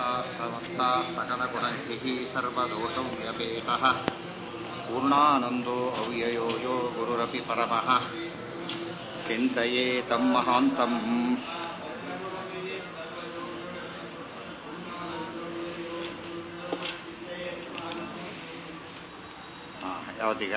समस्ता सकलगुणनिधिः सर्वदोषव्यपेतः पूर्णानन्दो अव्ययो यो गुरुरपि परमः चिन्तये तं महान्तम् ಹಾಂ ಯಾವತ್ತೀಗ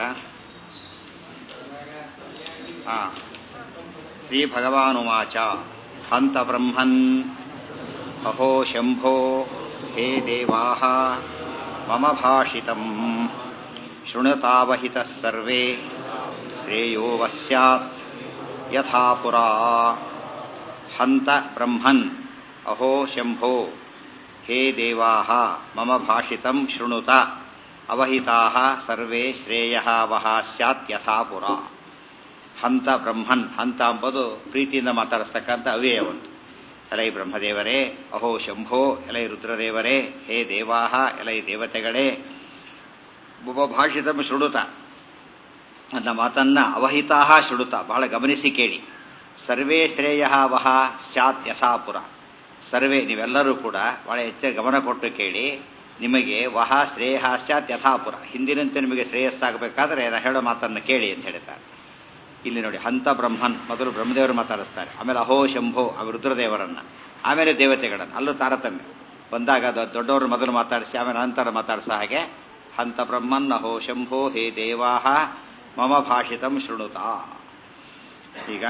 ಹಾಂ ಶ್ರೀ ಭಗವಾನುವಾಚ ಹಂತ ಬ್ರಹ್ಮನ್ ಅಹೋ ಶಂಭೋ ಹೇ ದೇವಾಃ ಮಮ ಭಾಷಿತಂ ಶೃಣುತಾವಹಿತಃ ಸರ್ವೇ ಶ್ರೇಯೋ ವಸ್ಯಾತ್ ಯಥಾ ಪುರಾ ಹಂತ ಬ್ರಹ್ಮನ್ ಅಹೋ ಶಂಭೋ ಹೇ ದೇವಾಃ ಮಮ ಭಾಷಿತಂ ಶೃಣುತ ಅವಹಿತಾಃ ಸರ್ವೇ ಶ್ರೇಯಃ ವಹ ಸ್ಯಾತ್ ಯಥಾ ಪುರಾ ಹಂತ ಬ್ರಹ್ಮನ್ ಹಂತ ಎಂಬುದು ಪ್ರೀತಿಯಿಂದ ಮಾತಾಡಿಸ್ತಕ್ಕಂಥ ಅವ್ಯಯ ಒಂದು ಎಲೈ ಬ್ರಹ್ಮದೇವರೇ ಅಹೋ ಶಂಭೋ ಎಲೈ ರುದ್ರದೇವರೇ ಹೇ ದೇವಾಹ ಎಲೈ ದೇವತೆಗಳೇ ಭಾಷಿತ ಶೃಣುತ ನನ್ನ ಮಾತನ್ನ ಅವಹಿತಾಹ ಶೃಣುತ ಬಹಳ ಗಮನಿಸಿ ಕೇಳಿ ಸರ್ವೇ ಶ್ರೇಯ ವಹ ಸ್ಯಾತ್ ಯಥಾಪುರ ಸರ್ವೇ ನೀವೆಲ್ಲರೂ ಕೂಡ ಬಹಳ ಹೆಚ್ಚು ಗಮನ ಕೊಟ್ಟು ಕೇಳಿ ನಿಮಗೆ ವಹ ಶ್ರೇಯ ಸ್ಯಾತ್ ಯಥಾಪುರ ಹಿಂದಿನಂತೆ ನಿಮಗೆ ಶ್ರೇಯಸ್ಸಾಗಬೇಕಾದ್ರೆ ನಾ ಹೇಳೋ ಮಾತನ್ನು ಕೇಳಿ ಅಂತ ಹೇಳಿದ್ದಾರೆ ಇಲ್ಲಿ ನೋಡಿ ಹಂತ ಬ್ರಹ್ಮನ್ ಮೊದಲು ಬ್ರಹ್ಮದೇವರು ಮಾತಾಡಿಸ್ತಾರೆ ಆಮೇಲೆ ಅಹೋ ಶಂಭೋ ಅವ ರುದ್ರದೇವರನ್ನ ಆಮೇಲೆ ದೇವತೆಗಳನ್ನು ಅಲ್ಲೂ ತಾರತಮ್ಯ ಬಂದಾಗ ದೊಡ್ಡವರು ಮೊದಲು ಮಾತಾಡಿಸಿ ಆಮೇಲೆ ನಂತರ ಮಾತಾಡಿಸೋ ಹಾಗೆ ಹಂತ ಬ್ರಹ್ಮನ್ ಅಹೋ ಶಂಭೋ ಹೇ ದೇವಾಹ ಮಮ ಭಾಷಿತಂ ಶೃಣುತ ಈಗ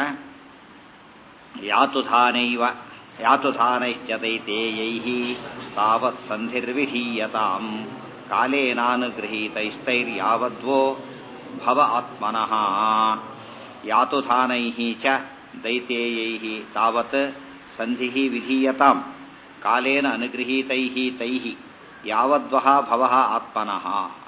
ಯಾತುಧಾನೈವ ಯಾತುಧಾನೈಶ್ಚ ದೈತೇಯೈ ತಾವತ್ ಸಂಧಿರ್ವಿಧೀಯತಾಂ ಕಾಲೇನಾನುಗೃಹೀತೈಸ್ತೈರ್ಯಾವದ್ವೋ ಭವ ಆತ್ಮನಃ ಯಾತುಧಾನೈ ಚ ದೈತೇಯೈ ತಾವತ್ ಸಂಧಿ ವಿಧೀಯತಾಂ ಕಾಲೇನ ಅನುಗೃಹೀತೈ ತೈ ಯಾವದ್ವಹ ಭವ ಆತ್ಮನಃ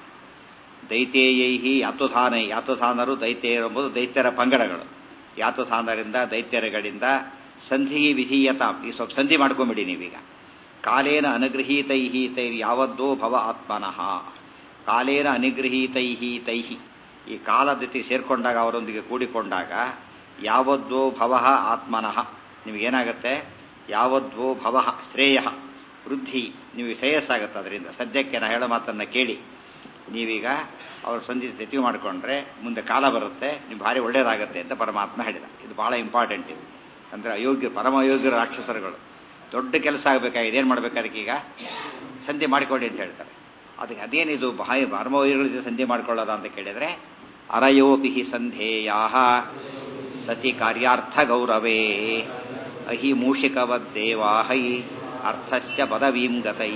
ದೈತೇಯೈ ಯಾತುಧಾನೈ ಯಾತುಧಾನರು ದೈತ್ಯರು ಎಂಬುದು ದೈತ್ಯರ ಪಂಗಡಗಳು ಯಾತುಧಾನರಿಂದ ದೈತ್ಯರುಗಳಿಂದ ಸಂಧಿ ವಿಧೀಯತಾಂ ಈ ಸ್ವಲ್ಪ ಸಂಧಿ ಮಾಡ್ಕೊಂಬಿಡಿ ನೀವೀಗ ಕಾಲೇನ ಅನುಗೃಹೀತೈ ತೈರ್ ಯಾವದ್ದೋ ಭವ ಆತ್ಮನಃ ಕಾಲೇನ ಅನುಗೃಹೀತೈ ತೈಹಿ ಈ ಕಾಲದತಿ ಸೇರ್ಕೊಂಡಾಗ ಅವರೊಂದಿಗೆ ಕೂಡಿಕೊಂಡಾಗ ಯಾವದ್ವೋ ಭವ ಆತ್ಮನಃ ನಿಮಗೇನಾಗುತ್ತೆ ಯಾವದ್ವೋ ಭವ ಶ್ರೇಯ ವೃದ್ಧಿ ನೀವು ಶ್ರೇಯಸ್ಸಾಗುತ್ತೆ ಅದರಿಂದ ಸದ್ಯಕ್ಕೆ ನಾ ಹೇಳೋ ಮಾತನ್ನು ಕೇಳಿ ನೀವೀಗ ಅವ್ರ ಸಂಧಿ ಸ್ಥಿತಿ ಮಾಡಿಕೊಂಡ್ರೆ ಮುಂದೆ ಕಾಲ ಬರುತ್ತೆ ನೀವು ಭಾರಿ ಒಳ್ಳೇದಾಗುತ್ತೆ ಅಂತ ಪರಮಾತ್ಮ ಹೇಳಿದ ಇದು ಬಹಳ ಇಂಪಾರ್ಟೆಂಟ್ ಇದು ಅಂದರೆ ಅಯೋಗ್ಯ ಪರಮ ಅಯೋಗ್ಯ ರಾಕ್ಷಸರುಗಳು ದೊಡ್ಡ ಕೆಲಸ ಆಗಬೇಕಾಗಿದೆ ಏನು ಮಾಡ್ಬೇಕು ಅದಕ್ಕೀಗ ಸಂಧಿ ಮಾಡಿಕೊಳ್ಳಿ ಅಂತ ಹೇಳ್ತಾರೆ ಅದಕ್ಕೆ ಅದೇನಿದು ಬಾಯಿ ಪರಮಯೋಗಿಗಳ ಜೊತೆ ಸಂಧಿ ಮಾಡ್ಕೊಳ್ಳೋದ ಅಂತ ಕೇಳಿದ್ರೆ ಅರಯೋಪಿ ಸಂಧೇಯಾ ಸತಿ ಕಾರ್ಯಾರ್ಥ ಗೌರವೇ ಅಹಿ ಮೂಷಿಕವದ್ದೇವಾಹೈ ಅರ್ಥಸ್ಯ ಪದವೀಂ ಗತೈ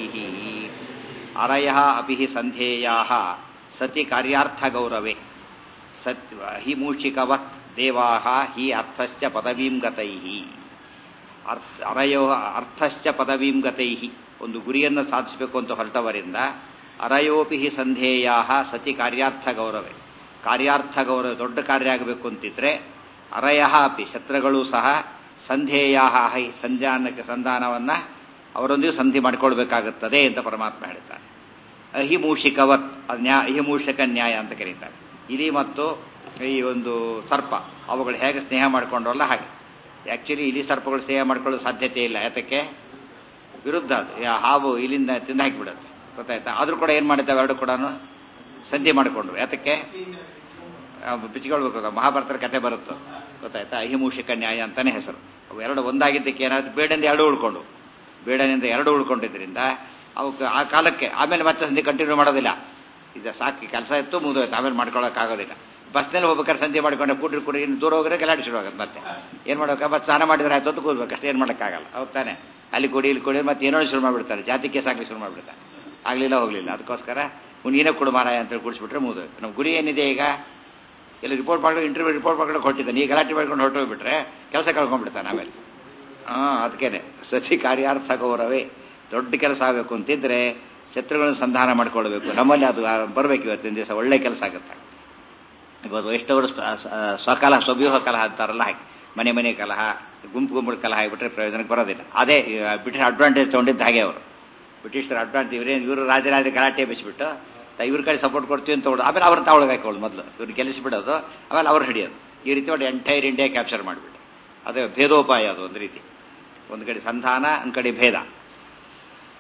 ಅರಯ ಅಪಿ ಸಂಧೇಯಾ ಸತಿ ಕಾರ್ಯಾರ್ಥ ಗೌರವೇ ಸತ್ ಹಿ ಮೂಷಿಕವತ್ ದೇವಾ ಹಿ ಅರ್ಥಸ್ಯ ಪದವೀಂ ಗತೈ ಅರ್ಥ ಅರಯೋ ಅರ್ಥಶ್ಚ ಪದವೀಂ ಗತೈ ಒಂದು ಗುರಿಯನ್ನು ಸಾಧಿಸಬೇಕು ಅಂತ ಹೊರಟವರಿಂದ ಅರಯೋಪಿ ಸಂಧೇಯಾ ಸತಿ ಕಾರ್ಯಾರ್ಥ ಗೌರವೇ ಕಾರ್ಯಾರ್ಥ ಗೌರವ ದೊಡ್ಡ ಕಾರ್ಯ ಆಗಬೇಕು ಅಂತಿದ್ರೆ ಅರಯ ಅಪಿ ಶತ್ರುಗಳು ಸಹ ಸಂಧೇಯಾ ಹೈ ಸಂಧಾನಕ್ಕೆ ಸಂಧಾನವನ್ನ ಅವರೊಂದಿಗೆ ಸಂಧಿ ಮಾಡಿಕೊಳ್ಬೇಕಾಗುತ್ತದೆ ಅಂತ ಪರಮಾತ್ಮ ಹೇಳ್ತಾರೆ ಅಹಿಮೂಷಿಕವತ್ ನ್ಯಾಯ ಅಹಿಮೂಷಕ ನ್ಯಾಯ ಅಂತ ಕರೀತಾರೆ ಇಲಿ ಮತ್ತು ಈ ಒಂದು ಸರ್ಪ ಅವುಗಳು ಹೇಗೆ ಸ್ನೇಹ ಮಾಡ್ಕೊಂಡ್ರಲ್ಲ ಹಾಗೆ ಆಕ್ಚುಲಿ ಇಲಿ ಸರ್ಪಗಳು ಸ್ನೇಹ ಮಾಡ್ಕೊಳ್ಳೋ ಸಾಧ್ಯತೆ ಇಲ್ಲ ಯಾತಕ್ಕೆ ವಿರುದ್ಧ ಅದು ಹಾವು ಇಲಿಂದ ತಿಂದು ಹಾಕಿಬಿಡುತ್ತೆ ಗೊತ್ತಾಯ್ತಾ ಆದ್ರೂ ಕೂಡ ಏನು ಮಾಡಿದ್ದಾವೆ ಎರಡು ಕೂಡ ಸಂಧಿ ಮಾಡಿಕೊಂಡ್ರು ಯಾತಕ್ಕೆ ಬಿಚ್ಕೊಳ್ಬೇಕು ಮಹಾಭಾರತರ ಕತೆ ಬರುತ್ತೆ ಗೊತ್ತಾಯ್ತಾ ಅಹಿಮೂಷಿಕ ನ್ಯಾಯ ಅಂತಾನೆ ಹೆಸರು ಅವು ಎರಡು ಒಂದಾಗಿದ್ದಕ್ಕೆ ಏನಾದ್ರು ಬೇಡಂದ ಎರಡು ಉಳ್ಕೊಂಡು ಬೇಡನಿಂದ ಎರಡು ಉಳ್ಕೊಂಡಿದ್ರಿಂದ ಅವಕ್ಕೆ ಆ ಕಾಲಕ್ಕೆ ಆಮೇಲೆ ಮತ್ತೆ ಸಂಧಿ ಕಂಟಿನ್ಯೂ ಮಾಡೋದಿಲ್ಲ ಇದು ಸಾಕಿ ಕೆಲಸ ಇತ್ತು ಮುಗಿದೋಯ್ತು ಆಮೇಲೆ ಮಾಡ್ಕೊಳ್ಳೋಕ್ಕಾಗೋದಿಲ್ಲ ಬಸ್ನಲ್ಲಿ ಹೋಗ್ಬೇಕಾದ್ರೆ ಸಂಧಿ ಮಾಡ್ಕೊಂಡೆ ಕೂಟ್ರಿ ಕೂಡಿ ಇನ್ನು ದೂರ ಹೋಗಿದ್ರೆ ಗಲಾಟೆ ಶುರು ಆಗುತ್ತೆ ಮತ್ತೆ ಏನು ಮಾಡ್ಬೇಕು ಬಸ್ ಸ್ನಾನ ಮಾಡಿದ್ರೆ ಆಯ್ತು ಅಂತ ಕೂರ್ಬೇಕು ಅಷ್ಟೇ ಏನು ಮಾಡೋಕ್ಕಾಗಲ್ಲ ಹೌದು ತಾನೆ ಅಲ್ಲಿ ಕೊಡಿ ಇಲ್ಲಿ ಕೊಡಿ ಮತ್ತೆ ಏನೋ ಶುರು ಮಾಡಿಬಿಡ್ತಾರೆ ಜಾತಿಗೆ ಸಾಕಿ ಶುರು ಮಾಡಿಬಿಡ್ತಾರೆ ಆಗಲಿಲ್ಲ ಹೋಗಲಿಲ್ಲ ಅದಕ್ಕೋಸ್ಕರ ನೀನೇ ಕೊಡು ಮಾರಾಯ ಅಂತ ಕೂಡಿಸ್ಬಿಟ್ರೆ ಮುಗಿದೋಯ್ತು ನಮ್ಮ ಗುರಿ ಏನಿದೆ ಈಗ ಇಲ್ಲಿ ರಿಪೋರ್ಟ್ ಮಾಡ್ಕೊಂಡು ಇಂಟರ್ವ್ಯೂ ರಿಪೋರ್ಟ್ ಮಾಡ್ಕೊಂಡು ಹೊರಟಿದ್ದಾನೆ ಈ ಗಲಾಟೆ ಮಾಡ್ಕೊಂಡು ಹೊರಟೋಗ್ಬಿಟ್ರೆ ಕೆಲಸ ಕಳ್ಕೊಂಡ್ಬಿಡ್ತಾನೆ ಆಮೇಲೆ ಹಾಂ ಅದಕ್ಕೇನೆ ಸತಿ ಕಾರ್ಯಾರ್ಥ ಗೌರವೇ ದೊಡ್ಡ ಕೆಲಸ ಆಗಬೇಕು ಅಂತಿದ್ರೆ ಶತ್ರುಗಳನ್ನು ಸಂಧಾನ ಮಾಡ್ಕೊಳ್ಬೇಕು ನಮ್ಮಲ್ಲಿ ಅದು ಬರಬೇಕು ಇವತ್ತಿನ ದಿವಸ ಒಳ್ಳೆ ಕೆಲಸ ಆಗುತ್ತೆ ಇವತ್ತು ಎಷ್ಟವರು ಸ್ವಕಲಹ ಸ್ವವ್ಯೂಹ ಕಲಹ ಅಂತಾರಲ್ಲ ಹಾಗೆ ಮನೆ ಮನೆ ಕಲಹ ಗುಂಪು ಗುಂಪು ಕಲಹ ಆಗಿಬಿಟ್ರೆ ಪ್ರಯೋಜನಕ್ಕೆ ಬರೋದಿಲ್ಲ ಅದೇ ಬ್ರಿಟಿಷ್ ಅಡ್ವಾಂಟೇಜ್ ತೊಗೊಂಡಿದ್ದು ಹಾಗೆ ಅವರು ಬ್ರಿಟಿಷರ ಅಡ್ವಾಂಟೇಜ್ ಇವರೇನು ಇವರು ರಾಜರಾಜ ಗಲಾಟೆ ಬೆಚ್ಚಿಬಿಟ್ಟು ಇವ್ರ ಕಡೆ ಸಪೋರ್ಟ್ ಕೊಡ್ತೀವಿ ಅಂತ ತಗೊಳ್ಳೋದು ಆಮೇಲೆ ಅವ್ರನ್ನ ತಾವೊಳಗೆ ಹಾಕೊಳ್ಳೋದು ಮೊದಲು ಇವ್ರು ಗೆಲ್ಲಿಸಿಬಿಡೋದು ಆಮೇಲೆ ಅವ್ರು ಹಿಡಿಯೋದು ಈ ರೀತಿ ಮಾಡಿ ಎಂಟೈರ್ ಇಂಡಿಯಾ ಕ್ಯಾಪ್ಚರ್ ಮಾಡಿಬಿಟ್ಟು ಅದು ಭೇದೋಪಾಯ ಅದು ಒಂದು ರೀತಿ ಒಂದು ಕಡೆ ಸಂಧಾನ ಒಂದು ಕಡೆ ಭೇದ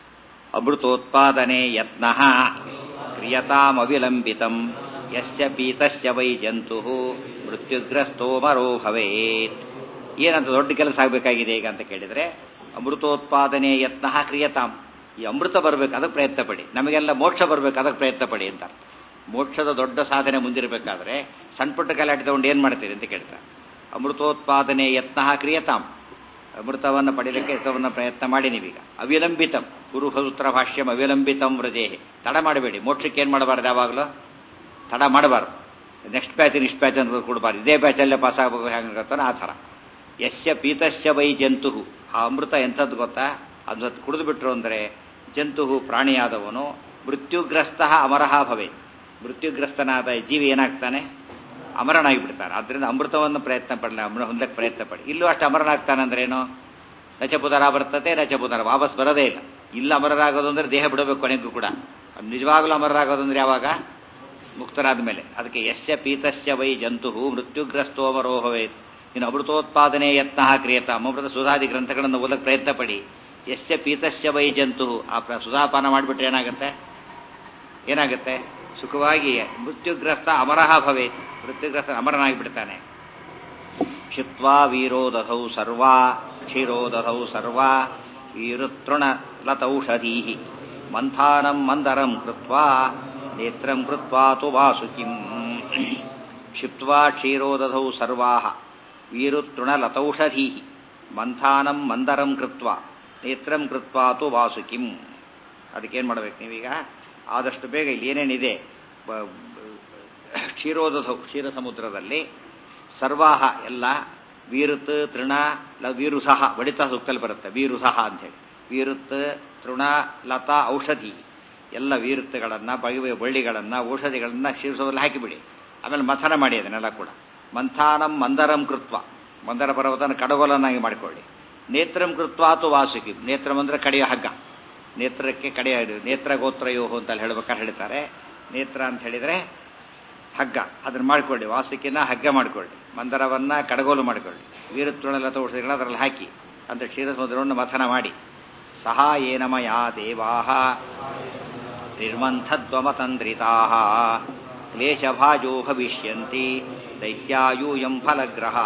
ಅಮೃತೋತ್ಪಾದನೆ ಯತ್ನ ಕ್ರಿಯತಾಮವಿಲಂಬಿತಂ ಯಸ್ಯ ಪೀತಸ್ಯ ವೈ ಜಂತು ಮೃತ್ಯುಗ್ರಸ್ತೋ ಮರೋ ಭವೇತ್ ಏನಂತ ದೊಡ್ಡ ಕೆಲಸ ಆಗಬೇಕಾಗಿದೆ ಈಗ ಅಂತ ಕೇಳಿದ್ರೆ ಅಮೃತೋತ್ಪಾದನೆ ಯತ್ನ ಕ್ರಿಯತಾಂ ಈ ಅಮೃತ ಬರಬೇಕು ಅದಕ್ಕೆ ಪ್ರಯತ್ನ ಪಡಿ ನಮಗೆಲ್ಲ ಮೋಕ್ಷ ಬರಬೇಕು ಅದಕ್ಕೆ ಪ್ರಯತ್ನ ಪಡಿ ಅಂತ ಅರ್ಥ ಮೋಕ್ಷದ ದೊಡ್ಡ ಸಾಧನೆ ಮುಂದಿರಬೇಕಾದ್ರೆ ಸಣ್ಣ ಪುಟ್ಟ ಗಲಾಟೆ ತಗೊಂಡು ಏನು ಮಾಡ್ತೀರಿ ಅಂತ ಕೇಳ್ತಾರೆ ಅಮೃತೋತ್ಪಾದನೆ ಯತ್ನ ಕ್ರಿಯತಾಂ ಅಮೃತವನ್ನು ಪಡೀಲಿಕ್ಕೆ ಹಿತವನ್ನು ಪ್ರಯತ್ನ ಮಾಡಿ ನೀವೀಗ ಅವಿಲಂಬಿತಂ ಗುರುಸೂತ್ರ ಭಾಷ್ಯಂ ಅವಿಲಂಬಿತಂ ವ್ರಜೇಹಿ ತಡ ಮಾಡಬೇಡಿ ಮೋಕ್ಷಕ್ಕೆ ಏನು ಮಾಡಬಾರ್ದು ಯಾವಾಗಲೂ ತಡ ಮಾಡಬಾರ್ದು ನೆಕ್ಸ್ಟ್ ಬ್ಯಾಚ್ ಇಷ್ಟು ಬ್ಯಾಚ್ ಅಂತ ಕೊಡಬಾರ್ದು ಇದೇ ಬ್ಯಾಚಲ್ಲೇ ಪಾಸ್ ಆಗಬೇಕು ಹೆಂಗಾಗ್ತಾನೆ ಆ ಥರ ಯಶ್ಯ ಪೀತಸ್ಯ ವೈ ಜಂತು ಆ ಅಮೃತ ಎಂಥದ್ದು ಗೊತ್ತಾ ಅದು ಕುಡಿದು ಬಿಟ್ರು ಅಂದರೆ ಜಂತು ಪ್ರಾಣಿಯಾದವನು ಮೃತ್ಯುಗ್ರಸ್ತ ಅಮರಹ ಭವೆ ಮೃತ್ಯುಗ್ರಸ್ತನಾದ ಜೀವಿ ಏನಾಗ್ತಾನೆ ಅಮರನಾಗಿ ಬಿಡ್ತಾನೆ ಆದ್ದರಿಂದ ಅಮೃತವನ್ನು ಪ್ರಯತ್ನ ಪಡಲಿ ಅಮರ ಹೊಂದಕ್ಕೆ ಪ್ರಯತ್ನ ಪಡಿ ಇಲ್ಲೂ ಅಷ್ಟು ಅಮರನಾಗ್ತಾನೆ ಅಂದ್ರೆ ಏನು ನಚಪುದರ ಬರ್ತತೆ ನಚಪುದರ ವಾಪಸ್ ಬರೋದೇ ಇಲ್ಲ ಇಲ್ಲ ಅಮರರಾಗೋದು ಅಂದ್ರೆ ದೇಹ ಬಿಡಬೇಕು ಕೊನೆಗೂ ಕೂಡ ನಿಜವಾಗ್ಲೂ ಅಮರರಾಗೋದು ಅಂದ್ರೆ ಯಾವಾಗ ಮುಕ್ತರಾದ ಮೇಲೆ ಅದಕ್ಕೆ ಯಸ್ಯ ಪೀತಸ್ಯ ವೈ ಜಂತು ಮೃತ್ಯುಗ್ರಸ್ತೋ ಅಮರೋಹವೇ ಇನ್ನು ಅಮೃತೋತ್ಪಾದನೆ ಯತ್ನ ಕ್ರಿಯತ ಅಮೃತ ಸುಧಾದಿ ಗ್ರಂಥಗಳನ್ನು ಓದಕ್ಕೆ ಪ್ರಯತ್ನ ಪಡಿ ಯಸ್ಯ ಪೀತಸ್ಯ ವೈ ಜಂತು ಆ ಸುಧಾಪಾನ ಮಾಡಿಬಿಟ್ರೆ ಏನಾಗುತ್ತೆ ಏನಾಗುತ್ತೆ ಸುಖವಾಗಿ ಮೃತ್ಯುಗ್ರಸ್ತ ಅಮರಹ ಭವೇತ್ ಮೃತ್ಯುಗ್ರಸ್ತ ಅಮರನಾಗಿ ಬಿಡ್ತಾನೆ ಕ್ಷಿಪ್ವಾ ವೀರೋದಧೌ ಸರ್ವಾ ಕ್ಷೀರೋದಧೌ ಸರ್ವಾ ವೀರುತೃಣ ಲತೌಷಧೀ ಮಂಥಾನಂ ಮಂದರಂ ಕೃತ್ವಾ ನೇತ್ರಂ ಕೃತ್ವಾ ತು ವಾಸುಕಿಂ ಕ್ಷಿಪ್ವಾ ಕ್ಷೀರೋದಧೌ ಸರ್ವಾ ವೀರುತೃಣಲತೌಷಧೀ ಮಂಥಾನಂ ಮಂದರಂ ಕೃತ್ವಾ ನೇತ್ರಂ ಕೃತ್ವಾ ತು ವಾಸುಕಿಂ ಅದಕ್ಕೇನು ಮಾಡ್ಬೇಕು ನೀವೀಗ ಆದಷ್ಟು ಬೇಗ ಇಲ್ಲಿ ಏನೇನಿದೆ ಕ್ಷೀರೋದಧೌ ಕ್ಷೀರ ಸಮುದ್ರದಲ್ಲಿ ಸರ್ವಾಹ ಎಲ್ಲ ವೀರುತ್ ತೃಣ ಲ ವೀರುಸಹ ಬಡಿತ ಸುತ್ತಲ್ಲಿ ಬರುತ್ತೆ ವೀರುಸಹ ಅಂಥೇಳಿ ವೀರುತ್ ತೃಣ ಲತಾ ಔಷಧಿ ಎಲ್ಲ ವೀರುತ್ತುಗಳನ್ನು ಬಗೆ ಬಳ್ಳಿಗಳನ್ನು ಔಷಧಿಗಳನ್ನು ಕ್ಷೀರಸದಲ್ಲಿ ಹಾಕಿಬಿಡಿ ಆಮೇಲೆ ಮಥನ ಮಾಡಿ ಅದನ್ನೆಲ್ಲ ಕೂಡ ಮಂಥಾನಂ ಮಂದರಂ ಕೃತ್ವ ಮಂದರ ಪರ್ವತನ ಕಡಗೋಲನ್ನಾಗಿ ಮಾಡಿಕೊಳ್ಳಿ ನೇತ್ರಂ ಕೃತ್ವಾತು ವಾಸುಕಿ ನೇತ್ರಂ ಅಂದ್ರೆ ಕಡೆಯ ಹಗ್ಗ ನೇತ್ರಕ್ಕೆ ಕಡೆಯ ನೇತ್ರ ಗೋತ್ರಯೋಹು ಅಂತ ಹೇಳ್ಬೇಕಾದ್ರೆ ಹೇಳ್ತಾರೆ ನೇತ್ರ ಅಂತ ಹೇಳಿದ್ರೆ ಹಗ್ಗ ಅದನ್ನ ಮಾಡ್ಕೊಳ್ಳಿ ವಾಸುಕಿನ ಹಗ್ಗ ಮಾಡ್ಕೊಳ್ಳಿ ಮಂದರವನ್ನ ಕಡಗೋಲು ಮಾಡಿಕೊಳ್ಳಿ ವೀರತೃಣಲತ ಔಷಧಿಗಳನ್ನ ಅದರಲ್ಲಿ ಹಾಕಿ ಅಂತ ಕ್ಷೀರ ಸಮುದ್ರವನ್ನು ಮಥನ ಮಾಡಿ ಸಹ ಏನಮಯ ದೇವಾಹ ನಿರ್ಮಂಥದ್ವಮತಂದ್ರಿತಾ ಕ್ಲೇಶಭಾಜೋ ಭವಿಷ್ಯಂತಿ ದೈತ್ಯಾಯೂಯಂ ಫಲಗ್ರಹಾ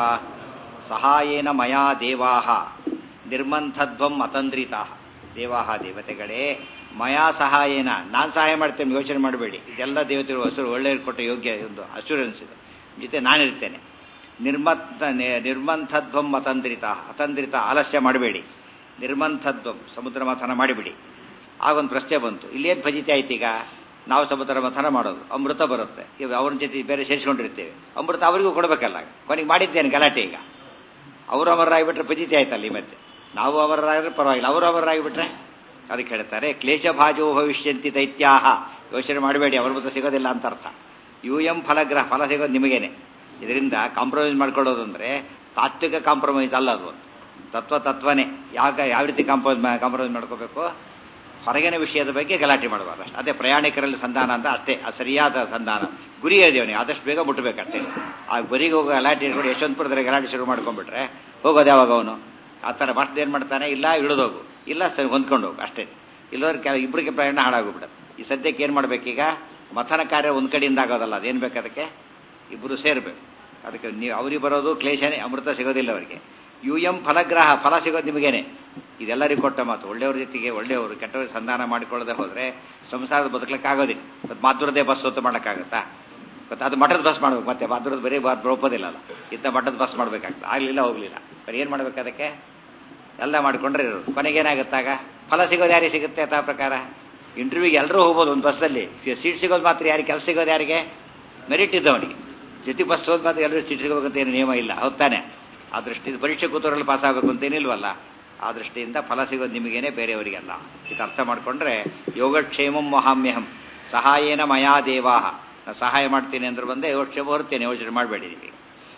ಸಹಾಯೇನ ಮಯಾ ದೇವಾಹ ನಿರ್ಮಂಥದ್ವಂ ಅತಂದ್ರಿತಾ ದೇವಾಹ ದೇವತೆಗಳೇ ಮಯಾ ಸಹಾಯೇನ ನಾನು ಸಹಾಯ ಮಾಡ್ತೇನೆ ಯೋಚನೆ ಮಾಡಬೇಡಿ ಇದೆಲ್ಲ ದೇವತೆಗಳು ಹೆಸರು ಒಳ್ಳೆಯ ಕೊಟ್ಟ ಯೋಗ್ಯ ಒಂದು ಅಶ್ಯೂರೆನ್ಸ್ ಇದೆ ಜೊತೆ ನಾನಿರ್ತೇನೆ ನಿರ್ಮತ್ ನಿರ್ಮಂಥದ್ವಂ ಅತಂದ್ರಿತ ಅತಂದ್ರಿತ ಆಲಸ್ಯ ಮಾಡಬೇಡಿ ನಿರ್ಮಂಥದ್ವಂ ಸಮುದ್ರ ಮಥನ ಮಾಡಿಬಿಡಿ ಆಗೊಂದು ಪ್ರಶ್ನೆ ಬಂತು ಇಲ್ಲೇನು ಫಜಿತಿ ಆಯ್ತು ಈಗ ನಾವು ಸಮುದ್ರ ಮಥನ ಮಾಡೋದು ಅಮೃತ ಬರುತ್ತೆ ಇವಾಗ ಅವ್ರ ಜೊತೆ ಬೇರೆ ಸೇರಿಸ್ಕೊಂಡಿರ್ತೇವೆ ಅಮೃತ ಅವರಿಗೂ ಕೊಡಬೇಕಲ್ಲ ಕೊನೆಗೆ ಮಾಡಿದ್ದೇನೆ ಗಲಾಟೆ ಈಗ ಅವರು ಅಮರರಾಗಿಬಿಟ್ರೆ ಫಜಿತಿ ಆಯ್ತಲ್ಲ ಈ ಮತ್ತೆ ನಾವು ಅಮರರಾಗಿದ್ರೆ ಪರವಾಗಿಲ್ಲ ಅವರು ಅಮರರಾಗಿಬಿಟ್ರೆ ಅದಕ್ಕೆ ಹೇಳ್ತಾರೆ ಕ್ಲೇಶಭಾಜೋ ಭವಿಷ್ಯಂತಿ ದೈತ್ಯಾಹ ಯೋಚನೆ ಮಾಡಬೇಡಿ ಅವ್ರ ಮತ್ತೆ ಸಿಗೋದಿಲ್ಲ ಅಂತ ಅರ್ಥ ಯು ಎಂ ಫಲಗ್ರಹ ಫಲ ಸಿಗೋದು ನಿಮಗೇನೆ ಇದರಿಂದ ಕಾಂಪ್ರಮೈಸ್ ಮಾಡ್ಕೊಳ್ಳೋದು ಅಂದ್ರೆ ತಾತ್ವಿಕ ಕಾಂಪ್ರಮೈಸ್ ಅಲ್ಲ ಅದು ತತ್ವ ತತ್ವನೇ ಯಾಕ ಯಾವ ರೀತಿ ಕಾಂಪ್ರಮೈಸ್ ಕಾಂಪ್ರಮೈಸ್ ಮಾಡ್ಕೋಬೇಕು ಹೊರಗಿನ ವಿಷಯದ ಬಗ್ಗೆ ಗಲಾಟೆ ಮಾಡಬಾರ್ದು ಅಷ್ಟೇ ಅದೇ ಪ್ರಯಾಣಿಕರಲ್ಲಿ ಸಂಧಾನ ಅಂತ ಅಷ್ಟೇ ಆ ಸರಿಯಾದ ಸಂಧಾನ ಗುರಿ ಇದೆ ಆದಷ್ಟು ಬೇಗ ಮುಟ್ಟಬೇಕಷ್ಟೇ ಆ ಗುರಿಗೆ ಹೋಗೋ ಗಲಾಟೆ ಇಟ್ಕೊಂಡು ಯಶವಂತಪುರದಲ್ಲಿ ಗಲಾಟೆ ಶುರು ಮಾಡ್ಕೊಂಡ್ಬಿಟ್ರೆ ಹೋಗೋದು ಯಾವಾಗ ಅವನು ಆ ಥರ ಮಸ್ಟ್ ಏನು ಮಾಡ್ತಾನೆ ಇಲ್ಲ ಇಳಿದೋಗು ಇಲ್ಲ ಸರಿ ಹೊಂದ್ಕೊಂಡು ಹೋಗು ಅಷ್ಟೇ ಇಲ್ಲೋದ್ರೆ ಕೆಲ ಇಬ್ಬರಿಗೆ ಪ್ರಯಾಣ ಹಾಳಾಗೋಗ್ಬಿಡುತ್ತೆ ಈ ಸದ್ಯಕ್ಕೆ ಏನು ಮಾಡ್ಬೇಕೀಗ ಮಥನ ಕಾರ್ಯ ಒಂದು ಕಡೆಯಿಂದ ಆಗೋದಲ್ಲ ಅದೇನು ಬೇಕು ಅದಕ್ಕೆ ಇಬ್ಬರು ಸೇರಬೇಕು ಅದಕ್ಕೆ ನೀವು ಅವ್ರಿಗೆ ಬರೋದು ಕ್ಲೇಶನೇ ಅಮೃತ ಸಿಗೋದಿಲ್ಲ ಅವರಿಗೆ ಯು ಎಂ ಫಲಗ್ರಹ ಫಲ ಸಿಗೋದು ನಿಮಗೇನೆ ಇದೆಲ್ಲರಿಗೂ ಕೊಟ್ಟ ಮಾತು ಒಳ್ಳೆಯವ್ರ ಜೊತೆಗೆ ಒಳ್ಳೆಯವರು ಕೆಟ್ಟವ್ರಿಗೆ ಸಂಧಾನ ಮಾಡಿಕೊಳ್ಳದೆ ಹೋದರೆ ಸಂಸಾರದ ಬದುಕಲಿಕ್ಕಾಗೋದಿಲ್ಲ ಮತ್ತು ಮಾಧುರದೇ ಬಸ್ ಹೊತ್ತು ಮಾಡೋಕ್ಕಾಗತ್ತಾ ಮತ್ತು ಅದು ಮಠದ ಬಸ್ ಮಾಡ್ಬೇಕು ಮತ್ತೆ ಮಾಧುರದ ಬರೀ ಒಪ್ಪೋದಿಲ್ಲಲ್ಲ ಇಂಥ ಮಠದ ಬಸ್ ಮಾಡ್ಬೇಕಾಗ್ತದೆ ಆಗಲಿಲ್ಲ ಹೋಗಲಿಲ್ಲ ಬರೀ ಏನು ಮಾಡ್ಬೇಕು ಅದಕ್ಕೆ ಎಲ್ಲ ಮಾಡಿಕೊಂಡ್ರೆ ಇರೋದು ಕೊನೆಗೇನಾಗುತ್ತಾಗ ಫಲ ಸಿಗೋದು ಯಾರಿಗೆ ಸಿಗುತ್ತೆ ಆ ಪ್ರಕಾರ ಇಂಟರ್ವ್ಯೂಗೆ ಎಲ್ಲರೂ ಹೋಗ್ಬೋದು ಒಂದು ಬಸ್ಸಲ್ಲಿ ಸೀಟ್ ಸಿಗೋದು ಮಾತ್ರ ಯಾರಿಗೆ ಕೆಲಸ ಸಿಗೋದು ಯಾರಿಗೆ ಮೆರಿಟ್ ಇದ್ದವನಿಗೆ ಜೊತೆ ಬಸ್ ಹೋದ್ ಮಾತ್ರ ಎಲ್ಲರೂ ಸೀಟ್ ಸಿಗೋಬೇಕಂತ ಏನು ನಿಯಮ ಇಲ್ಲ ಹೌದಾನೆ ಆ ದೃಷ್ಟಿಯಿಂದ ಪರೀಕ್ಷೆ ಕೂತವರಲ್ಲಿ ಪಾಸ್ ಆಗಬೇಕು ಅಂತೇನಿಲ್ವಲ್ಲ ಆ ದೃಷ್ಟಿಯಿಂದ ಫಲ ಸಿಗೋದು ನಿಮಗೇನೆ ಬೇರೆಯವರಿಗೆಲ್ಲ ಇದು ಅರ್ಥ ಮಾಡಿಕೊಂಡ್ರೆ ಯೋಗಕ್ಷೇಮಂ ಮಹಾಮ್ಯಹಂ ಸಹಾಯೇನ ಮಯಾ ದೇವಾಹ ನಾನು ಸಹಾಯ ಮಾಡ್ತೀನಿ ಅಂದ್ರೆ ಬಂದೆ ಯೋಗಕ್ಷೇಮ ಹೊರ್ತೇನೆ ಯೋಚನೆ ಮಾಡಬೇಡಿ ನಿಮಗೆ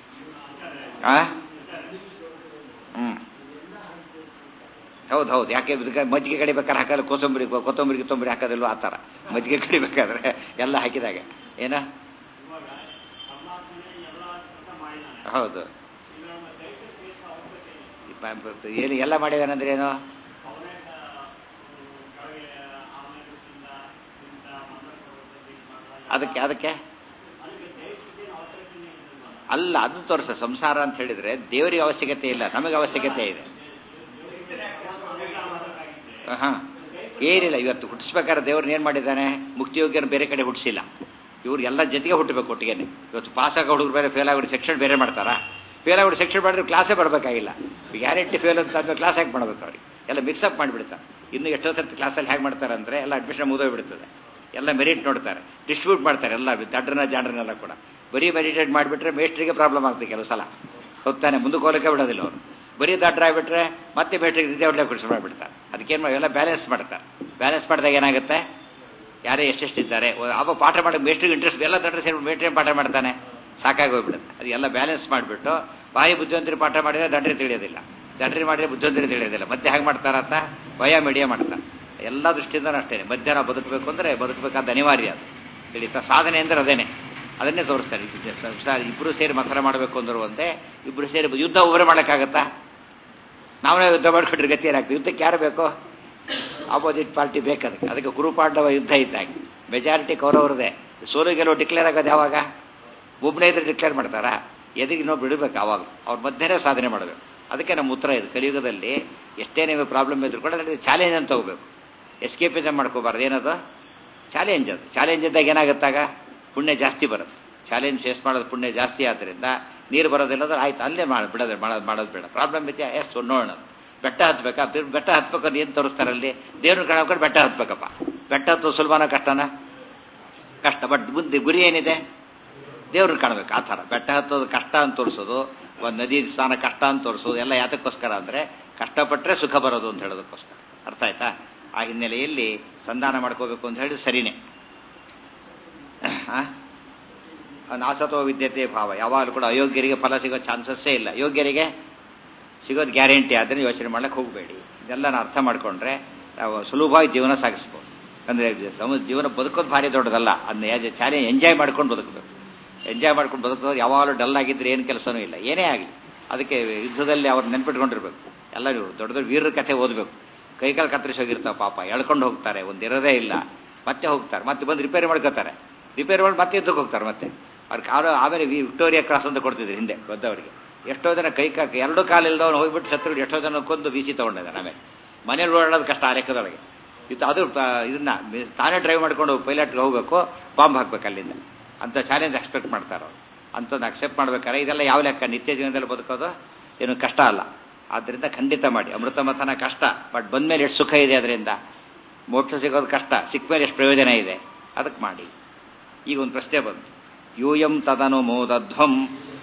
ಆ ಹ್ಮ್ ಹೌದು ಹೌದು ಯಾಕೆ ಇದಕ್ಕೆ ಮಜ್ಜಿಗೆ ಕಡಿಬೇಕಾದ್ರೆ ಹಾಕಲ್ಲ ಕೊತ್ತಂಬರಿ ಕೊತ್ತಂಬರಿ ಗಿತ್ತಂಬರಿ ಹಾಕೋದಿಲ್ವ ಆ ಥರ ಮಜ್ಜಿಗೆ ಕಡಿಬೇಕಾದ್ರೆ ಎಲ್ಲ ಹಾಕಿದಾಗ ಏನ ಹೌದು ಏನು ಎಲ್ಲ ಮಾಡಿದಾನಂದ್ರೆ ಏನು ಅದಕ್ಕೆ ಅದಕ್ಕೆ ಅಲ್ಲ ಅದು ತೋರಿಸ ಸಂಸಾರ ಅಂತ ಹೇಳಿದ್ರೆ ದೇವರಿಗೆ ಅವಶ್ಯಕತೆ ಇಲ್ಲ ನಮಗೆ ಅವಶ್ಯಕತೆ ಇದೆ ಹಾ ಏನಿಲ್ಲ ಇವತ್ತು ಹುಟ್ಟಿಸ್ಬೇಕಾದ್ರೆ ದೇವ್ರನ್ನ ಏನ್ ಮಾಡಿದ್ದಾನೆ ಮುಕ್ತಿಯೋಗ್ಯನ ಬೇರೆ ಕಡೆ ಹುಟ್ಟಿಸಿಲ್ಲ ಇವ್ರು ಎಲ್ಲ ಜೊತೆಗೆ ಹುಟ್ಟಬೇಕು ಒಟ್ಟಿಗೆನೆ ಇವತ್ತು ಪಾಸ್ ಆಗೋ ಹುಡುಗರು ಬೇರೆ ಫೇಲ್ ಆಗೋದು ಸೆಕ್ಷನ್ ಬೇರೆ ಮಾಡ್ತಾರಾ ಫೇಲ್ ಆಗೋದು ಸೆಕ್ಷನ್ ಮಾಡಿದ್ರೆ ಕ್ಲಾಸೇ ಬರಬೇಕಾಗಿಲ್ಲ ಗ್ಯಾರಂಟಿ ಫೇಲ್ ಅಂತ ಆದ್ಮೇಲೆ ಕ್ಲಾಸ್ ಹೇಗೆ ಮಾಡ್ಬೇಕು ಅವ್ರಿಗೆ ಎಲ್ಲ ಮಿಕ್ಸಪ್ ಮಾಡಿಬಿಡ್ತಾರೆ ಇನ್ನು ಎಷ್ಟೋ ಸರ್ತಿ ಕ್ಲಾಸಲ್ಲಿ ಹೇಗೆ ಮಾಡ್ತಾರೆ ಅಂದ್ರೆ ಎಲ್ಲ ಅಡ್ಮಿಷನ್ ಮುಗಿದೋಗ್ಬಿಡ್ತದೆ ಎಲ್ಲ ಮೆರಿಟ್ ನೋಡ್ತಾರೆ ಡಿಸ್ಟ್ರಿಬ್ಯೂಟ್ ಮಾಡ್ತಾರೆ ಎಲ್ಲ ದಡ್ರನ ಜಾಡ್ರನ್ನೆಲ್ಲ ಕೂಡ ಬರೀ ಮೆರಿಟೇಟ್ ಮಾಡಿಬಿಟ್ರೆ ಮೇಸ್ಟ್ರಿಗೆ ಪ್ರಾಬ್ಲಮ್ ಆಗ್ತದೆ ಕೆಲವು ಸಲ ಹೊತ್ತಾನೆ ಮುಂದಕ್ಕೆ ಹೋಗಲಿಕ್ಕೆ ಬಿಡೋದಿಲ್ಲ ಅವರು ಬರೀ ದಡ್ರ ಆಗ್ಬಿಟ್ರೆ ಮತ್ತೆ ಮೇಸ್ಟ್ರಿಗೆ ನಿದ್ದೆ ಹೊಡ್ಲಿಕ್ಕೆ ಕುಡಿಸಿ ಮಾಡಿಬಿಡ್ತಾರೆ ಅದಕ್ಕೇನು ಎಲ್ಲ ಬ್ಯಾಲೆನ್ಸ್ ಮಾಡ್ತಾರೆ ಬ್ಯಾಲೆನ್ಸ್ ಮಾಡಿದಾಗ ಏನಾಗುತ್ತೆ ಯಾರೇ ಎಷ್ಟೆಷ್ಟಿದ್ದಾರೆ ಅವ ಪಾಠ ಮಾಡೋಕೆ ಮೇಸ್ಟ್ರಿಗೆ ಇಂಟ್ರೆಸ್ಟ್ ಎಲ್ಲ ದಡ್ರ ಸೇರಿ ಮೇಸ್ಟ್ರೇನು ಪಾಠ ಮಾಡ್ತಾನೆ ಸಾಕಾಗಿ ಹೋಗ್ಬಿಡುತ್ತೆ ಅದು ಎಲ್ಲ ಬ್ಯಾಲೆನ್ಸ್ ಮಾಡಿಬಿಟ್ಟು ಬಾಯಿ ಬುದ್ಧಿವಂತರಿ ಪಾಠ ಮಾಡಿದ್ರೆ ದಡ್ರಿ ತಿಳಿಯೋದಿಲ್ಲ ದಡ್ರಿ ಮಾಡಿದ್ರೆ ಬುದ್ಧಿವಂತರಿ ತಿಳಿಯೋದಿಲ್ಲ ಮತ್ತೆ ಹೇಗೆ ಮಾಡ್ತಾರಂತ ಭಯ ಮೀಡಿಯಾ ಮಾಡ್ತಾರೆ ಎಲ್ಲ ದೃಷ್ಟಿಯಿಂದನೂ ಅಷ್ಟೇ ಮಧ್ಯಾಹ್ನ ಬದುಕಬೇಕು ಅಂದರೆ ಬದುಕಬೇಕಾದ ಅನಿವಾರ್ಯ ಅದು ತಿಳಿತಾ ಸಾಧನೆ ಅಂದ್ರೆ ಅದೇನೆ ಅದನ್ನೇ ತೋರಿಸ್ತಾರೆ ಸಂಸಾರ ಇಬ್ಬರು ಸೇರಿ ಮಕ್ಕಳ ಮಾಡಬೇಕು ಅಂದ್ರು ಒಂದೇ ಇಬ್ಬರು ಸೇರಿ ಯುದ್ಧ ಒಬ್ಬರೇ ಮಾಡೋಕ್ಕಾಗತ್ತಾ ನಾವೇ ಯುದ್ಧ ಮಾಡ್ಕೊಂಡ್ರೆ ಗತಿ ಏನಾಗ್ತದೆ ಯುದ್ಧಕ್ಕೆ ಯಾರು ಬೇಕು ಆಪೋಸಿಟ್ ಪಾರ್ಟಿ ಬೇಕದಕ್ಕೆ ಅದಕ್ಕೆ ಗುರುಪಾಂಡವ ಯುದ್ಧ ಇದ್ದಾಗ ಮೆಜಾರಿಟಿ ಕೌರವರದೇ ಸೋಲು ಗೆಲುವು ಡಿಕ್ಲೇರ್ ಆಗೋದು ಯಾವಾಗ ಒಬ್ಬನೇ ಇದ್ರೆ ಡಿಕ್ಲೇರ್ ಮಾಡ್ತಾರಾ ಎದಿಗೆ ಇನ್ನೊಬ್ರು ಬಿಡಬೇಕು ಆವಾಗ ಅವ್ರ ಮಧ್ಯೆನೇ ಸಾಧನೆ ಮಾಡಬೇಕು ಅದಕ್ಕೆ ನಮ್ಮ ಉತ್ತರ ಇದು ಕಲಿಯುಗದಲ್ಲಿ ಎಷ್ಟೇ ನೀವು ಪ್ರಾಬ್ಲಮ್ ಇದ್ರು ಕೂಡ ಅದಕ್ಕೆ ಚಾಲೆಂಜ್ ಅಂತ ಹೋಗ್ಬೇಕು ಎಸ್ಕೇಪಿಸಮ್ ಮಾಡ್ಕೋಬಾರ್ದು ಏನದು ಚಾಲೆಂಜ್ ಅದು ಚಾಲೆಂಜ್ ಇದ್ದಾಗ ಏನಾಗುತ್ತಾಗ ಪುಣ್ಯ ಜಾಸ್ತಿ ಬರುತ್ತೆ ಚಾಲೆಂಜ್ ಫೇಸ್ ಮಾಡೋದು ಪುಣ್ಯ ಜಾಸ್ತಿ ಆದ್ದರಿಂದ ನೀರು ಬರೋದಿಲ್ಲದ್ರೆ ಆಯ್ತು ಅಲ್ಲೇ ಮಾಡಿ ಬಿಡೋದು ಮಾಡೋದು ಮಾಡೋದು ಬೇಡ ಪ್ರಾಬ್ಲಮ್ ಇದೆಯಾ ಎಸ್ ನೋಡೋಣ ಬೆಟ್ಟ ಹತ್ಬೇಕಾ ಬೆಟ್ಟ ಹತ್ಬೇಕು ಅಂತ ಏನು ತೋರಿಸ್ತಾರೆ ಅಲ್ಲಿ ದೇವ್ರನ್ನ ಕಾಣಕೊಂಡು ಬೆಟ್ಟ ಹತ್ಬೇಕಪ್ಪ ಬೆಟ್ಟ ಹತ್ತು ಸುಲಭನ ಕಷ್ಟನ ಕಷ್ಟ ಬಟ್ ಮುಂದೆ ಗುರಿ ಏನಿದೆ ದೇವ್ರನ್ನ ಕಾಣಬೇಕು ಆ ಥರ ಬೆಟ್ಟ ಹತ್ತೋದು ಕಷ್ಟ ಅಂತ ತೋರಿಸೋದು ಒಂದು ನದಿ ಸ್ನಾನ ಕಷ್ಟ ಅಂತ ತೋರಿಸೋದು ಎಲ್ಲ ಯಾತಕ್ಕೋಸ್ಕರ ಅಂದರೆ ಕಷ್ಟಪಟ್ಟರೆ ಸುಖ ಬರೋದು ಅಂತ ಹೇಳೋದಕ್ಕೋಸ್ಕರ ಅರ್ಥ ಆಯ್ತಾ ಆ ಹಿನ್ನೆಲೆಯಲ್ಲಿ ಸಂಧಾನ ಮಾಡ್ಕೋಬೇಕು ಅಂತ ಹೇಳಿ ಸರಿನೇ ನಾಸತೋ ವಿದ್ಯತೆ ಭಾವ ಯಾವಾಗಲೂ ಕೂಡ ಅಯೋಗ್ಯರಿಗೆ ಫಲ ಸಿಗೋ ಚಾನ್ಸಸ್ಸೇ ಇಲ್ಲ ಯೋಗ್ಯರಿಗೆ ಸಿಗೋದು ಗ್ಯಾರಂಟಿ ಅದನ್ನು ಯೋಚನೆ ಮಾಡ್ಲಿಕ್ಕೆ ಹೋಗಬೇಡಿ ಇದೆಲ್ಲ ಅರ್ಥ ಮಾಡ್ಕೊಂಡ್ರೆ ನಾವು ಸುಲಭವಾಗಿ ಜೀವನ ಸಾಗಿಸ್ಬೋದು ಅಂದರೆ ಜೀವನ ಬದುಕೋದು ಭಾರಿ ದೊಡ್ಡದಲ್ಲ ಅದನ್ನ ಚಾಲೆಂಜ್ ಎಂಜಾಯ್ ಮಾಡ್ಕೊಂಡು ಬದುಕಬೇಕು ಎಂಜಾಯ್ ಮಾಡ್ಕೊಂಡು ಬದುಕೋದು ಯಾವಾಗಲೂ ಡಲ್ ಆಗಿದ್ರೆ ಏನು ಕೆಲಸನೂ ಇಲ್ಲ ಏನೇ ಆಗಲಿ ಅದಕ್ಕೆ ಯುದ್ಧದಲ್ಲಿ ಅವ್ರು ನೆನ್ಪಿಟ್ಕೊಂಡಿರ್ಬೇಕು ಎಲ್ಲ ನೀವು ದೊಡ್ಡ ದೊಡ್ಡ ವೀರರ ಕಥೆ ಓದಬೇಕು ಕೈಕಾಲು ಕತ್ತರಿಸಿ ಹೋಗಿರ್ತಾವೆ ಪಾಪ ಎಳ್ಕೊಂಡು ಹೋಗ್ತಾರೆ ಒಂದಿರೋದೇ ಇಲ್ಲ ಮತ್ತೆ ಹೋಗ್ತಾರೆ ಮತ್ತೆ ಬಂದು ರಿಪೇರಿ ಮಾಡ್ಕೋತಾರೆ ರಿಪೇರಿ ಮಾಡಿ ಮತ್ತೆ ಯುದ್ಧಕ್ಕೆ ಹೋಗ್ತಾರೆ ಮತ್ತೆ ಅವ್ರ ಕಾಲು ಆಮೇಲೆ ವಿಕ್ಟೋರಿಯಾ ಕ್ರಾಸ್ ಅಂತ ಕೊಡ್ತಿದ್ರು ಹಿಂದೆ ಬಂದವರಿಗೆ ಎಷ್ಟೋ ಜನ ಕೈ ಕಾಕ ಎರಡು ಕಾಲಿಲ್ದವನು ಹೋಗ್ಬಿಟ್ಟು ಶತ್ರು ಎಷ್ಟೋ ಜನ ಕೊಂದು ಬೀಸಿ ತಗೊಂಡಿದ್ದಾನೆ ಆಮೇಲೆ ಮನೇಲಿ ಓಡಾಡೋದು ಕಷ್ಟ ಆ ಲೆಕ್ಕದೊಳಗೆ ಇದು ಅದು ಇದನ್ನ ತಾನೇ ಡ್ರೈವ್ ಮಾಡ್ಕೊಂಡು ಪೈಲಟ್ಗೆ ಹೋಗ್ಬೇಕು ಬಾಂಬ್ ಹಾಕ್ಬೇಕು ಅಲ್ಲಿಂದ ಅಂತ ಚಾಲೆಂಜ್ ಎಕ್ಸ್ಪೆಕ್ಟ್ ಮಾಡ್ತಾರೆ ಅವರು ಅಂಥದ್ದು ಅಕ್ಸೆಪ್ಟ್ ಮಾಡ್ಬೇಕಾದ್ರೆ ಇದೆಲ್ಲ ಯಾವ ಲೆಕ್ಕ ನಿತ್ಯ ಜೀವನದಲ್ಲಿ ಬದುಕೋದು ಏನು ಕಷ್ಟ ಅಲ್ಲ ಆದ್ದರಿಂದ ಖಂಡಿತ ಮಾಡಿ ಅಮೃತ ಮಥನ ಕಷ್ಟ ಬಟ್ ಬಂದ್ಮೇಲೆ ಎಷ್ಟು ಸುಖ ಇದೆ ಅದರಿಂದ ಮೋಕ್ಷ ಸಿಗೋದು ಕಷ್ಟ ಸಿಕ್ಕ ಮೇಲೆ ಎಷ್ಟು ಪ್ರಯೋಜನ ಇದೆ ಅದಕ್ಕೆ ಮಾಡಿ ಈಗ ಒಂದು ಪ್ರಶ್ನೆ ಬಂತು ಯೂಯಂ ತದನು ಮೋದಧ್ವಂ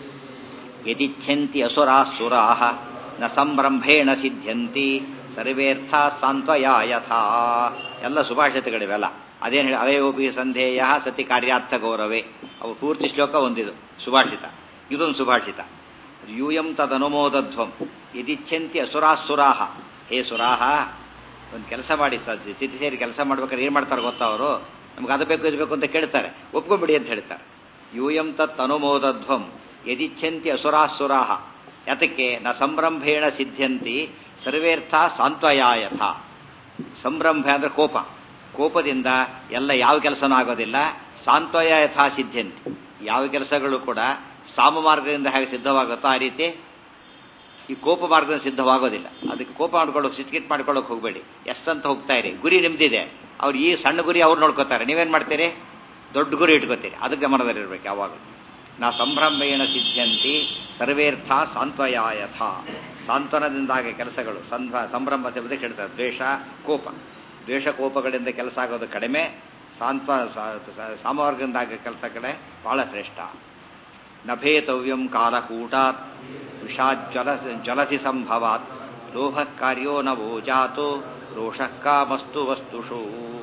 ಯದಿಚ್ಛಂತಿ ಅಸುರಾಸುರಾ ನ ಸಂಭ್ರಂಭೇಣ ಸಿದ್ಧ್ಯಂತಿ ಸರ್ವೇರ್ಥ ಸಾಂತ್ವಯ ಯಥಾ ಎಲ್ಲ ಸುಭಾಷಿತಗಳಿವೆಲ್ಲ ಅದೇನು ಹೇಳಿ ಅವೇಯೋಪಿ ಸಂಧೇಯ ಸತಿ ಕಾರ್ಯಾರ್ಥ ಗೌರವೇ ಅವು ಪೂರ್ತಿ ಶ್ಲೋಕ ಒಂದಿದು ಸುಭಾಷಿತ ಇದೊಂದು ಸುಭಾಷಿತ ಯೂಯಂ ತದನುಮೋದಧ್ವಂ ಯದಿಚ್ಛಂತಿ ಅಸುರಾಸುರಾಹ ಹೇ ಸುರಾಹ ಒಂದು ಕೆಲಸ ಮಾಡಿ ಚಿತಿ ಸೇರಿ ಕೆಲಸ ಮಾಡ್ಬೇಕಾದ್ರೆ ಏನು ಮಾಡ್ತಾರೆ ಗೊತ್ತಾ ಅವರು ನಮ್ಗೆ ಅದು ಬೇಕು ಇದು ಬೇಕು ಅಂತ ಕೇಳ್ತಾರೆ ಒಪ್ಕೊಂಬಿಡಿ ಅಂತ ಹೇಳ್ತಾರೆ ಯೂಯಂ ತತ್ ಅನುಮೋದಧ್ವಂ ಯದಿಚ್ಛಂತಿ ಅಸುರಾಸುರಾಹ ಯಾತಕ್ಕೆ ನ ಸಂಭ್ರಂಭೇಣ ಸಿದ್ಧ್ಯಂತಿ ಸರ್ವೇರ್ಥ ಸಾಂತ್ವಯ ಯಥ ಸಂಭ್ರಂಭ ಅಂದ್ರೆ ಕೋಪ ಕೋಪದಿಂದ ಎಲ್ಲ ಯಾವ ಕೆಲಸನೂ ಆಗೋದಿಲ್ಲ ಸಾಂತ್ವಯ ಯಥಾ ಸಿದ್ಧ್ಯಂತಿ ಯಾವ ಕೆಲಸಗಳು ಕೂಡ ಸಾಮ ಮಾರ್ಗದಿಂದ ಹೇಗೆ ಸಿದ್ಧವಾಗುತ್ತೋ ಆ ರೀತಿ ಈ ಕೋಪ ಮಾರ್ಗದಿಂದ ಸಿದ್ಧವಾಗೋದಿಲ್ಲ ಅದಕ್ಕೆ ಕೋಪ ಮಾಡ್ಕೊಳ್ಳೋಕೆ ಸಿಟ್ಕಿಟ್ ಮಾಡ್ಕೊಳ್ಳೋಕೆ ಹೋಗಬೇಡಿ ಎಷ್ಟಂತ ಹೋಗ್ತಾ ಇರಿ ಗುರಿ ನಿಮ್ದಿದೆ ಅವ್ರು ಈ ಸಣ್ಣ ಗುರಿ ಅವ್ರು ನೋಡ್ಕೋತಾರೆ ನೀವೇನ್ ಮಾಡ್ತೀರಿ ದೊಡ್ಡ ಗುರಿ ಇಟ್ಕೋತೀರಿ ಅದಕ್ಕೆ ಗಮನದಲ್ಲಿರ್ಬೇಕು ಯಾವಾಗ ನಾ ಸಂಭ್ರಮೇಣ ಸಿದ್ಧಂತಿ ಸರ್ವೇರ್ಥ ಸಾಂತ್ವಯ ಯಥ ಸಾಂತ್ವನದಿಂದಾಗ ಕೆಲಸಗಳು ಸಂಭ್ರ ಸಂಭ್ರಮ ಶಬ್ದಕ್ಕೆ ಹೇಳ್ತಾರೆ ದ್ವೇಷ ಕೋಪ ದ್ವೇಷ ಕೋಪಗಳಿಂದ ಕೆಲಸ ಆಗೋದು ಕಡಿಮೆ ಸಾಂತ್ವ ಸಾಮವರ್ಗದಿಂದಾಗ ಕೆಲಸ ಕಡೆ ಬಹಳ ಶ್ರೇಷ್ಠ ನಭೇತವ್ಯಂ ಕಾಲಕೂಟಾತ್ ವಿಷಾಜ್ವಲ ಜ್ವಲಸಿ ಸಂಭವಾತ್ ಲೋಹ ಕಾರ್ಯೋ ನವೋ ಜಾತೋ ರೋಷಃ ಕಾಮಸ್ತು ವಸ್ತುಷು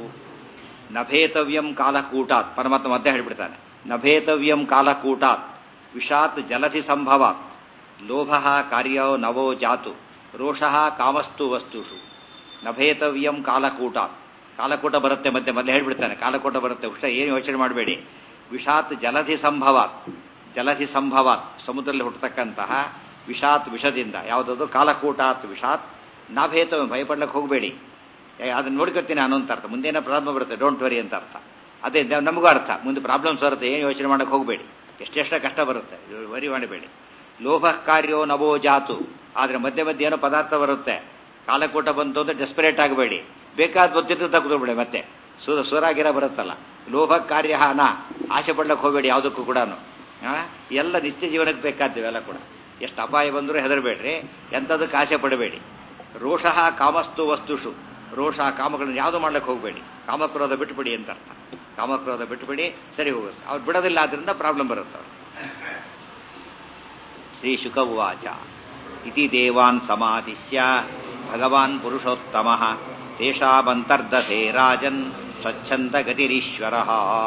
ನಭೇತವ್ಯಂ ಕಾಲಕೂಟಾತ್ ಪರಮಾತ್ಮ ಮತ್ತೆ ಹೇಳ್ಬಿಡ್ತಾನೆ ನಭೇತವ್ಯಂ ಕಾಲಕೂಟಾತ್ ವಿಷಾತ್ ಜಲಧಿ ಸಂಭವಾತ್ ಲೋಭ ಕಾರ್ಯೋ ನವೋ ಜಾತು ರೋಷಃ ಕಾಮಸ್ತು ವಸ್ತುಷು ನಭೇತವ್ಯಂ ಕಾಲಕೂಟಾತ್ ಕಾಲಕೂಟ ಬರುತ್ತೆ ಮತ್ತೆ ಮೊದಲೇ ಹೇಳ್ಬಿಡ್ತಾನೆ ಕಾಲಕೂಟ ಬರುತ್ತೆ ಹುಷ ಏನು ಯೋಚನೆ ಮಾಡಬೇಡಿ ವಿಷಾತ್ ಜಲಧಿ ಸಂಭವಾತ್ ಜಲಧಿ ಸಂಭವಾತ್ ಸಮುದ್ರದಲ್ಲಿ ಹುಟ್ಟತಕ್ಕಂತಹ ವಿಷಾತ್ ವಿಷದಿಂದ ಯಾವುದದು ಕಾಲಕೂಟಾತ್ ವಿಷಾತ್ ನಾಭೇತ ಭಯಪಡ್ಲಕ್ಕೆ ಹೋಗಬೇಡಿ ಅದನ್ನ ನೋಡ್ಕೊತೀನಿ ನಾನು ಅಂತ ಅರ್ಥ ಮುಂದೇನೋ ಪ್ರಾರಂಭ ಬರುತ್ತೆ ಡೋಂಟ್ ವರಿ ಅಂತ ಅರ್ಥ ಅದೇ ನ- ನಮಗೂ ಅರ್ಥ ಮುಂದೆ ಪ್ರಾಬ್ಲಮ್ಸ್ ಬರುತ್ತೆ ಏನು ಯೋಚನೆ ಮಾಡಕ್ಕೆ ಹೋಗಬೇಡಿ ಎಷ್ಟೆಷ್ಟ ಕಷ್ಟ ಬರುತ್ತೆ ವರಿ ಮಾಡಬೇಡಿ ಲೋಭ ಕಾರ್ಯೋ ನವೋ ಜಾತು ಆದರೆ ಮಧ್ಯೆ ಮಧ್ಯೆ ಏನೋ ಪದಾರ್ಥ ಬರುತ್ತೆ ಕಾಲಕೂಟ ಬಂತು ಅಂದ್ರೆ ಡೆಸ್ಪರೇಟ್ ಆಗಬೇಡಿ ಬೇಕಾದ ಗೊತ್ತಿದ್ದು ತಗೊಂಡ್ಬಿಡಿ ಮತ್ತೆ ಸುರ ಸುರಾಗಿರ ಬರುತ್ತಲ್ಲ ಲೋಭ ಕಾರ್ಯ ಹನ ಆಸೆ ಪಡ್ಲಕ್ಕೆ ಹೋಗಬೇಡಿ ಯಾವುದಕ್ಕೂ ಕೂಡ ಎಲ್ಲ ನಿತ್ಯ ಜೀವನಕ್ಕೆ ಬೇಕಾದ್ದು ಇವೆಲ್ಲ ಕೂಡ ಎಷ್ಟು ಅಪಾಯ ಬಂದರೂ ಹೆದರಬೇಡ್ರಿ ಎಂಥದಕ್ಕೆ ಆಸೆ ಪಡಬೇಡಿ ರೋಷಃ ಕಾಮಸ್ತು ವಸ್ತುಷು ರೋಷ ಕಾಮಗಳನ್ನು ಯಾವುದು ಮಾಡ್ಲಿಕ್ಕೆ ಹೋಗಬೇಡಿ ಕಾಮಕ್ರೋಧ ಬಿಟ್ಟುಬಿಡಿ ಅಂತ ಅರ್ಥ ಕಾಮಕ್ರೋಧ ಬಿಟ್ಟುಬಿಡಿ ಸರಿ ಹೋಗುತ್ತೆ ಅವ್ರು ಬಿಡೋದಿಲ್ಲ ಆದ್ರಿಂದ ಪ್ರಾಬ್ಲಮ್ ಬರುತ್ತೆ ಅವ್ರಿಗೆ ಶ್ರೀ ಶುಕ ಉವಾಚ ಇತಿ ದೇವಾನ್ ಸಮಾಧಿಸ್ಯ ಭಗವಾನ್ ಪುರುಷೋತ್ತಮ ತೇಷಾಮಂತರ್ದಧೆ ರಾಜನ್ ಸ್ವಚ್ಛಂದ ಗತಿರೀಶ್ವರ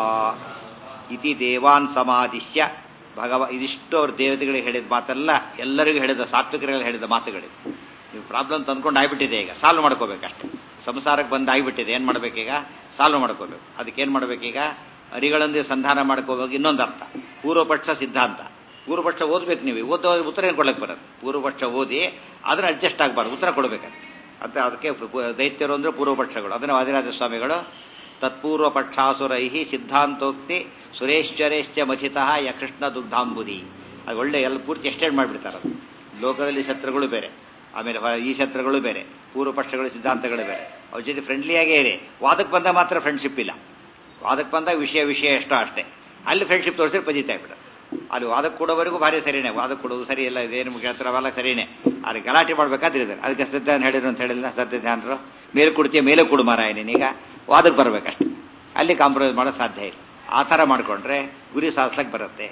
ಇತಿ ದೇವಾನ್ ಸಮಾಧಿಸ್ಯ ಭಗವ ಇದಿಷ್ಟು ಅವ್ರ ದೇವತೆಗಳಿಗೆ ಹೇಳಿದ ಮಾತೆಲ್ಲ ಎಲ್ಲರಿಗೂ ಹೇಳಿದ ಸಾತ್ವಿಕರಿಗೆ ಹೇಳಿದ ಮಾತುಗಳಿದೆ ನೀವು ಪ್ರಾಬ್ಲಮ್ ತಂದ್ಕೊಂಡು ಆಗ್ಬಿಟ್ಟಿದೆ ಈಗ ಸಾಲ್ವ್ ಮಾಡ್ಕೋಬೇಕಷ್ಟೆ ಸಂಸಾರಕ್ಕೆ ಬಂದು ಆಗ್ಬಿಟ್ಟಿದೆ ಏನು ಮಾಡ್ಬೇಕೀಗ ಸಾಲ್ವ್ ಮಾಡ್ಕೋಬೇಕು ಅದಕ್ಕೆ ಏನು ಮಾಡ್ಬೇಕೀಗ ಅರಿಗಳೊಂದಿಗೆ ಸಂಧಾನ ಮಾಡ್ಕೋಬೇಕು ಇನ್ನೊಂದು ಅರ್ಥ ಪೂರ್ವಪಕ್ಷ ಸಿದ್ಧಾಂತ ಪೂರ್ವಪಕ್ಷ ಓದ್ಬೇಕು ನೀವು ಓದೋ ಉತ್ತರ ಏನು ಕೊಡಕ್ಕೆ ಬರುತ್ತೆ ಪೂರ್ವಪಕ್ಷ ಓದಿ ಅದನ್ನ ಅಡ್ಜಸ್ಟ್ ಆಗಬಾರ್ದು ಉತ್ತರ ಕೊಡಬೇಕಂತ ಅಂತ ಅದಕ್ಕೆ ಪು- ದೈತ್ಯರು ಅಂದ್ರೆ ಪೂರ್ವಪಕ್ಷಗಳು ಅದನ್ನು ವಾದಿರಾಜ ಸ್ವಾಮಿಗಳು ತತ್ಪೂರ್ವ ಪಕ್ಷಾಸುರೈ ಸಿದ್ಧಾಂತೋಕ್ತಿ ಸುರೇಶ್ವರೇಶ್ಚ ಮಥಿತಃ ಯಕೃಷ್ಣ ದುಗ್ಧಾಂಬುದಿ ಅದು ಒಳ್ಳೆ ಎಲ್ಲ ಪೂರ್ತಿ ಎಕ್ಸ್ಟೆಂಡ್ ಮಾಡಿಬಿಡ್ತಾರೆ ಅದು ಲೋಕದಲ್ಲಿ ಶತ್ರುಗಳು ಬೇರೆ ಆಮೇಲೆ ಹೊ- ಈ ಶತ್ರುಗಳು ಬೇರೆ ಪೂರ್ವ ಪಕ್ಷಗಳು ಸಿದ್ಧಾಂತಗಳು ಬೇರೆ ಅವ್ರ ಜೊತೆ ಫ್ರೆಂಡ್ಲಿಯಾಗೇ ಇರಿ ವಾದಕ್ಕೆ ಬಂದಾಗ ಮಾತ್ರ ಫ್ರೆಂಡ್ಶಿಪ್ ಇಲ್ಲ ವಾದಕ್ಕೆ ಬಂದಾಗ ವಿಷಯ ವಿಷಯ ಎಷ್ಟೋ ಅಷ್ಟೇ ಅಲ್ಲಿ ಫ್ರೆಂಡ್ಶಿಪ್ ತೋರಿಸಿದ್ರೆ ಪಜಿತಾ ಬಿಡ ಅಲ್ಲಿ ವಾದಕ್ಕೆ ಕೊಡೋವರೆಗೂ ಭಾರಿ ಸರಿನೇ ವಾದಕ್ಕೆ ಕೊಡೋದು ಸರಿ ಇಲ್ಲ ಇದೇನು ಕೇಳ್ತಾರೆ ಅವೆಲ್ಲ ಸರಿನೇ ಆದರೆ ಗಲಾಟೆ ಮಾಡ್ಬೇಕಾದ್ರೆ ಇದ್ದಾರೆ ಅದಕ್ಕೆ ಸತ್ಯಧ್ಯಾನ ಹೇಳಿದ್ರು ಅಂತ ಹೇಳಿಲ್ಲ ಸತ್ಯಧ್ಯಾನರು ಮೇಲೆ ಕೊಡ್ತೀಯ ಮೇಲೆ ಕೊಡು ಮಾರಾಯ ನೀನೀಗ ವಾದಕ್ಕೆ ಬರ್ಬೇಕಷ್ಟೆ ಅಲ್ಲಿ ಕಾಂಪ್ರಮೈಸ್ ಮಾಡೋದು ಸಾಧ್ಯ ಇಲ್ಲ ಆ ಥರ ಮಾಡಿಕೊಂಡ್ರೆ ಗುರಿ ಸಾಧಿಸ್ಲಕ್ಕೆ ಬರುತ್ತೆ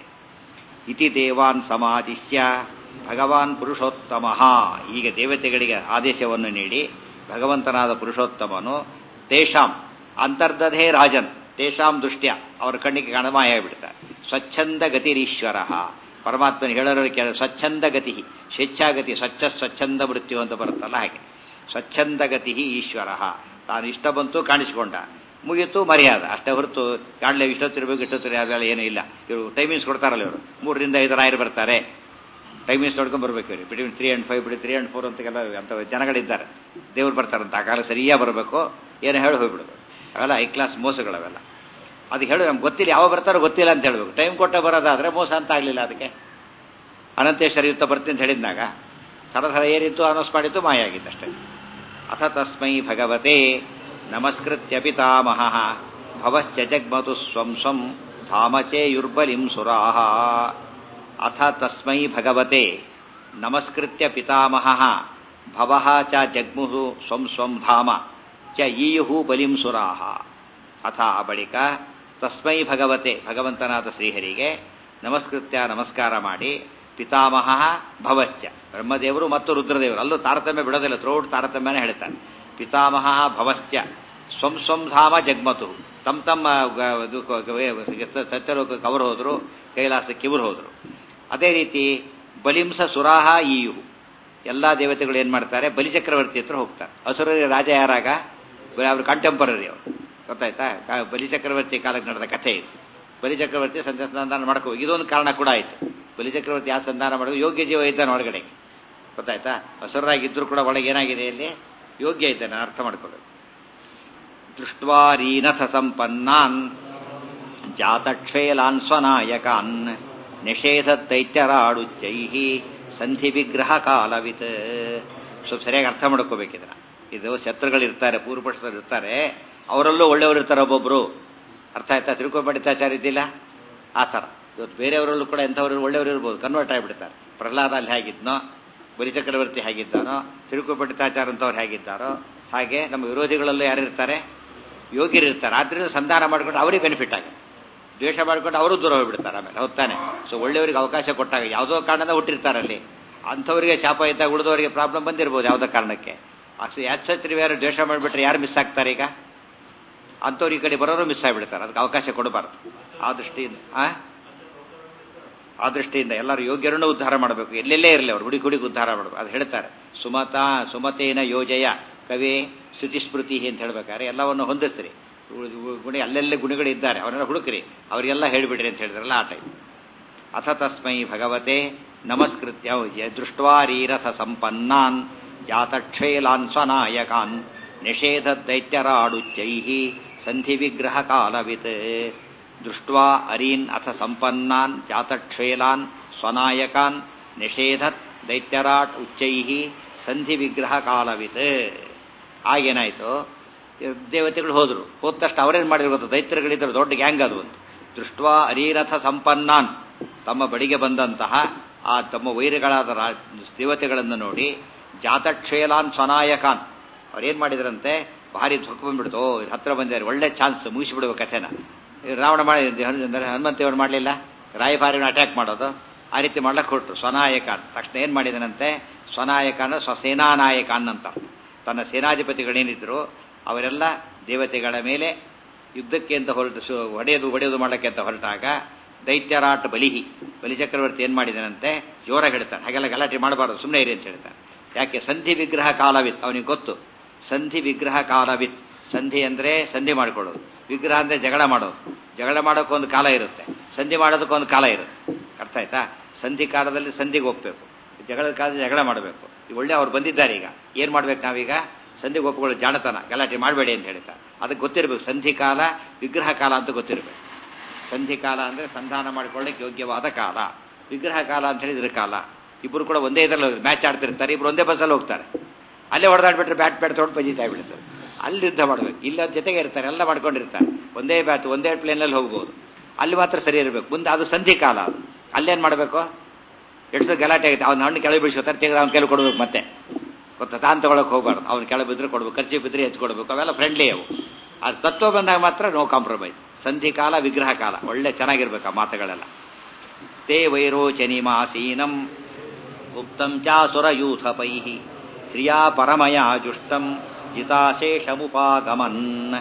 ಇತಿ ದೇವಾನ್ ಸಮಾಧಿಸ್ಯ ಭಗವಾನ್ ಪುರುಷೋತ್ತಮ ಈಗ ದೇವತೆಗಳಿಗೆ ಆದೇಶವನ್ನು ನೀಡಿ ಭಗವಂತನಾದ ಪುರುಷೋತ್ತಮನು ತೇಷಾಂ ಅಂತರ್ದಧೇ ರಾಜನ್ ತೇಷಾಂ ದೃಷ್ಟ್ಯ ಅವರ ಕಣ್ಣಿಗೆ ಕಾಣಮಾಯ ಬಿಡ್ತಾರೆ ಸ್ವಚ್ಛಂದ ಗತಿರೀಶ್ವರ ಪರಮಾತ್ಮನ ಹೇಳೋರು ಕೇಳ ಸ್ವಚ್ಛಂದ ಗತಿ ಸ್ವೇಚ್ಛಾಗತಿ ಸ್ವಚ್ಛ ಸ್ವಚ್ಛಂದ ಮೃತ್ಯು ಅಂತ ಬರುತ್ತಲ್ಲ ಹಾಗೆ ಸ್ವಚ್ಛಂದ ಗತಿ ಈಶ್ವರ ತಾನು ಇಷ್ಟ ಬಂತು ಕಾಣಿಸಿಕೊಂಡ ಮುಗೀತು ಮರ್ಯಾದ ಅಷ್ಟೇ ಹೊರತು ಕಾಣಲೇ ಇಷ್ಟೊತ್ತಿರ್ಬೇಕು ಇಷ್ಟೊತ್ತಿರ ಅದೆಲ್ಲ ಏನೂ ಇಲ್ಲ ಇವರು ಟೈಮಿಂಗ್ಸ್ ಕೊಡ್ತಾರಲ್ಲ ಇವರು ಮೂರರಿಂದ ಐದು ರಾಯರು ಬರ್ತಾರೆ ಟೈಮಿಂಗ್ಸ್ ನೋಡ್ಕೊಂಡು ಬರ್ಬೇಕು ಇವರು ಬಿಟ್ವೀನ್ ತ್ರೀ ಆ್ಯಂಡ್ ಫೈವ್ ಬಿಡಿ ತ್ರೀ ಆ್ಯಂಡ್ ಫೋರ್ ಅಂತೆಲ್ಲ ಅಂತ ಜನಗಳಿದ್ದಾರೆ ದೇವ್ರು ಬರ್ತಾರಂತ ಆ ಕಾಲ ಸರಿಯಾಗಿ ಬರಬೇಕು ಏನು ಹೇಳಿ ಹೋಗ್ಬಿಡ್ಬೇಕು ಅವೆಲ್ಲ ಐ ಕ್ಲಾಸ್ ಮೋಸಗಳವೆಲ್ಲ ಅದು ಹೇಳು ನಮ್ಗೆ ಗೊತ್ತಿಲ್ಲ ಯಾವ ಬರ್ತಾರೋ ಗೊತ್ತಿಲ್ಲ ಅಂತ ಹೇಳ್ಬೇಕು ಟೈಮ್ ಕೊಟ್ಟ ಬರೋದಾದ್ರೆ ಮೋಸ ಅಂತ ಆಗಲಿಲ್ಲ ಅದಕ್ಕೆ ಅನಂತೇಶ್ವರಿ ಯುದ್ಧ ಬರ್ತೀನಿ ಅಂತ ಹೇಳಿದ್ನಾಗ ಥರ ಥರ ಏನಿತ್ತು ಅನೌನ್ಸ್ ಮಾಡಿತ್ತು ಮಾಯ ಆಗಿತ್ತಷ್ಟೇ ಅಥ ತಸ್ಮೈ ಭಗವತೆ ನಮಸ್ಕೃತ್ಯ ಪಿತಾಮಹ ಭವಶ್ಚ ಜಗ್ಮತು ಸ್ವಂ ಸ್ವಂ ಧಾಮಚೇಯುರ್ಬಲಿಂ ಸುರಾಹ ಅಥ ತಸ್ಮೈ ಭಗವತೆ ನಮಸ್ಕೃತ್ಯ ಪಿತಾಮಹ ಭವಃ ಚ ಜಗ್ಮುಹು ಸ್ವಂ ಸ್ವಂ ಧಾಮ ಚ ಈಯುಹು ಬಲಿಂ ಸುರಾಹ ಅಥ ಆ ಬಳಿಕ ತಸ್ಮೈ ಭಗವತೆ ಭಗವಂತನಾದ ಶ್ರೀಹರಿಗೆ ನಮಸ್ಕೃತ್ಯ ನಮಸ್ಕಾರ ಮಾಡಿ ಪಿತಾಮಹ ಭವಶ್ಚ ಬ್ರಹ್ಮದೇವರು ಮತ್ತು ರುದ್ರದೇವರು ಅಲ್ಲೂ ತಾರತಮ್ಯ ಬಿಡೋದಿಲ್ಲ ಥ್ರೋಟ್ ತಾರತಮ್ಯನೇ ಹೇಳ್ತಾನೆ ಪಿತಾಮಹ ಭವಶ್ಚ ಸ್ವಂ ಸ್ವಂ ಧಾಮ ಜಗ್ಮತು ತಮ್ಮ ತಮ್ಮ ಗ- ಇದು ಕ- ಗ- ಸತ್ಯಲೋಕಕ್ಕೆ ಅವರು ಹೋದ್ರು ಕೈಲಾಸಕ್ಕೆ ಇವರು ಹೋದ್ರು ಅದೇ ರೀತಿ ಬಲಿಂಸ ಸುರಾಹ ಈಯು ಎಲ್ಲಾ ದೇವತೆಗಳು ಏನ್ ಮಾಡ್ತಾರೆ ಬಲಿಚಕ್ರವರ್ತಿ ಹತ್ರ ಹೋಗ್ತಾರೆ ಅಸುರರಿ ರಾಜ ಯಾರಾಗ ಅವರು ಕಂಟೆಂಪರರಿ ಅವರು ಗೊತ್ತಾಯ್ತಾ ಕ- ಬಲಿಚಕ್ರವರ್ತಿ ಕಾಲಕ್ಕೆ ನಡೆದ ಕಥೆ ಇದು ಬಲಿಚಕ್ರವರ್ತಿ ಸಂಧ್ಯಾ ಸಂಧಾನ ಮಾಡ್ಕೋ ಇದೊಂದು ಕಾರಣ ಕೂಡ ಆಯ್ತು ಬಲಿಚಕ್ರವರ್ತಿ ಯಾವ ಸಂಧಾನ ಮಾಡೋದು ಯೋಗ್ಯ ಜೀವ ಇದ್ದಾನೆ ಹೊರಗಡೆ ಗೊತ್ತಾಯ್ತಾ ಅಸುರರಾಗಿದ್ರು ಕೂಡ ಒಳಗೆ ಏನಾಗಿದೆ ಇಲ್ಲಿ ಯೋಗ್ಯ ಇದ್ದಾನೆ ಅರ್ಥ ಮಾಡ್ಕೋಬೇಕು ದೃಷ್ಟ್ವಾ ರೀನಥ ಸಂಪನ್ನಾನ್ ಜಾತಕ್ಷೇಲಾನ್ ಸ್ವನಾಯಕಾನ್ ನಿಷೇಧ ದೈತ್ಯರಾಡುಚ್ಚೈ ಸಂಧಿ ವಿಗ್ರಹ ಕಾಲವಿತ್ ಸ್ವಲ್ಪ ಸರಿಯಾಗಿ ಅರ್ಥ ಮಾಡ್ಕೋಬೇಕಿದ್ರ ಇದು ಶತ್ರುಗಳಿರ್ತಾರೆ ಪೂರ್ವಪಕ್ಷದವ್ರು ಇರ್ತಾರೆ ಅವರಲ್ಲೂ ಒಳ್ಳೆಯವರು ಇರ್ತಾರೆ ಒಬ್ಬೊಬ್ರು ಅರ್ಥ ಆಯ್ತಾ ತಿರುಕೋಪಂಡಿತಾಚಾರ್ಯ ಇದ್ದಿಲ್ಲ ಆ ಥರ ಇವತ್ತು ಬೇರೆಯವರಲ್ಲೂ ಕೂಡ ಎಂಥವ್ರು ಒಳ್ಳೆಯವರು ಇರ್ಬೋದು ಕನ್ವರ್ಟ್ ಆಗಿಬಿಡ್ತಾರೆ ಪ್ರಹ್ಲಾದ ಅಲ್ಲಿ ಹೇಗಿದ್ನೋ ಬಲಿಚಕ್ರವರ್ತಿ ಹೇಗಿದ್ದಾನೋ ತಿರುಕೋಪಂಡಿತಾಚಾರ ಅಂತವ್ರು ಹೇಗಿದ್ದಾರೋ ಹಾಗೆ ನಮ್ಮ ವಿರೋಧಿಗಳಲ್ಲೂ ಯಾರು ಇರ್ತಾರೆ ಯೋಗ್ಯರಿರ್ತಾರೆ ಆದ್ರಿಂದ ಸಂಧಾನ ಮಾಡ್ಕೊಂಡು ಅವರಿಗೆ ಬೆನಿಫಿಟ್ ಆಗುತ್ತೆ ದ್ವೇಷ ಮಾಡ್ಕೊಂಡು ಅವರು ದೂರ ಹೋಗ್ಬಿಡ್ತಾರೆ ಆಮೇಲೆ ಹೊತ್ತಾನೆ ಸೊ ಒಳ್ಳೆಯವರಿಗೆ ಅವಕಾಶ ಕೊಟ್ಟಾಗ ಯಾವುದೋ ಕಾರಣದ ಹುಟ್ಟಿರ್ತಾರೆ ಅಲ್ಲಿ ಅಂಥವರಿಗೆ ಶಾಪ ಇದ್ದಾಗ ಉಳಿದವರಿಗೆ ಪ್ರಾಬ್ಲಮ್ ಬಂದಿರ್ಬೋದು ಯಾವುದೋ ಕಾರಣಕ್ಕೆ ಅಷ್ಟು ಯಾಚತ್ರಿ ಯಾರು ದ್ವೇಷ ಮಾಡಿಬಿಟ್ರೆ ಯಾರು ಮಿಸ್ ಆಗ್ತಾರೆ ಈಗ ಅಂಥವ್ರು ಈ ಕಡೆ ಬರೋರು ಮಿಸ್ ಆಗಿಬಿಡ್ತಾರೆ ಅದಕ್ಕೆ ಅವಕಾಶ ಕೊಡಬಾರ್ದು ಆ ದೃಷ್ಟಿಯಿಂದ ಆ ಆ ದೃಷ್ಟಿಯಿಂದ ಎಲ್ಲರೂ ಯೋಗ್ಯರನ್ನು ಉದ್ಧಾರ ಮಾಡಬೇಕು ಎಲ್ಲೆಲ್ಲೇ ಇರಲಿ ಅವರು ಹುಡುಗಿ ಹುಡುಗಿ ಉದ್ಧಾರ ಮಾಡಬೇಕು ಅದು ಹೇಳ್ತಾರೆ ಸುಮತಾ ಸುಮತೇನ ಯೋಜಯ ಕವಿ ಸ್ತುತಿ ಸ್ಮೃತಿ ಅಂತ ಹೇಳ್ಬೇಕಾದ್ರೆ ಎಲ್ಲವನ್ನು ಹೊಂದಿಸ್ರಿ ಉಳ್- ಉಳ್- ಗುಣ ಅಲ್ಲೆಲ್ಲೇ ಗುಣಗಳಿದ್ದಾರೆ ಅವರೆಲ್ಲ ಹುಡುಕ್ರಿ ಅವರಿಗೆಲ್ಲ ಹೇಳಿಬಿಡ್ರಿ ಅಂತ ಹೇಳಿದ್ರಲ್ಲ ಆ ಟೈಮ್ ಅಥ ತಸ್ಮೈ ಭಗವತೆ ನಮಸ್ಕೃತ್ಯ ದೃಷ್ಟ್ವಾ ರೀರಥ ಸಂಪನ್ನಾನ್ ಜಾತಕ್ಷೇಲಾನ್ ಸ್ವನಾಯಕಾನ್ ನಿಷೇಧ ದೈತ್ಯರಾಡುಚ್ಚೈ ಸಂಧಿ ವಿಗ್ರಹ ಕಾಲವಿತ್ ದೃಷ್ಟ್ವಾ ಅರೀನ್ ಅಥ ಸಂಪನ್ನಾನ್ ಜಾತಕ್ಷೇಲಾನ್ ಸ್ವನಾಯಕಾನ್ ನಿಷೇಧತ್ ದೈತ್ಯರಾಟ್ ಉಚ್ಚೈ ಸಂಧಿ ವಿಗ್ರಹ ಕಾಲವಿತ್ ಆಗೇನಾಯ್ತು ದೇವತೆಗಳು ಹೋದ್ರು ಹೋದ ತಕ್ಷಣ ಅವರೇನು ಮಾಡಿದ್ರು ಗೊತ್ತಾ ದೈತ್ಯರುಗಳಿದ್ರು ದೊಡ್ಡ ಗ್ಯಾಂಗ್ ಅದು ಒಂದು ದೃಷ್ಟ್ವಾ ಅರೀರಥ ಸಂಪನ್ನಾನ್ ತಮ್ಮ ಬಳಿಗೆ ಬಂದಂತಹ ಆ ತಮ್ಮ ವೈರಿಗಳಾದ ರಾ- ದೇವತೆಗಳನ್ನು ನೋಡಿ ಜಾತಕ್ಷೇಲಾನ್ ಸ್ವನಾಯಕಾನ್ ಅವ್ರೇನ್ ಮಾಡಿದ್ರಂತೆ ಭಾರಿ ದುಃಖ ಬಂದ್ಬಿಡ್ತು ಓ, ಇವ್ರ್ ಹತ್ರ ಬಂದಿದ್ದಾರೆ ಒಳ್ಳೆ ಚಾನ್ಸ್ ಮುಗಿಸಿಬಿಡುವ ಕಥೆನ ಈ ರಾವಣ ಮಾಡಿ ಹನುಮಂತೇವರು ಮಾಡಲಿಲ್ಲ ರಾಯಭಾರಿನ ಅಟ್ಯಾಕ್ ಮಾಡೋದು ಆ ರೀತಿ ಮಾಡ್ಲಕ್ಕೆ ಕೊಟ್ರು ಸ್ವನಾಯಕಾನ್ ತಕ್ಷಣ ಏನ್ ಮಾಡಿದನಂತೆ ಸ್ವನಾಯಕಾನ ಸ್ವಸೇನಾನಾಯಕಾನ್ ಅಂತ ತನ್ನ ಸೇನಾಧಿಪತಿಗಳೇನಿದ್ರು ಅವರೆಲ್ಲ ದೇವತೆಗಳ ಮೇಲೆ ಯುದ್ಧಕ್ಕೆ ಅಂತ ಹೊರಟು ಸು- ಹೊಡೆಯೋದು ಹೊಡೆಯೋದು ಮಾಡಕ್ಕೆ ಅಂತ ಹೊರಟಾಗ ದೈತ್ಯರಾಟ ಬಲಿಹಿ ಬಲಿಚಕ್ರವರ್ತಿ ಏನ್ ಮಾಡಿದನಂತೆ ಜೋರಾಗಿ ಹೇಳ್ತಾನೆ ಹಾಗೆಲ್ಲ ಗಲಾಟೆ ಮಾಡಬಾರದು ಸುಮ್ಮನೆ ಇರಿ ಅಂತ ಹೇಳ್ತಾನೆ ಯಾಕೆ ಸಂಧಿ ವಿಗ್ರಹ ಕಾಲವಿತ್ ಅವನಿಗೆ ಗೊತ್ತು ಸಂಧಿ ವಿಗ್ರಹ ಕಾಲವಿತ್ ಸಂಧಿ ಅಂದ್ರೆ ಸಂಧಿ ಮಾಡ್ಕೊಳ್ಳೋದು ವಿಗ್ರಹ ಅಂದ್ರೆ ಜಗಳ ಮಾಡೋದು ಜಗಳ ಮಾಡೋಕ್ಕೊಂದು ಕಾಲ ಇರುತ್ತೆ ಸಂಧಿ ಮಾಡೋದಕ್ಕೊಂದು ಕಾಲ ಇರುತ್ತೆ ಅರ್ಥ ಆಯ್ತಾ ಸಂಧಿ ಕಾಲದಲ್ಲಿ ಸಂಧಿಗೆ ಒಪ್ಪಬೇಕು ಜಗಳದ ಕಾಲದಲ್ಲಿ ಜಗಳ ಮಾಡಬೇಕು ಒಳ್ಳೆ ಅವ್ರು ಬಂದಿದ್ದಾರೆ ಈಗ ಏನ್ ಮಾಡ್ಬೇಕು ನಾವೀಗ ಸಂಧಿಗೆ ಒಪ್ಪಿಕೊಳ್ಳೋ ಜಾಣತನ ಗಲಾಟೆ ಮಾಡಬೇಡಿ ಅಂತ ಹೇಳ್ತಾರೆ ಅದಕ್ಕೆ ಗೊತ್ತಿರಬೇಕು ಸಂಧಿ ಕಾಲ ವಿಗ್ರಹ ಕಾಲ ಅಂತ ಗೊತ್ತಿರಬೇಕು ಸಂಧಿ ಕಾಲ ಅಂದ್ರೆ ಸಂಧಾನ ಮಾಡ್ಕೊಳ್ಳಿಕ್ಕೆ ಯೋಗ್ಯವಾದ ಕಾಲ ವಿಗ್ರಹ ಕಾಲ ಅಂತ ಹೇಳಿದ್ರೆ ಕಾಲ ಇಬ್ಬರು ಕೂಡ ಒಂದೇ ಇದರಲ್ಲಿ ಮ್ಯಾಚ್ ಆಡ್ತಿರ್ತಾರೆ ಇಬ್ರು ಒಂದೇ ಬಸ್ಸಲ್ಲಿ ಹೋಗ್ತಾರೆ ಅಲ್ಲೇ ಹೊಡೆದಾಡ್ಬಿಟ್ರೆ ಬ್ಯಾಟ್ ಬ್ಯಾಟ್ ತೊಗೊಂಡು ಪಂಜಿತಾ ಬಿಡ್ತಾರೆ ಅಲ್ಲಿ ಯುದ್ಧ ಮಾಡ್ಬೇಕು ಇಲ್ಲ ಜೊತೆಗೆ ಇರ್ತಾರೆ ಎಲ್ಲ ಮಾಡ್ಕೊಂಡಿರ್ತಾರೆ ಒಂದೇ ಬ್ಯಾಟ್ ಒಂದೇ ಪ್ಲೇನಲ್ಲಿ ಹೋಗ್ಬೋದು ಅಲ್ಲಿ ಮಾತ್ರ ಸರಿ ಇರಬೇಕು ಮುಂದೆ ಅದು ಸಂಧಿ ಕಾಲ ಅದು ಅಲ್ಲೇನ್ ಮಾಡಬೇಕು ಎಷ್ಟು ಗಲಾಟೆ ಆಗುತ್ತೆ ಅವ್ನ ಹಣ್ಣು ಕೆಳಗೆ ಬೀಳ್ಸ್ಕೊತಾರೆ ತೆಗೆದು ಅವ್ನ ಕೆಳಗೆ ಕೊಡ್ಬೇಕು ಮತ್ತೆ ಗೊತ್ತಾ ತಾನು ತಗೊಳಕ್ ಹೋಗ್ಬಾರ್ದು ಅವ್ನ ಕೆಳಗೆ ಬಿದ್ರೆ ಕೊಡ್ಬೇಕು ಖರ್ಚು ಬಿದ್ರೆ ಎತ್ತು ಕೊಡ್ಬೇಕು ಅವೆಲ್ಲ ಫ್ರೆಂಡ್ಲಿ ಅವು ಅದು ತತ್ವ ಬಂದಾಗ ಮಾತ್ರ ನೋ ಕಾಂಪ್ರಮೈಸ್ ಸಂಧಿ ಕಾಲ ವಿಗ್ರಹ ಕಾಲ ಒಳ್ಳೆ ಚೆನ್ನಾಗಿರ್ಬೇಕು ಆ ಮಾತುಗಳೆಲ್ಲ ತೇ ವೈರೋಚನಿಮಾಸೀನಂ ಗುಪ್ತಂ ಚಾಸುರಯೂಥಪೈ ಶ್ರಿಯಾ ಪರಮಯಾ ಜುಷ್ಟಂ ಜಿತಾಶೇಷಮುಪಾಗಮನ್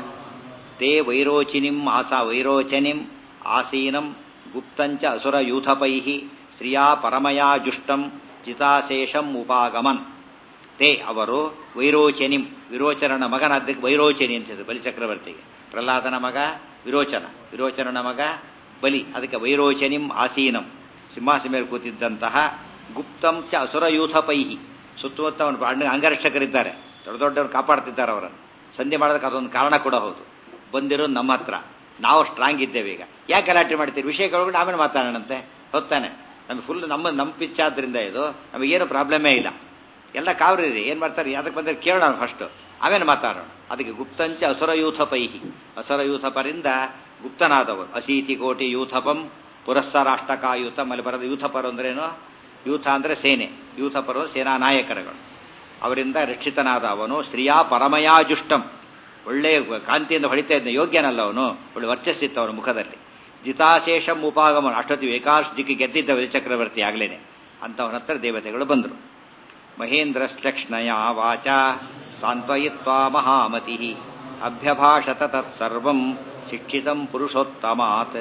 ತೇ ವೈರೋಚಿನಿಂ ಆಸ ವೈರೋಚನಿಂ ಆಸೀನಂ ಗುಪ್ತಂಚ ಅಸುರಯೂಥಪೈ ಶ್ರಿಯಾ ಪರಮಯಾ ಜುಷ್ಟಂ ಜಿತಾಶೇಷಂ ಉಪಾಗಮನ್ ತೇ ಅವರು ವೈರೋಚನಿಂ ವಿರೋಚನನ ಮಗನಾದ್ದಕ್ಕೆ ವೈರೋಚನಿ ಅಂತಿದ್ರು ಬಲಿಚಕ್ರವರ್ತಿಗೆ ಪ್ರಹ್ಲಾದನ ಮಗ ವಿರೋಚನ ವಿರೋಚನನ ಮಗ ಬಲಿ ಅದಕ್ಕೆ ವೈರೋಚನಿಂ ಆಸೀನಂ ಸಿಂಹಾಸ ಮೇಲೆ ಕೂತಿದ್ದಂತಹ ಗುಪ್ತಂ ಚ ಅಸುರಯೂಥಪೈಹಿ ಸುತ್ತಮುತ್ತ ಅವನ ಅಣ್ಣ ಅಂಗರಕ್ಷಕರಿದ್ದಾರೆ ದೊಡ್ಡ ದೊಡ್ಡವರು ಕಾಪಾಡ್ತಿದ್ದಾರೆ ಅವರನ್ನು ಸಂಧಿ ಮಾಡೋದಕ್ಕೆ ಅದೊಂದು ಕಾರಣ ಕೂಡ ಹೌದು ಬಂದಿರೋದು ನಮ್ಮ ಹತ್ರ ನಾವು ಸ್ಟ್ರಾಂಗ್ ಇದ್ದೇವೆ ಈಗ ಯಾಕೆ ಗಲಾಟೆ ಮಾಡ್ತೀರಿ ವಿಷಯ ಕೇಳ್ಕೊಂಡು ಆಮೇಲೆ ಮಾತಾಡೋಣಂತೆ ಹೊತ್ತಾನೆ ನಮಗೆ ಫುಲ್ ನಮ್ಮ ನಮ್ಮ ಪಿಚ್ ಆದ್ರಿಂದ ಇದು ನಮಗೇನು ಪ್ರಾಬ್ಲಮೇ ಇಲ್ಲ ಎಲ್ಲ ಕಾವ್ರಿ ಏನ್ ಮಾಡ್ತಾರೆ ಅದಕ್ಕೆ ಬಂದರೆ ಕೇಳೋಣ ಫಸ್ಟ್ ಆಮೇಲೆ ಮಾತಾಡೋಣ ಅದಕ್ಕೆ ಗುಪ್ತಂಚ ಅಸುರ ಯೂಥಪೈಹಿ ಅಸುರ ಯೂಥಪರಿಂದ ಗುಪ್ತನಾದವರು ಅಶೀತಿ ಕೋಟಿ ಯೂಥಪಂ ಪುರಸ್ಸರಾಷ್ಟಕಾಯೂತಂ ಅಲ್ಲಿ ಬರೋದು ಯೂಥಪರು ಅಂದ್ರೇನು ಯೂಥ ಅಂದ್ರೆ ಸೇನೆ ಯೂಥಪರು ಸೇನಾ ನಾಯಕರುಗಳು ಅವರಿಂದ ರಕ್ಷಿತನಾದ ಅವನು ಶ್ರೀಯಾ ಪರಮಯಾಜುಷ್ಟಂ ಒಳ್ಳೆ ಕಾಂತಿಯಿಂದ ಹೊಳಿತಾ ಇದ್ದ ಯೋಗ್ಯನಲ್ಲ ಅವನು ಒಳ್ಳೆ ವರ್ಚಸ್ಸಿತ್ತು ಅವನ ಮುಖದಲ್ಲಿ ಜಿತಾಶೇಷಂ ಉಪಾಗಮನ ಅಷ್ಟೊತ್ತಿ ಏಕಾಶ ದಿಕ್ಕಿ ಗೆದ್ದಿದ್ದ ಚಕ್ರವರ್ತಿ ಆಗ್ಲೇನೆ ಅಂತವನ ಹತ್ರ ದೇವತೆಗಳು ಬಂದರು ಮಹೇಂದ್ರಶ್ಲಕ್ಷ್ಣಯ ವಾಚ ಸಾಂತ್ವಯಿತ್ವಾ ಮಹಾಮತಿ ಅಭ್ಯಭಾಷತ ತತ್ಸರ್ವಂ ಶಿಕ್ಷಿತಂ ಪುರುಷೋತ್ತಮಾತ್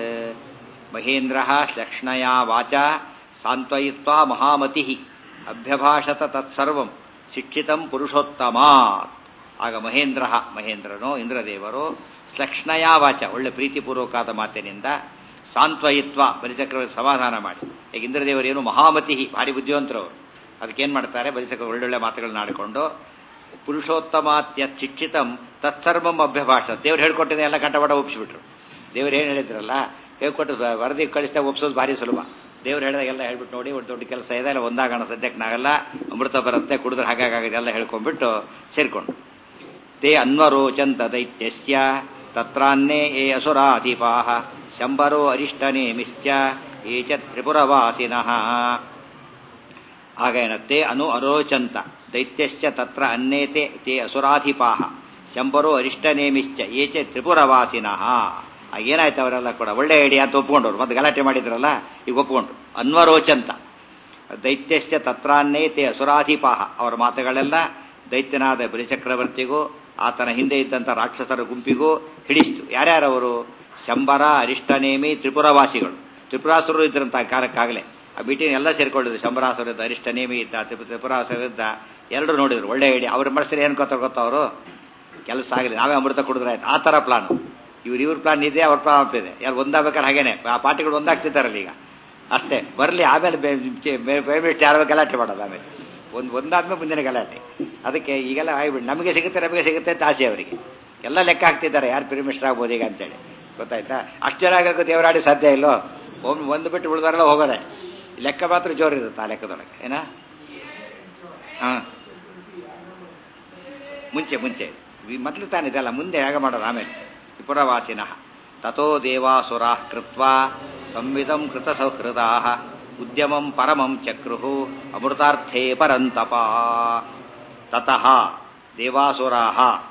ಮಹೇಂದ್ರ ಶ್ಲಕ್ಷ್ಣಯ ವಾಚ ಸಾಂತ್ವಯಿತ್ವಾ ಮಹಾಮತಿ ಅಭ್ಯಭಾಷತ ತತ್ಸರ್ವಂ ಶಿಕ್ಷಿತಂ ಪುರುಷೋತ್ತಮಾತ್ ಆಗ ಮಹೇಂದ್ರ ಮಹೇಂದ್ರನು ಇಂದ್ರದೇವರು ಶ್ಲಕ್ಷ್ಣಯ ವಾಚ ಒಳ್ಳೆ ಪ್ರೀತಿಪೂರ್ವಕವಾದ ಮಾತಿನಿಂದ ಸಾಂತ್ವಯಿತ್ವ ಬಲಿಚಕ್ರವರ್ತಿ ಸಮಾಧಾನ ಮಾಡಿ ಈಗ ಇಂದ್ರದೇವರು ಏನು ಮಹಾಮತಿ ಭಾರಿ ಬುದ್ಧಿವಂತರವರು ಅದಕ್ಕೇನ್ ಮಾಡ್ತಾರೆ ಬಲಿಚಕ್ರ ಒಳ್ಳೊಳ್ಳೆ ಮಾತುಗಳನ್ನ ಆಡಿಕೊಂಡು ಪುರುಷೋತ್ತಮಾತ್ಯ ಶಿಕ್ಷಿತಂ ತತ್ಸರ್ವಂ ಅಭ್ಯಭಾಷ ದೇವ್ರು ಹೇಳ್ಕೊಟ್ಟಿದೆ ಎಲ್ಲ ಕಂಠಪಟ ಒಪ್ಪಿಸ್ಬಿಟ್ರು ದೇವ್ರು ಏನು ಹೇಳಿದ್ರಲ್ಲ ಹೇಳ್ಕೊಟ್ಟು ವರದಿ ಕಳಿಸಿದಾಗ ಒಪ್ಸೋದು ಭಾರಿ ಸುಲಭ ದೇವ್ರು ಹೇಳಿದಾಗ ಎಲ್ಲ ಹೇಳ್ಬಿಟ್ಟು ನೋಡಿ ಒಂದು ದೊಡ್ಡ ಕೆಲಸ ಇದೆ ಇಲ್ಲ ಒಂದಾಗೋಣ ಸದ್ಯಕ್ಕೆ ನಾವೆಲ್ಲ ಅಮೃತ ಬರುತ್ತೆ ಕುಡಿದ್ರೆ ಹಾಗಾಗಿದೆ ಎಲ್ಲ ಹೇಳ್ಕೊಂಡ್ಬಿಟ್ಟು ಸೇರ್ಕೊಂಡು ತೇ ಅನ್ವರೋಚಂತ ದೈತ್ಯಸ್ಯ ತತ್ರಾನ್ನೇ ಏ ಅಸುರಾಧಿಪಾಹ ಶಂಬರೋ ಅರಿಷ್ಟನೇಮಿಶ್ಚ ಏ ಚ ತ್ರಿಪುರವಾಸಿನಃ ಆಗ ಏನತ್ತೆ ಅನು ಅರೋಚಂತ ದೈತ್ಯಶ್ಚ ತತ್ರ ಅನ್ನೇತೆ ತೇ ಅಸುರಾಧಿಪಾಹ ಶಂಬರೋ ಅರಿಷ್ಟನೇಮಿಶ್ಚ ಏ ಚ ತ್ರಿಪುರವಾಸಿನಃ ಆಗ ಏನಾಯ್ತು ಅವರೆಲ್ಲ ಕೂಡ ಒಳ್ಳೆ ಐಡಿಯಾ ಅಂತ ಒಪ್ಕೊಂಡವ್ರು ಮತ್ತೆ ಗಲಾಟೆ ಮಾಡಿದ್ರಲ್ಲ ಈಗ ಒಪ್ಕೊಂಡ್ರು ಅನ್ವರೋಚಂತ ದೈತ್ಯಶ್ಚ ತತ್ರಾನ್ನೇ ತೇ ಅಸುರಾಧಿಪಾಹ ಅವರ ಮಾತುಗಳೆಲ್ಲ ದೈತ್ಯನಾದ ಬಲಿಚಕ್ರವರ್ತಿಗೂ ಆತನ ಹಿಂದೆ ಇದ್ದಂಥ ರಾಕ್ಷಸರ ಗುಂಪಿಗೂ ಹಿಡಿಸ್ತು ಯಾರ್ಯಾರವರು ಶಂಬರ ಅರಿಷ್ಟನೇಮಿ ತ್ರಿಪುರವಾಸಿಗಳು ತ್ರಿಪುರಾಸುರರು ಇದ್ರಂತ ಕಾಲಕ್ಕಾಗಲೇ ಆ ಮೀಟಿಂಗ್ ಎಲ್ಲ ಸೇರ್ಕೊಂಡಿದ್ರು ಶಂಬರಾಸುರ ಇದ್ದ ಅರಿಷ್ಟನೇಮಿ ಇದ್ದ ತ್ರಿಪು ತ್ರಿಪುರಾಸುರ ಇದ್ದ ಎಲ್ಲರೂ ನೋಡಿದ್ರು ಒಳ್ಳೆ ಐಡಿಯಾ ಅವ್ರ ಮನಸ್ಸಲ್ಲಿ ಏನು ಗೊತ್ತ ಗೊತ್ತ ಅವರು ಕೆಲಸ ಆಗಲಿ ನಾವೇ ಅಮೃತ ಕುಡಿದ್ರೆ ಆಯ್ತು ಆ ಥರ ಪ್ಲಾನ್ ಇವ್ರು ಇವ್ರ ಪ್ಲಾನ್ ಇದೆ ಅವ್ರ ಪ್ಲಾನ್ ಇದೆ ಯಾರು ಒಂದಾಗ್ಬೇಕಾದ್ರೆ ಹಾಗೇನೆ ಆ ಪಾರ್ಟಿಗಳು ಒಂದಾಗ್ತಿದ್ದಾರಲ್ಲ ಈಗ ಅಷ್ಟೇ ಬರಲಿ ಆಮೇಲೆ ಪೇಮೆಂಟ್ ಯಾರು ಗಲಾಟೆ ಮಾಡೋದು ಆಮೇಲೆ ಒಂದು ಒಂದಾದ್ಮೇಲೆ ಮುಂದಿನ ಗಲಾಟೆ ಅದಕ್ಕೆ ಈಗೆಲ್ಲ ಆಗ್ಬಿಟ್ಟು ನಮಗೆ ಸಿಗುತ್ತೆ ನಮಗೆ ಸಿಗುತ್ತೆ ಅಂತ ಆಸೆ ಅವರಿಗೆ ಎಲ್ಲ ಲೆಕ್ಕ ಹಾಕ್ತಿದ್ದಾರೆ ಯಾರು ಪಿರಿಮಿಸ್ಟರ್ ಆಗ್ಬೋದು ಈಗ ಅಂತೇಳಿ ಗೊತ್ತಾಯ್ತಾ ಅಷ್ಟು ಜನ ಆಗಕ್ಕೆ ದೇವರಾಡಿ ಸಾಧ್ಯ ಇಲ್ಲೋ ಒಮ್ಮೆ ಒಂದು ಬಿಟ್ಟು ಉಳಿದಾರೆಲ್ಲ ಹೋಗೋದೆ ಲೆಕ್ಕ ಮಾತ್ರ ಜೋರು ಇರುತ್ತೆ ಆ ಲೆಕ್ಕದೊಳಗೆ ಏನ ಹಾಂ ಮುಂಚೆ ಮುಂಚೆ ಈ ಮೊದಲು ತಾನಿದೆಲ್ಲ ಮುಂದೆ ಹೇಗೆ ಮಾಡೋದು ಆಮೇಲೆ ವಿಪುರವಾಸಿನಃ ತಥೋ ದೇವಾಸುರಾ ಕೃತ್ವ ಸಂವಿಧಂ ಕೃತ ಸೌಹೃದಾ ಉದ್ಯಮಂ ಪರಮಂ ಚಕ್ರು ಅಮೃತಾರ್ಥೇ ಪರಂತಪ ತತಃ ದೇವಾಸುರಾ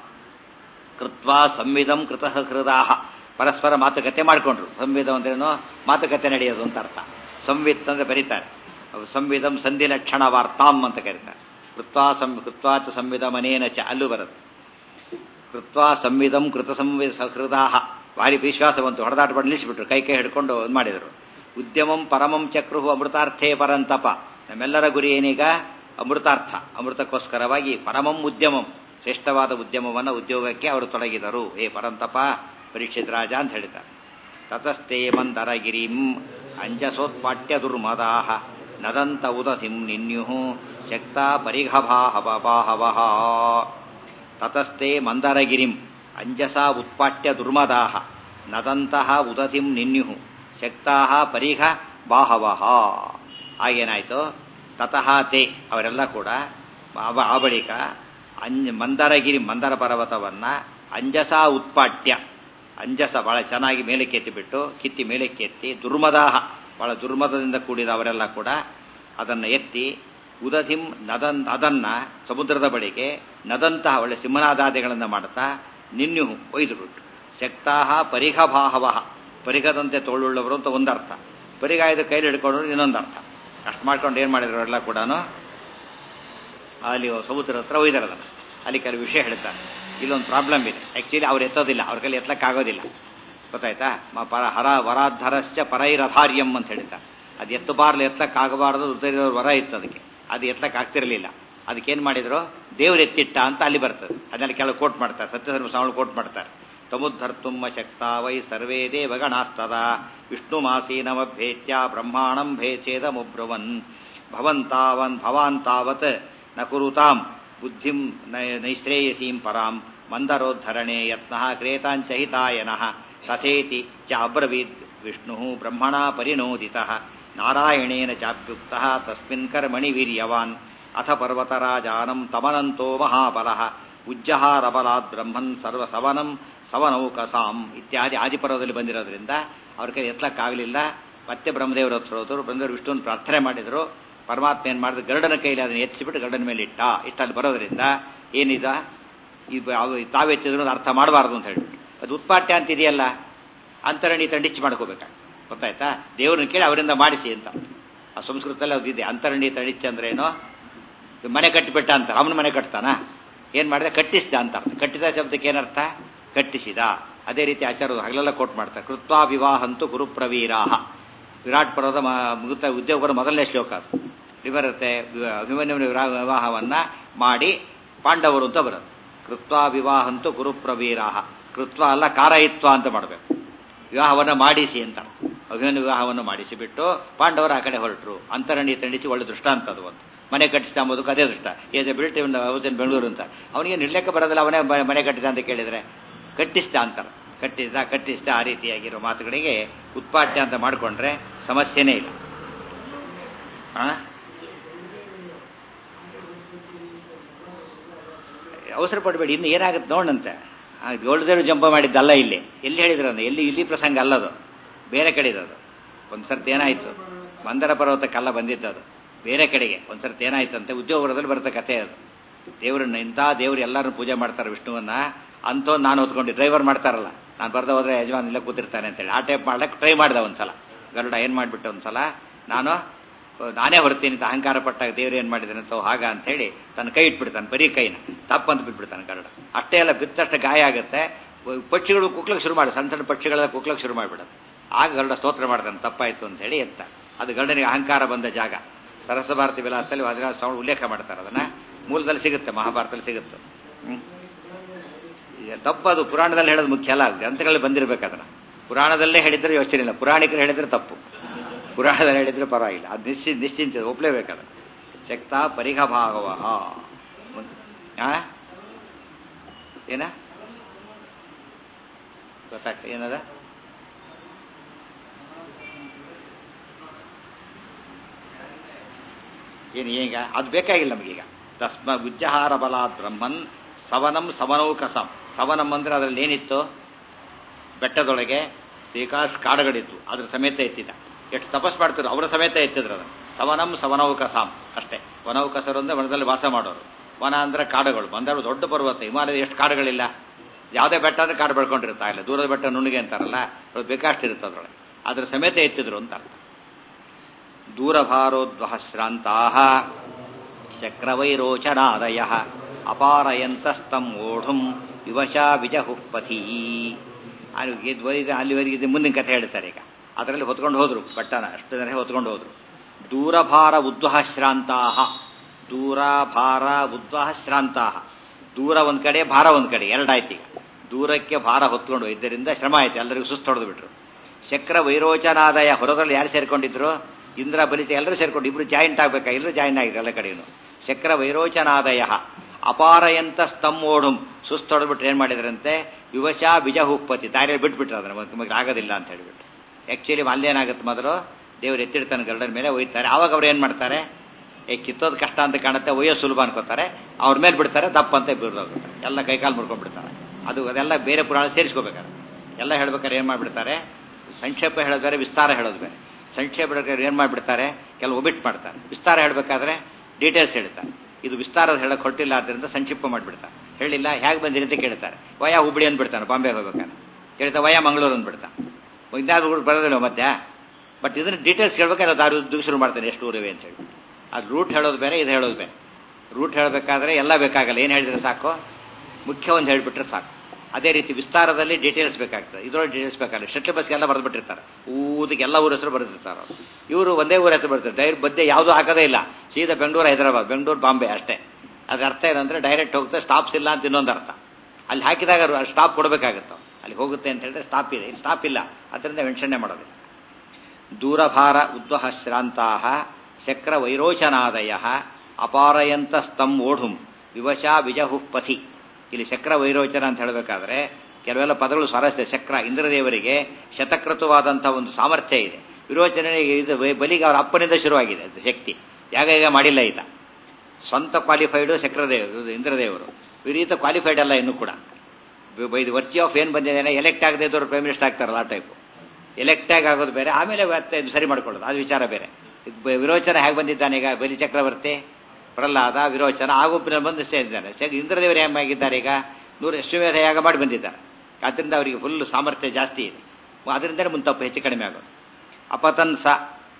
ಕೃತ್ವ ಸಂವಿಧಂ ಕೃತ ಹೃದಾ ಪರಸ್ಪರ ಮಾತುಕತೆ ಮಾಡಿಕೊಂಡ್ರು ಸಂವಿಧಂ ಅಂದ್ರೇನು ಮಾತುಕತೆ ನಡೆಯೋದು ಅಂತ ಅರ್ಥ ಸಂವಿತ್ ಅಂದ್ರೆ ಬರೀತಾರೆ ಅವು ಸಂವಿಧಂ ಸಂಧಿ ಲಕ್ಷಣ ವಾರ್ತಾಂ ಅಂತ ಕರೀತಾರೆ ಕೃತ್ವಾ ಸಂ ಕೃತ್ವಾಚ ಸಂವಿಧ ಮನೇನ ಚ ಅಲ್ಲೂ ಬರುತ್ತೆ ಕೃತ್ವಾ ಸಂವಿಧಂ ಕೃತ ಸಂವಿ ಸಹೃದಾ ಭಾರಿ ವಿಶ್ವಾಸ ಬಂತು ಹೊಡೆದಾಟ ಮಾಡಿ ನಿಲ್ಲಿಸಿಬಿಟ್ರು ಕೈ ಕೈ ಹಿಡ್ಕೊಂಡು ಇದು ಮಾಡಿದರು ಉದ್ಯಮಂ ಪರಮಂ ಚಕ್ರು ಅಮೃತಾರ್ಥೇ ಪರಂತಪ ನಮ್ಮೆಲ್ಲರ ಗುರಿ ಏನೀಗ ಅಮೃತಾರ್ಥ ಅಮೃತಕ್ಕೋಸ್ಕರವಾಗಿ ಪರಮಂ ಉದ್ಯಮಂ ಶ್ರೇಷ್ಠವಾದ ಉದ್ಯಮವನ್ನು ಉದ್ಯೋಗಕ್ಕೆ ಅವರು ತೊಡಗಿದರು ಏ ಪರಂತಪ ಪರೀಕ್ಷಿತ್ ರಾಜ ಅಂತ ಹೇಳಿದ್ದಾರೆ ತತಸ್ತೆ ಮಂದರಗಿರಿಂ ಅಂಜಸೋತ್ಪಾಟ್ಯ ದುರ್ಮದಾಹ ನದಂತ ಉದತಿಂ ನಿನ್ಯು ಶಕ್ತ ಪರಿಘಭಾಹವಹ ತತಸ್ತೆ ಮಂದರಗಿರಿಂ ಅಂಜಸ ಉತ್ಪಾಟ್ಯ ದುರ್ಮದಾಹ ನದಂತಹ ಉದತಿಂ ನಿನ್ಯು ಶಕ್ತಾ ಪರಿಘ ಬಾಹವಹ ಆಗೇನಾಯ್ತು ತತಃ ತೇ ಅವರೆಲ್ಲ ಕೂಡ ಆ- ಆ ಬಳಿಕ ಅಂಜ ಮಂದರಗಿರಿ ಮಂದರ ಪರ್ವತವನ್ನ ಅಂಜಸ ಉತ್ಪಾಟ್ಯ ಅಂಜಸ ಬಹಳ ಚೆನ್ನಾಗಿ ಮೇಲೆ ಕೆತ್ತಿಬಿಟ್ಟು ಕಿತ್ತಿ ಮೇಲೆ ಕೆತ್ತಿ ದುರ್ಮದಾಹ ಬಹಳ ದುರ್ಮದದಿಂದ ಕೂಡಿದ ಅವರೆಲ್ಲ ಕೂಡ ಅದನ್ನು ಎತ್ತಿ ಉದಧಿಂ ನದನ್ ಅದನ್ನ ಸಮುದ್ರದ ಬಳಿಗೆ ನದಂತಹ ಒಳ್ಳೆ ಸಿಂಹನಾದಾದಿಗಳನ್ನು ಮಾಡುತ್ತಾ ನಿನ್ಯು ಒಯ್ದು ಬಿಟ್ಟು ಶಕ್ತಾಹ ಪರಿಘಭಾಹವ ಪರಿಘದಂತೆ ತೋಳುಳ್ಳವರು ಅಂತ ಒಂದರ್ಥ ಪರಿಗಾಯದ ಕೈಲಿ ಹಿಡ್ಕೊಂಡು ಇನ್ನೊಂದು ಅರ್ಥ ಅಷ್ಟು ಮಾಡ್ಕೊಂಡು ಏನು ಮಾಡಿದ್ರು ಎಲ್ಲ ಕೂಡ ಅಲ್ಲಿ ಸಮುದ್ರ ಹತ್ರ ಒಯ್ದಾರೆ ಅದನ್ನು ಅಲ್ಲಿ ಕೆಲವು ವಿಷಯ ಹೇಳ್ತಾರೆ ಇಲ್ಲೊಂದು ಪ್ರಾಬ್ಲಮ್ ಇದೆ ಆ್ಯಕ್ಚುಲಿ ಅವ್ರು ಎತ್ತೋದಿಲ್ಲ ಅವ್ರ ಕೈಲಿ ಎತ್ತಕ್ಕಾಗೋದಿಲ್ಲ ಗೊತ್ತಾಯ್ತಾ ಮ- ಪರ ಹರ ವರಾಧರಶ್ಚ ಪರೈರಥಾರ್ಯಂ ಅಂತ ಹೇಳ್ತಾರೆ ಅದು ಎತ್ತಬಾರ್ಲು ಎತ್ತಕ್ಕಾಗಬಾರ್ದು ಉತ್ತರಿದವ್ರ ವರ ಇತ್ತು ಅದಕ್ಕೆ ಅದು ಎತ್ತಕ್ಕೆ ಆಗ್ತಿರಲಿಲ್ಲ ಅದಕ್ಕೇನು ಮಾಡಿದ್ರು ದೇವ್ರು ಎತ್ತಿಟ್ಟ ಅಂತ ಅಲ್ಲಿ ಬರ್ತದೆ ಅದನ್ನೆಲ್ಲ ಕೆಲವು ಕೋಟ್ ಮಾಡ್ತಾರೆ ಸತ್ಯಧರ್ಮ ಸ್ವಾಮಿ ಕೋಟ್ ಮಾಡ್ತಾರೆ ತಮುದ್ಧರ್ತುಮ್ಮ ಶಕ್ತ ವೈ ಸರ್ವೇ ದೇವಗಣಾಸ್ತದ ವಿಷ್ಣು ಮಾಸೀನಮಭ್ಯೇತ್ಯ ಬ್ರಹ್ಮಾಣಂ ಭೇಚೇದ ಮುಬ್ರುವನ್ ಭವಂತಾವನ್ ಭವಾನ್ ತಾವತ್ ನ ಕುರುತಾಂ ಬುದ್ಧಿಂ ನೈ- ನೈಶ್ರೇಯಸೀಂ ಪರಾಂ ಮಂದರೋದ್ಧರಣೆ ಯತ್ನ ಕ್ರೇತಾಂಚ ಹಿತಾಯನಃ ತಥೇತಿ ಚ ಅಬ್ರವೀದ್ ವಿಷ್ಣು ಬ್ರಹ್ಮಣ ಪರಿನೋದಿತ ನಾರಾಯಣೇನ ಚಾಪ್ಯುಕ್ತ ತಸ್ಮಿನ್ ಕರ್ಮಣಿ ವೀರ್ಯವಾನ್ ಅಥ ಪರ್ವತರಾಜಾನಂ ತಮನಂತೋ ಮಹಾಬಲಃ ಉಜ್ಜಹಾರಬಲಾದ್ ಬ್ರಹ್ಮನ್ ಸರ್ವಸವನಂ ಸವನೌಕಸಾಂ ಇತ್ಯಾದಿ ಆದಿಪರ್ವದಲ್ಲಿ ಬಂದಿರೋದ್ರಿಂದ ಅವ್ರ ಕೈ ಎತ್ತಲಕ್ಕಾಗಲಿಲ್ಲ ಮತ್ತೆ ಬ್ರಹ್ಮದೇವರ ಹತ್ರ ಹೋದರು ಬ್ರಹ್ಮದೇವರು ವಿಷ್ಣುವನ್ನು ಪ್ರಾರ್ಥನೆ ಮಾಡಿದರು ಪರಮಾತ್ಮ ಏನು ಮಾಡಿದ್ರು ಗರುಡನ ಕೈಲಿ ಅದನ್ನು ಎತ್ತಿಬಿಟ್ಟು ಗರುಡನ ಮೇಲೆ ಇಟ್ಟ ಇಟ್ಟಲ್ಲಿ ಬರೋದ್ರಿಂದ ಏನಿದ ಈ ಬ- ಅವು ತಾವೆತ್ತಿದ್ರು ಅರ್ಥ ಮಾಡಬಾರ್ದು ಅಂತ ಹೇಳ್ಬಿಟ್ಟು ಅದು ಉತ್ಪಾಟ್ಯ ಅಂತ ಇದೆಯಲ್ಲ ಅಂತರಣಿ ತಂಡಿಚ್ಚಿ ಮಾಡ್ಕೋಬೇಕಾಗ ಗೊತ್ತಾಯ್ತಾ ದೇವ್ರನ್ನ ಕೇಳಿ ಅವರಿಂದ ಮಾಡಿಸಿ ಅಂತ ಆ ಸಂಸ್ಕೃತದಲ್ಲಿ ಅದಿದೆ ಅಂತರಣಿ ತಣಿಚ್ಚ ಅಂದ್ರೆ ಏನೋ ಮನೆ ಕಟ್ಟಿಬಿಟ್ಟ ಅಂತ ಅವನ ಮನೆ ಕಟ್ತಾನ ಏನ್ ಮಾಡಿದೆ ಕಟ್ಟಿಸಿದ ಅಂತ ಅರ್ಥ ಕಟ್ಟಿದ ಶಬ್ದಕ್ಕೆ ಏನರ್ಥ ಕಟ್ಟಿಸಿದ ಅದೇ ರೀತಿ ಆಚಾರ್ಯರು ಹಗಲೆಲ್ಲ ಕೋಟ್ ಮಾಡ್ತಾರೆ ಕೃತ್ವಾ ವಿವಾಹಂತು ಗುರುಪ್ರವೀರಾಹ ವಿರಾಟ್ ಪರ್ವದ ಮ- ಮುಗಿತ ಉದ್ಯೋಗರ ಮೊದಲನೇ ಶ್ಲೋಕ ಅದು ಇಲ್ಲಿ ಬರುತ್ತೆ ವಿ- ಅಭಿಮನ್ಯುವಿನ ವಿರಾ- ವಿವಾಹವನ್ನ ಮಾಡಿ ಪಾಂಡವರು ಅಂತ ಬರುತ್ತೆ ಕೃತ್ವಾ ವಿವಾಹಂತು ಗುರುಪ್ರವೀರಾಹ ಕೃತ್ವ ಅಲ್ಲ ಕಾರಯಿತ್ವ ಅಂತ ಮಾಡಬೇಕು ವಿವಾಹವನ್ನ ಮಾಡಿಸಿ ಅಂತ ಅಭಿಮನ್ಯು ವಿವಾಹವನ್ನು ಮಾಡಿಸಿಬಿಟ್ಟು ಪಾಂಡವರು ಆ ಕಡೆ ಹೊರಟರು ಅಂತರಣಿ ತಂಡಿಸಿ ಒಳ್ಳೆ ದೃಷ್ಟಾಂತ ಅದು ಒಂದು ಮನೆ ಕಟ್ಟಿಸಿದ ಅಂಬೋದಕ್ಕೆ ಅದೇ ದೃಷ್ಟ as a built in house in Bengaluru ಅಂತ ಅವನಿಗೆ ನಿರ್ಲೆಕ್ಕ ಬರೋದಿಲ್ಲ ಅವನೇ ಮ- ಮನೆ ಕಟ್ಟಿದ ಅಂತ ಕೇಳಿದ್ರೆ ಕಟ್ಟಿಸಿದ ಅಂತಾರೆ ಕಟ್ಟಿಸಿದ ಕಟ್ಟಿಸಿದ ಆ ರೀತಿಯಾಗಿರೋ ಮಾತುಗಳಿಗೆ ಉತ್ಪಾಟ್ಯ ಅಂತ ಮಾಡಿಕೊಂಡ್ರೆ ಸಮಸ್ಯೆನೇ ಇಲ್ಲ ಆ? ಅವಸರ ಪಡಬೇಡಿ ಇನ್ನು ಏನಾಗುತ್ತೆ ನೋಡಂತೆ ಗೋಲ್ಡದೇವರು ಜಂಪ ಮಾಡಿದ್ದಲ್ಲ ಇಲ್ಲಿ ಎಲ್ಲಿ ಹೇಳಿದ್ರಂತ ಎಲ್ಲಿ ಇಲ್ಲಿ ಪ್ರಸಂಗ ಅಲ್ಲದು ಬೇರೆ ಕಡೆ ಅದು ಒಂದ್ಸರ್ತಿ ಏನಾಯ್ತು ಮಂದರ ಪರ್ವತಕ್ಕೆಲ್ಲ ಬಂದಿದ್ದದು ಬೇರೆ ಕಡೆಗೆ ಒಂದ್ಸರ್ತಿ ಏನಾಯ್ತಂತೆ ಉದ್ಯೋಗದಲ್ಲಿ ಬರುತ್ತೆ ಕಥೆ ಅದು ದೇವ್ರನ್ನ ಇಂಥ ದೇವ್ರು ಎಲ್ಲರೂ ಪೂಜೆ ಮಾಡ್ತಾರೆ ವಿಷ್ಣುವನ್ನ ಅಂತೂ ನಾನು ಹೊತ್ಕೊಂಡು ಡ್ರೈವರ್ ಮಾಡ್ತಾರಲ್ಲ ನಾನು ಬರ್ದ ಹೋದ್ರೆ ಯಜಮಾನ್ ಇಲ್ಲೇ ಕೂತಿರ್ತಾನೆ ಅಂತೇಳಿ ಆ ಟೈಪ್ ಮಾಡ್ಲಿಕ್ಕೆ ಟ್ರೈ ಮಾಡ್ದೆ ಒಂದ್ಸಲ ಗರುಡ ಏನ್ ಮಾಡ್ಬಿಟ್ಟು ಒಂದ್ಸಲ ನಾನು ನಾನೇ ಹೊರ್ತೀನಿ ಅಂತ ಅಹಂಕಾರ ಪಟ್ಟಾಗ ದೇವ್ರು ಏನ್ ಮಾಡಿದಾನೆ ಅಂತ ಹಾಗ ಅಂತ ಹೇಳಿ ತನ್ನ ಕೈ ಇಟ್ಬಿಡ್ತಾನೆ ಬರೀ ಕೈನ ತಪ್ಪಂತ ಬಿಟ್ಬಿಡ್ತಾನೆ ಗರುಡ ಅಷ್ಟೇ ಎಲ್ಲ ಬಿತ್ತಷ್ಟು ಗಾಯ ಆಗುತ್ತೆ ಪಕ್ಷಿಗಳು ಕುಕ್ಲಕ್ಕೆ ಶುರು ಮಾಡಿ ಸಣ್ಣ ಸಣ್ಣ ಪಕ್ಷಿಗಳೆಲ್ಲ ಕುಕ್ಲಕ್ಕೆ ಶುರು ಮಾಡಿಬಿಡೋದು ಆಗ ಗರುಡ ಸ್ತೋತ್ರ ಮಾಡ್ತಾನೆ ತಪ್ಪಾಯ್ತು ಅಂತ ಹೇಳಿ ಎತ್ತ ಅದು ಗರುಡನಿಗೆ ಅಹಂಕಾರ ಬಂದ ಜಾಗ ಸರಸ ಭಾರತಿ ವಿಲಾಸದಲ್ಲಿ ವಾದಿರಾಜ ಸ್ವಾಮಿ ಉಲ್ಲೇಖ ಮಾಡ್ತಾರೆ ಅದನ್ನ ಮೂಲದಲ್ಲಿ ಸಿಗುತ್ತೆ ಮಹಾಭಾರತದಲ್ಲಿ ಸಿಗುತ್ತೆ ಹ್ಮ್ ಈಗ ತಪ್ಪದು ಪುರಾಣದಲ್ಲಿ ಹೇಳೋದು ಮುಖ್ಯ ಅಲ್ಲ ಗ್ರಂಥಗಳಲ್ಲಿ ಬಂದಿರಬೇಕು ಅದನ್ನ ಪುರಾಣದಲ್ಲೇ ಹೇಳಿದ್ರೆ ಯೋಚನೆ ಇಲ್ಲ ಪುರಾಣಿಕರು ಹೇಳಿದ್ರೆ ತಪ್ಪು ಪುರಾಣದಲ್ಲಿ ಹೇಳಿದ್ರೆ ಪರವಾಗಿಲ್ಲ ಅದು ನಿಶ್ಚಿ ನಿಶ್ಚಿಂತ ಒಪ್ಲೇಬೇಕದ ಶಕ್ತ ಪರಿಘ ಭಾಗವ ಏನ ಗೊತ್ತಾಗ್ತದೆ ಏನದ ಏನು ಈಗ ಅದು ಬೇಕಾಗಿಲ್ಲ ನಮಗೀಗ ತಸ್ಮ ಉಜ್ಜಹಾರ ಬಲಾತ್ ಬ್ರಹ್ಮನ್ ಸವನಂ ಸವನೌಕಸಂ ಸವನಂ ಅಂದ್ರೆ ಅದರಲ್ಲಿ ಏನಿತ್ತು ಬೆಟ್ಟದೊಳಗೆ ಬೇಕಾಷ್ಟು ಕಾಡುಗಳಿತ್ತು ಅದ್ರ ಸಮೇತ ಎತ್ತಿದ ಎಷ್ಟು ತಪಸ್ ಮಾಡ್ತಿದ್ರು ಅವರ ಸಮೇತ ಎತ್ತಿದ್ರು ಅದನ್ನು ಸವನಂ ಸವನೌಕಸಾಂ ಅಷ್ಟೇ ವನೌಕಸರು ಅಂದ್ರೆ ವನದಲ್ಲಿ ವಾಸ ಮಾಡೋರು ವನ ಅಂದ್ರೆ ಕಾಡುಗಳು ಬಂದವರು ದೊಡ್ಡ ಪರ್ವತ ಹಿಮಾಲಯದ ಎಷ್ಟು ಕಾಡುಗಳಿಲ್ಲ ಯಾವುದೇ ಬೆಟ್ಟ ಅಂದ್ರೆ ಕಾಡು ಬೆಳ್ಕೊಂಡಿರ್ತಾ ಇಲ್ಲ ದೂರದ ಬೆಟ್ಟ ನುಣ್ಣಿಗೆ ಅಂತಾರಲ್ಲ ಅದು ಬೇಕಾಷ್ಟು ಇರುತ್ತೆ ಅದರೊಳಗೆ ಅದ್ರ ಸಮೇತ ಎತ್ತಿದ್ರು ಅಂತ ಅರ್ಥ ದೂರಭಾರೋದ್ವಹ ಶ್ರಾಂತಾ ಶಕ್ರವೈರೋಚನಾದಯ ಅಪಾರಯಂತಸ್ತಂ ಓಢುಂ ವಿವಶಾ ವಿಜಹುಪಥಿ ಅಲ್ಲಿವರೆಗೆ ಮುಂದಿನ ಕಥೆ ಹೇಳ್ತಾರೆ ಈಗ ಅದರಲ್ಲಿ ಹೊತ್ಕೊಂಡು ಹೋದ್ರು ಬಟ್ಟನ ಅಷ್ಟು ಜನ ಹೊತ್ಕೊಂಡು ಹೋದ್ರು ದೂರಭಾರ ಉದ್ವಹ ಶ್ರಾಂತಾ ದೂರಭಾರ ಉದ್ವಹ ಶ್ರಾಂತಾ ದೂರ ಒಂದ್ ಕಡೆ ಭಾರ ಒಂದ್ ಕಡೆ ಎರಡಾಯ್ತು ಈಗ ದೂರಕ್ಕೆ ಭಾರ ಹೊತ್ಕೊಂಡು ಇದರಿಂದ ಶ್ರಮ ಆಯ್ತು ಎಲ್ಲರಿಗೂ ಸುಸ್ತು ಹೊಡೆದು ಬಿಟ್ರು ಚಕ್ರ ವೈರೋಚನಾದಯ ಹೊರದಲ್ಲಿ ಯಾರು ಸೇರ್ಕೊಂಡಿದ್ರು ಇಂದ್ರ ಬಲಿತ ಎಲ್ಲರೂ ಸೇರ್ಕೊಂಡು ಇಬ್ರು ಜಾಯಿಂಟ್ ಆಗ್ಬೇಕಾ ಎಲ್ಲರೂ ಜಾಯಿನ್ ಆಗಿದ್ರು ಎಲ್ಲ ಕಡೆಯೂ ಚಕ್ರ ವೈರೋಚನಾದಯ ಅಪಾರಯಂತ ಸ್ತಂಭೋಢುಂ ಸುಸ್ತು ಹೊಡೆದ್ಬಿಟ್ರೆ ಏನ್ ಮಾಡಿದ್ರಂತೆ ವಿವಶ ಬಿಜಹುಪ್ಪತಿ ದಾರಿಯಲ್ಲಿ ಬಿಟ್ಬಿಟ್ರು ಅದನ್ನ ನಮಗೆ ಆಗೋದಿಲ್ಲ ಅಂತ ಹೇಳ್ಬಿಟ್ಟು ಆಕ್ಚುಲಿ ಅಲ್ಲೇನಾಗುತ್ತೆ ಮೊದಲು ದೇವ್ರು ಎತ್ತಿಡ್ತಾನೆ ಗರುಡನ ಮೇಲೆ ಒಯ್ತಾರೆ ಆವಾಗ ಅವ್ರು ಏನ್ ಮಾಡ್ತಾರೆ ಏ ಕಿತ್ತೋದು ಕಷ್ಟ ಅಂತ ಕಾಣುತ್ತೆ ಒಯ್ಯೋ ಸುಲಭ ಅನ್ಕೋತಾರೆ ಅವ್ರ ಮೇಲೆ ಬಿಡ್ತಾರೆ ದಪ್ಪ ಅಂತ ಬಿಡ್ದೋಗ್ಬಿಡ್ತಾರೆ ಎಲ್ಲ ಕೈಕಾಲು ಮುರ್ಕೊಂಡ್ಬಿಡ್ತಾರೆ ಅದು ಅದೆಲ್ಲ ಬೇರೆ ಪುರಾಣ ಸೇರಿಸ್ಕೋಬೇಕಾರೆ ಎಲ್ಲ ಹೇಳ್ಬೇಕಾದ್ರೆ ಏನ್ ಮಾಡ್ಬಿಡ್ತಾರೆ ಸಂಕ್ಷೇಪ ಹೇಳೋದು ಬೇರೆ ವಿಸ್ತಾರ ಹೇಳೋದು ಬೇರೆ ಸಂಕ್ಷೇಪ ಹೇಳೋಕೆ ಏನ್ ಮಾಡ್ಬಿಡ್ತಾರೆ ಕೆಲವು ಒಬಿಟ್ ಮಾಡ್ತಾರೆ ವಿಸ್ತಾರ ಹೇಳ್ಬೇಕಾದ್ರೆ ಡೀಟೇಲ್ಸ್ ಹೇಳ್ತಾರೆ ಇದು ವಿಸ್ತಾರದ ಹೇಳಕ್ ಹೊಟ್ಟಿಲ್ಲ ಆದ್ದರಿಂದ ಸಂಕ್ಷಿಪ್ತ ಮಾಡ್ಬಿಡ್ತಾರೆ ಹೇಳಿಲ್ಲ ಹೇಗೆ ಬಂದಿರಿ ಅಂತ ಕೇಳ್ತಾರೆ ವಯ ಹುಬ್ಳಿ ಅಂದ್ಬಿಡ್ತಾನೆ ಬಾಂಬೆ ಹೋಗ್ಬೇಕಾದ್ರೆ ಕೇಳ್ತಾರೆ ವಯ ಮಂಗಳೂರು ಅಂದ್ಬಿಡ್ತಾನೆ ಇನ್ಯಾರು ಬರೋದಿಲ್ಲ ಮತ್ತೆ ಬಟ್ ಇದನ್ನ ಡೀಟೇಲ್ಸ್ ಹೇಳ್ಬೇಕಾದ್ರೆ ದಾರಿ ಉದ್ದಕ್ಕೆ ಶುರು ಮಾಡ್ತಾನೆ ಎಷ್ಟು ಊರಿವೆ ಅಂತ ಹೇಳಿ ಅದು ರೂಟ್ ಹೇಳೋದು ಬೇರೆ ಇದು ಹೇಳೋದು ಬೇರೆ ರೂಟ್ ಹೇಳಬೇಕಾದ್ರೆ ಎಲ್ಲ ಬೇಕಾಗಲ್ಲ ಏನು ಹೇಳಿದ್ರೆ ಸಾಕು ಮುಖ್ಯ ಒಂದು ಹೇಳಿಬಿಟ್ರೆ ಸಾಕು ಅದೇ ರೀತಿ ವಿಸ್ತಾರದಲ್ಲಿ ಡೀಟೇಲ್ಸ್ ಬೇಕಾಗ್ತದೆ ಇದ್ರೊಳಗೆ ಡೀಟೇಲ್ಸ್ ಬೇಕಾಗಲ್ಲ ಶಟ್ಲ್ ಬಸ್ಗೆಲ್ಲ ಬರೆದ್ಬಿಟ್ಟಿರ್ತಾರೆ ಊದಿಗೆ ಎಲ್ಲ ಊರ ಹೆಸರು ಬರೆದಿರ್ತಾರೆ ಇವರು ಒಂದೇ ಊರ ಹೆಸರು ಬರ್ತಾರೆ ಡೈರ್ ಮಧ್ಯೆ ಯಾವುದೂ ಹಾಕೋದೇ ಇಲ್ಲ ಸೀದಾ ಬೆಂಗಳೂರು ಹೈದರಾಬಾದ್ ಬೆಂಗಳೂರು ಬಾಂಬೆ ಅಷ್ಟೇ ಅದ್ರ ಅರ್ಥ ಏನಂದ್ರೆ ಡೈರೆಕ್ಟ್ ಹೋಗುತ್ತೆ ಸ್ಟಾಪ್ಸ್ ಇಲ್ಲ ಅಂತ ಇನ್ನೊಂದು ಅರ್ಥ ಅಲ್ಲಿ ಹಾಕಿದಾಗ ಸ್ಟಾಪ್ ಕೊಡಬೇಕಾಗುತ್ತೆ ಅಲ್ಲಿ ಹೋಗುತ್ತೆ ಅಂತ ಹೇಳಿದ್ರೆ ಸ್ಟಾಪ್ ಇದೆ ಇಲ್ಲಿ ಸ್ಟಾಪ್ ಇಲ್ಲ ಅದರಿಂದ ಮೆನ್ಷನ್ನೇ ಮಾಡೋದಿಲ್ಲ ದೂರಭಾರ ಉದ್ವಹ ಶ್ರಾಂತಾ ಚಕ್ರ ವೈರೋಚನಾದಯ ಅಪಾರಯಂತ ಸ್ತಂ ಓಢುಂ ವಿವಶಾ ವಿಜಹುಃ ಪಥಿ ಇಲ್ಲಿ ಚಕ್ರ ವೈರೋಚನ ಅಂತ ಹೇಳಬೇಕಾದ್ರೆ ಕೆಲವೆಲ್ಲ ಪದಗಳು ಸ್ವಾರಸ್ಯ ಚಕ್ರ ಇಂದ್ರದೇವರಿಗೆ ಶತಕೃತವಾದಂತಹ ಒಂದು ಸಾಮರ್ಥ್ಯ ಇದೆ ವಿರೋಚನೆಗೆ ಇದು ಬಲಿಗೆ ಅವರ ಅಪ್ಪನಿಂದ ಶುರುವಾಗಿದೆ ಅದು ಶಕ್ತಿ ಯಾಗ ಈಗ ಮಾಡಿಲ್ಲ ಈತ ಸ್ವಂತ ಕ್ವಾಲಿಫೈಡು ಚಕ್ರದೇವ ಇಂದ್ರದೇವರು ವಿರೀತ ಕ್ವಾಲಿಫೈಡ್ ಅಲ್ಲ ಇನ್ನೂ ಕೂಡ ಇದು ವರ್ಚಿ ಆಫ್ ಏನು ಬಂದಿದೆ ಎಲೆಕ್ಟ್ ಆಗದೆ ಇದ್ದವರು ಪ್ರೈಮ್ ಮಿನಿಸ್ಟರ್ ಆಗ್ತಾರಲ್ಲ ಆ ಟೈಪು ಎಲೆಕ್ಟ್ ಆಗಿ ಆಗೋದು ಬೇರೆ ಆಮೇಲೆ ಇದು ಸರಿ ಮಾಡ್ಕೊಳ್ಳೋದು ಅದು ವಿಚಾರ ಬೇರೆ ವಿರೋಚನ ಹೇಗೆ ಬಂದಿದ್ದಾನೆ ಈಗ ಬಲಿ ಚಕ್ರವರ್ತಿ ಪ್ರಹ್ಲಾದ ವಿರೋಚನ ಆಗುಪ್ಪಿನ ಬಂದು ಸೇರಿದ್ದಾರೆ ಇಂದ್ರದೇವರು ಹೇಗಿದ್ದಾರೆ ಈಗ ನೂರು ಅಶ್ವಮೇಧ ಯಾಗ ಮಾಡಿ ಬಂದಿದ್ದಾರೆ ಅದರಿಂದ ಅವರಿಗೆ ಫುಲ್ ಸಾಮರ್ಥ್ಯ ಜಾಸ್ತಿ ಇದೆ ಅದರಿಂದಲೇ ಮುಂತಪ್ಪು ಹೆಚ್ಚು ಕಡಿಮೆ ಆಗೋದು ಅಪತನ್ ಸ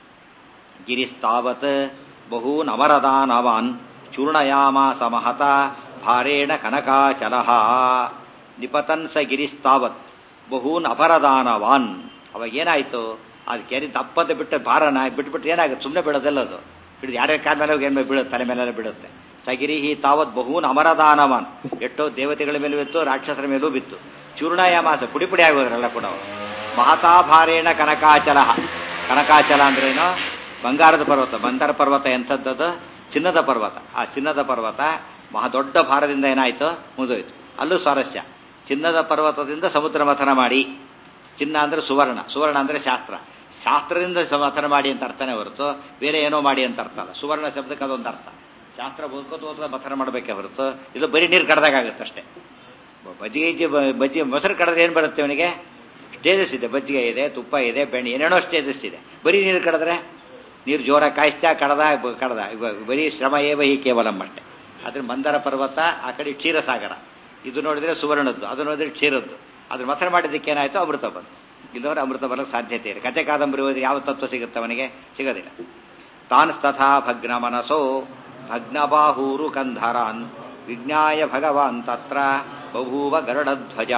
ಗಿರಿಸ್ತಾವತ್ ಬಹೂನ್ ಅಮರದಾನವಾನ್ ಚೂರ್ಣಯಾಮಾಸ ಮಹತ ಭಾರೇಣ ಕನಕಾಚಲ ನಿಪತನ್ ಸ ಗಿರಿಸ್ತಾವತ್ ಬಹೂನ್ ಅಪರದಾನವಾನ್ ಅವಾಗ ಏನಾಯ್ತು ಅದು ಕೆರೆ ದಪ್ಪದ ಬಿಟ್ಟು ಭಾರನ ಬಿಟ್ಬಿಟ್ಟು ಏನಾಗುತ್ತೆ ಸುಮ್ಮನೆ ಬೀಳೋದಲ್ಲ ಅದು ಹಿಡಿದು ಯಾರ್ಯಾರ ಕಾಲ ಮೇಲೆ ಹೋಗಿ ಏನು ಬೀಳುತ್ತೆ ತಲೆ ಮೇಲೆಲ್ಲ ಬೀಳುತ್ತೆ ಸಗಿರಿಹಿ ತಾವತ್ ಬಹೂನ್ ಅಮರದಾನವಾನ್ ಎಷ್ಟೋ ದೇವತೆಗಳ ಮೇಲೂ ಬಿತ್ತು ರಾಕ್ಷಸರ ಮೇಲೂ ಬಿತ್ತು ಚೂರ್ಣಯಾಮಾಸ ಪುಡಿ ಪುಡಿ ಆಗೋದ್ರಲ್ಲ ಕೂಡ ಮಹತಾಭಾರೇಣ ಕನಕಾಚಲ ಕನಕಾಚಲ ಅಂದ್ರೇನು ಬಂಗಾರದ ಪರ್ವತ ಬಂಗಾರ ಪರ್ವತ ಎಂಥದ್ದದು ಚಿನ್ನದ ಪರ್ವತ ಆ ಚಿನ್ನದ ಪರ್ವತ ಮಹಾ ದೊಡ್ಡ ಭಾರದಿಂದ ಏನಾಯ್ತು ಮುಗಿದೋಯ್ತು ಅಲ್ಲೂ ಸ್ವಾರಸ್ಯ ಚಿನ್ನದ ಪರ್ವತದಿಂದ ಸಮುದ್ರ ಮಥನ ಮಾಡಿ ಚಿನ್ನ ಅಂದ್ರೆ ಸುವರ್ಣ ಸುವರ್ಣ ಅಂದ್ರೆ ಶಾಸ್ತ್ರ ಶಾಸ್ತ್ರದಿಂದ ಮಥನ ಮಾಡಿ ಅಂತ ಅರ್ಥನೇ ಹೊರತು ಬೇರೆ ಏನೋ ಮಾಡಿ ಅಂತ ಅರ್ಥ ಅಲ್ಲ ಸುವರ್ಣ ಶಬ್ದಕ್ಕೆ ಅದೊಂದು ಅರ್ಥ ಶಾಸ್ತ್ರ ಓದ್ಕೋತ ಓದ್ಕೋತ ಮಥನ ಮಾಡಬೇಕೇ ಹೊರತು ಇದು ಬರೀ ನೀರು ಕಡ್ದಾಗುತ್ತೆ ಅಷ್ಟೇ ಬಜ್ಜಿಗೆ ಬಜ್ಜಿ ಮೊಸರು ಕಡದ್ರೆ ಏನು ಬರುತ್ತೆ ಅವನಿಗೆ ಸ್ಟೇಜಸ್ ಇದೆ ಬಜ್ಜಿಗೆ ಇದೆ ತುಪ್ಪ ಇದೆ ಬೆಣ್ಣೆ ಏನೇನೋ ಸ್ಟೇಜಸ್ ಇದೆ ಬರೀ ನೀರು ಕಡಿದ್ರೆ ನೀರು ಜೋರ ಕಾಯಿಸ್ತಾ ಕಡದ ಕಡದ ಬರೀ ಶ್ರಮ ಏವ ಹಿ ಕೇವಲ ಮಟ್ಟೆ ಅದ್ರ ಮಂದರ ಪರ್ವತ ಆ ಕಡೆ ಕ್ಷೀರಸಾಗರ ಇದು ನೋಡಿದ್ರೆ ಸುವರ್ಣದ್ದು ಅದು ನೋಡಿದ್ರೆ ಕ್ಷೀರದ್ದು ಅದ್ರ ಮಥನ ಮಾಡಿದ್ದಕ್ಕೆ ಏನಾಯ್ತು ಅಮೃತ ಬಂತು ಇಲ್ಲವರೆ ಅಮೃತ ಬರಕ್ಕೆ ಸಾಧ್ಯತೆ ಇದೆ ಕತೆ ಕಾದಂಬರಿ ಓದಿ ಯಾವ ತತ್ವ ಸಿಗುತ್ತೆ ಅವನಿಗೆ ಸಿಗೋದಿಲ್ಲ ತಾನ್ಸ್ತಥಾ ಭಗ್ನ ಮನಸೋ ಭಗ್ನಬಾಹೂರು ಕಂಧರಾನ್ ವಿಜ್ಞಾಯ ಭಗವಾನ್ ತತ್ರ ಬಭೂವ ಗರುಡಧ್ವಜ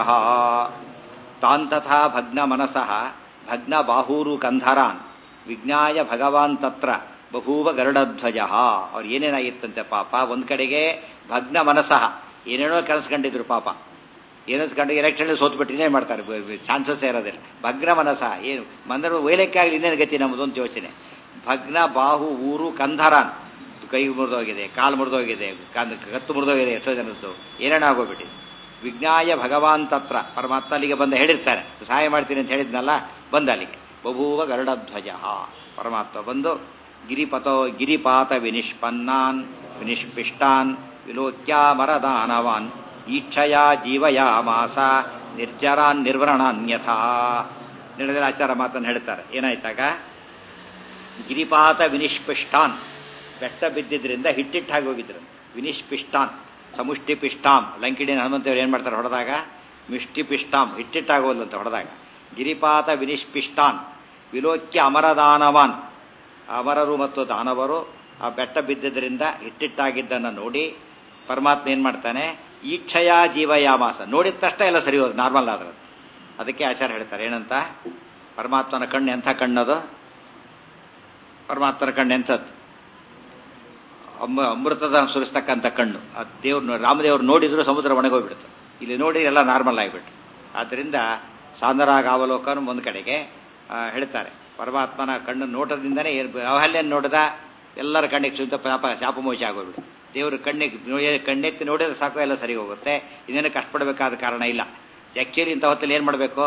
ತಾನ್ ತಥಾ ಭಗ್ನ ಮನಸಃ ಭಗ್ನ ಬಾಹೂರು ಕಂಧರಾನ್ ವಿಜ್ಞಾಯ ಭಗವಾನ್ ತತ್ರ ಬಭೂವ ಗರುಡಧ್ವಜ ಅವ್ರು ಏನೇನಾಗಿತ್ತಂತೆ ಪಾಪ ಒಂದ್ ಕಡೆಗೆ ಭಗ್ನ ಮನಸಃ ಏನೇನೋ ಕನಸ್ಕೊಂಡಿದ್ರು ಪಾಪ ಏನಸ್ಕೊಂಡು ಎಲೆಕ್ಷನ್ ಸೋತ್ಬಿಟ್ಟು ಇನ್ನೇನು ಮಾಡ್ತಾರೆ ಚಾನ್ಸಸ್ ಇರೋದಿಲ್ಲ ಭಗ್ನ ಮನಸ ಏನು ಮಂದ್ರ ವೈಲಕ್ಕೆ ಆಗಲಿ ಇನ್ನೇನು ಗತಿ ನಮ್ಮದೊಂದು ಯೋಚನೆ ಭಗ್ನ ಬಾಹು ಊರು ಕಂಧರಾನ್ ಕೈ ಮುರಿದೋಗಿದೆ ಕಾಲು ಮುರಿದೋಗಿದೆ ಕತ್ತು ಮುರಿದೋಗಿದೆ ಎಷ್ಟೋ ಜನದ್ದು ಏನೇನೋ ಆಗೋಗ್ಬಿಟ್ಟಿದೆ ವಿಜ್ಞಾಯ ಭಗವಾನ್ ತತ್ರ ಪರಮಾತ್ಮ ಅಲ್ಲಿಗೆ ಬಂದು ಹೇಳಿರ್ತಾರೆ ಸಹಾಯ ಮಾಡ್ತೀನಿ ಅಂತ ಹೇಳಿದ್ನಲ್ಲ ಬಂದ ಅಲ್ಲಿಗೆ ಬಭೂವ ಗರುಡಧ್ವಜ ಪರಮಾತ್ಮ ಬಂದು ಗಿರಿಪತೋ ಗಿರಿಪಾತ ವಿನಿಷ್ಪನ್ನಾನ್ ವಿನಿಷ್ಪಿಷ್ಟಾನ್ ವಿಲೋಕ್ಯಾಮರದಾನವಾನ್ ಈಕ್ಷಯ ಜೀವಯಾಮಾಸ ನಿರ್ಜರಾನ್ ನಿರ್ವರಣಾನ್ಯಥಾ ನಡೆದ ಆಚಾರ ಮಾತನ್ನು ಹೇಳ್ತಾರೆ ಏನಾಯ್ತಾಗ ಗಿರಿಪಾತ ವಿನಿಷ್ಪಿಷ್ಟಾನ್ ಬೆಟ್ಟ ಬಿದ್ದಿದ್ರಿಂದ ಹಿಟ್ಟಿಟ್ಟಾಗಿ ಹೋಗಿದ್ರು ವಿನಿಷ್ಪಿಷ್ಟಾನ್ ಸಮುಷ್ಟಿ ಪಿಷ್ಟಾಂ ಲಂಕಿಡಿನ ಹನುಮಂತವ್ರು ಏನು ಮಾಡ್ತಾರೆ ಹೊಡೆದಾಗ ಮಿಷ್ಟಿ ಪಿಷ್ಟಾಂ ಹಿಟ್ಟಿಟ್ಟಾಗೋಲ್ಲಂತ ಹೊಡೆದಾಗ ಗಿರಿಪಾತ ವಿನಿಷ್ಪಿಷ್ಟಾನ್ ವಿಲೋಕ್ಯ ಅಮರದಾನವಾನ್ ಅಮರರು ಮತ್ತು ದಾನವರು ಆ ಬೆಟ್ಟ ಬಿದ್ದಿದ್ದರಿಂದ ಹಿಟ್ಟಿಟ್ಟಾಗಿದ್ದನ್ನು ನೋಡಿ ಪರಮಾತ್ಮ ಏನು ಮಾಡ್ತಾನೆ ಈಕ್ಷಯ ಜೀವಯಾಮಾಸ ನೋಡಿದ ತಕ್ಷಣ ಎಲ್ಲ ಸರಿ ಹೋದು ನಾರ್ಮಲ್ ಆದ್ರೆ ಅದಕ್ಕೆ ಆಚಾರ ಹೇಳ್ತಾರೆ ಏನಂತ ಪರಮಾತ್ಮನ ಕಣ್ಣು ಎಂಥ ಕಣ್ಣದು ಪರಮಾತ್ಮನ ಕಣ್ಣು ಎಂಥದ್ದು ಅಮ್ಮ ಅಮೃತದ ಸುರಿಸ್ತಕ್ಕಂಥ ಕಣ್ಣು ಆ ದೇವ್ರು ರಾಮದೇವ್ರು ನೋಡಿದ್ರು ಸಮುದ್ರ ಒಣಗೋಗ್ಬಿಡ್ತು ಇಲ್ಲಿ ನೋಡಿ ಎಲ್ಲ ನಾರ್ಮಲ್ ಆಗಿಬಿಟ್ಟು ಆದ್ದರಿಂದ ಸಾಂದರಾಗ ಅವಲೋಕನ ಒಂದು ಕಡೆಗೆ ಹೇಳ್ತಾರೆ ಪರಮಾತ್ಮನ ಕಣ್ಣು ನೋಟದಿಂದನೇ ಅವಹಲ್ಯನ ನೋಡಿದ ಎಲ್ಲರ ಕಣ್ಣಿಗೆ ಶುದ್ಧ ಪಾಪ ಶಾಪಮೋಚ ಆಗೋಗ್ಬಿಡು ದೇವರು ಕಣ್ಣಿಗೆ ಕಣ್ಣೆತ್ತಿ ನೋಡಿದ್ರೆ ಸಾಕು ಎಲ್ಲ ಸರಿ ಹೋಗುತ್ತೆ ಇನ್ನೇನು ಕಷ್ಟಪಡಬೇಕಾದ ಕಾರಣ ಇಲ್ಲ ಆ್ಯಕ್ಚುಲಿ ಇಂಥ ಹೊತ್ತಲ್ಲಿ ಏನು ಮಾಡಬೇಕು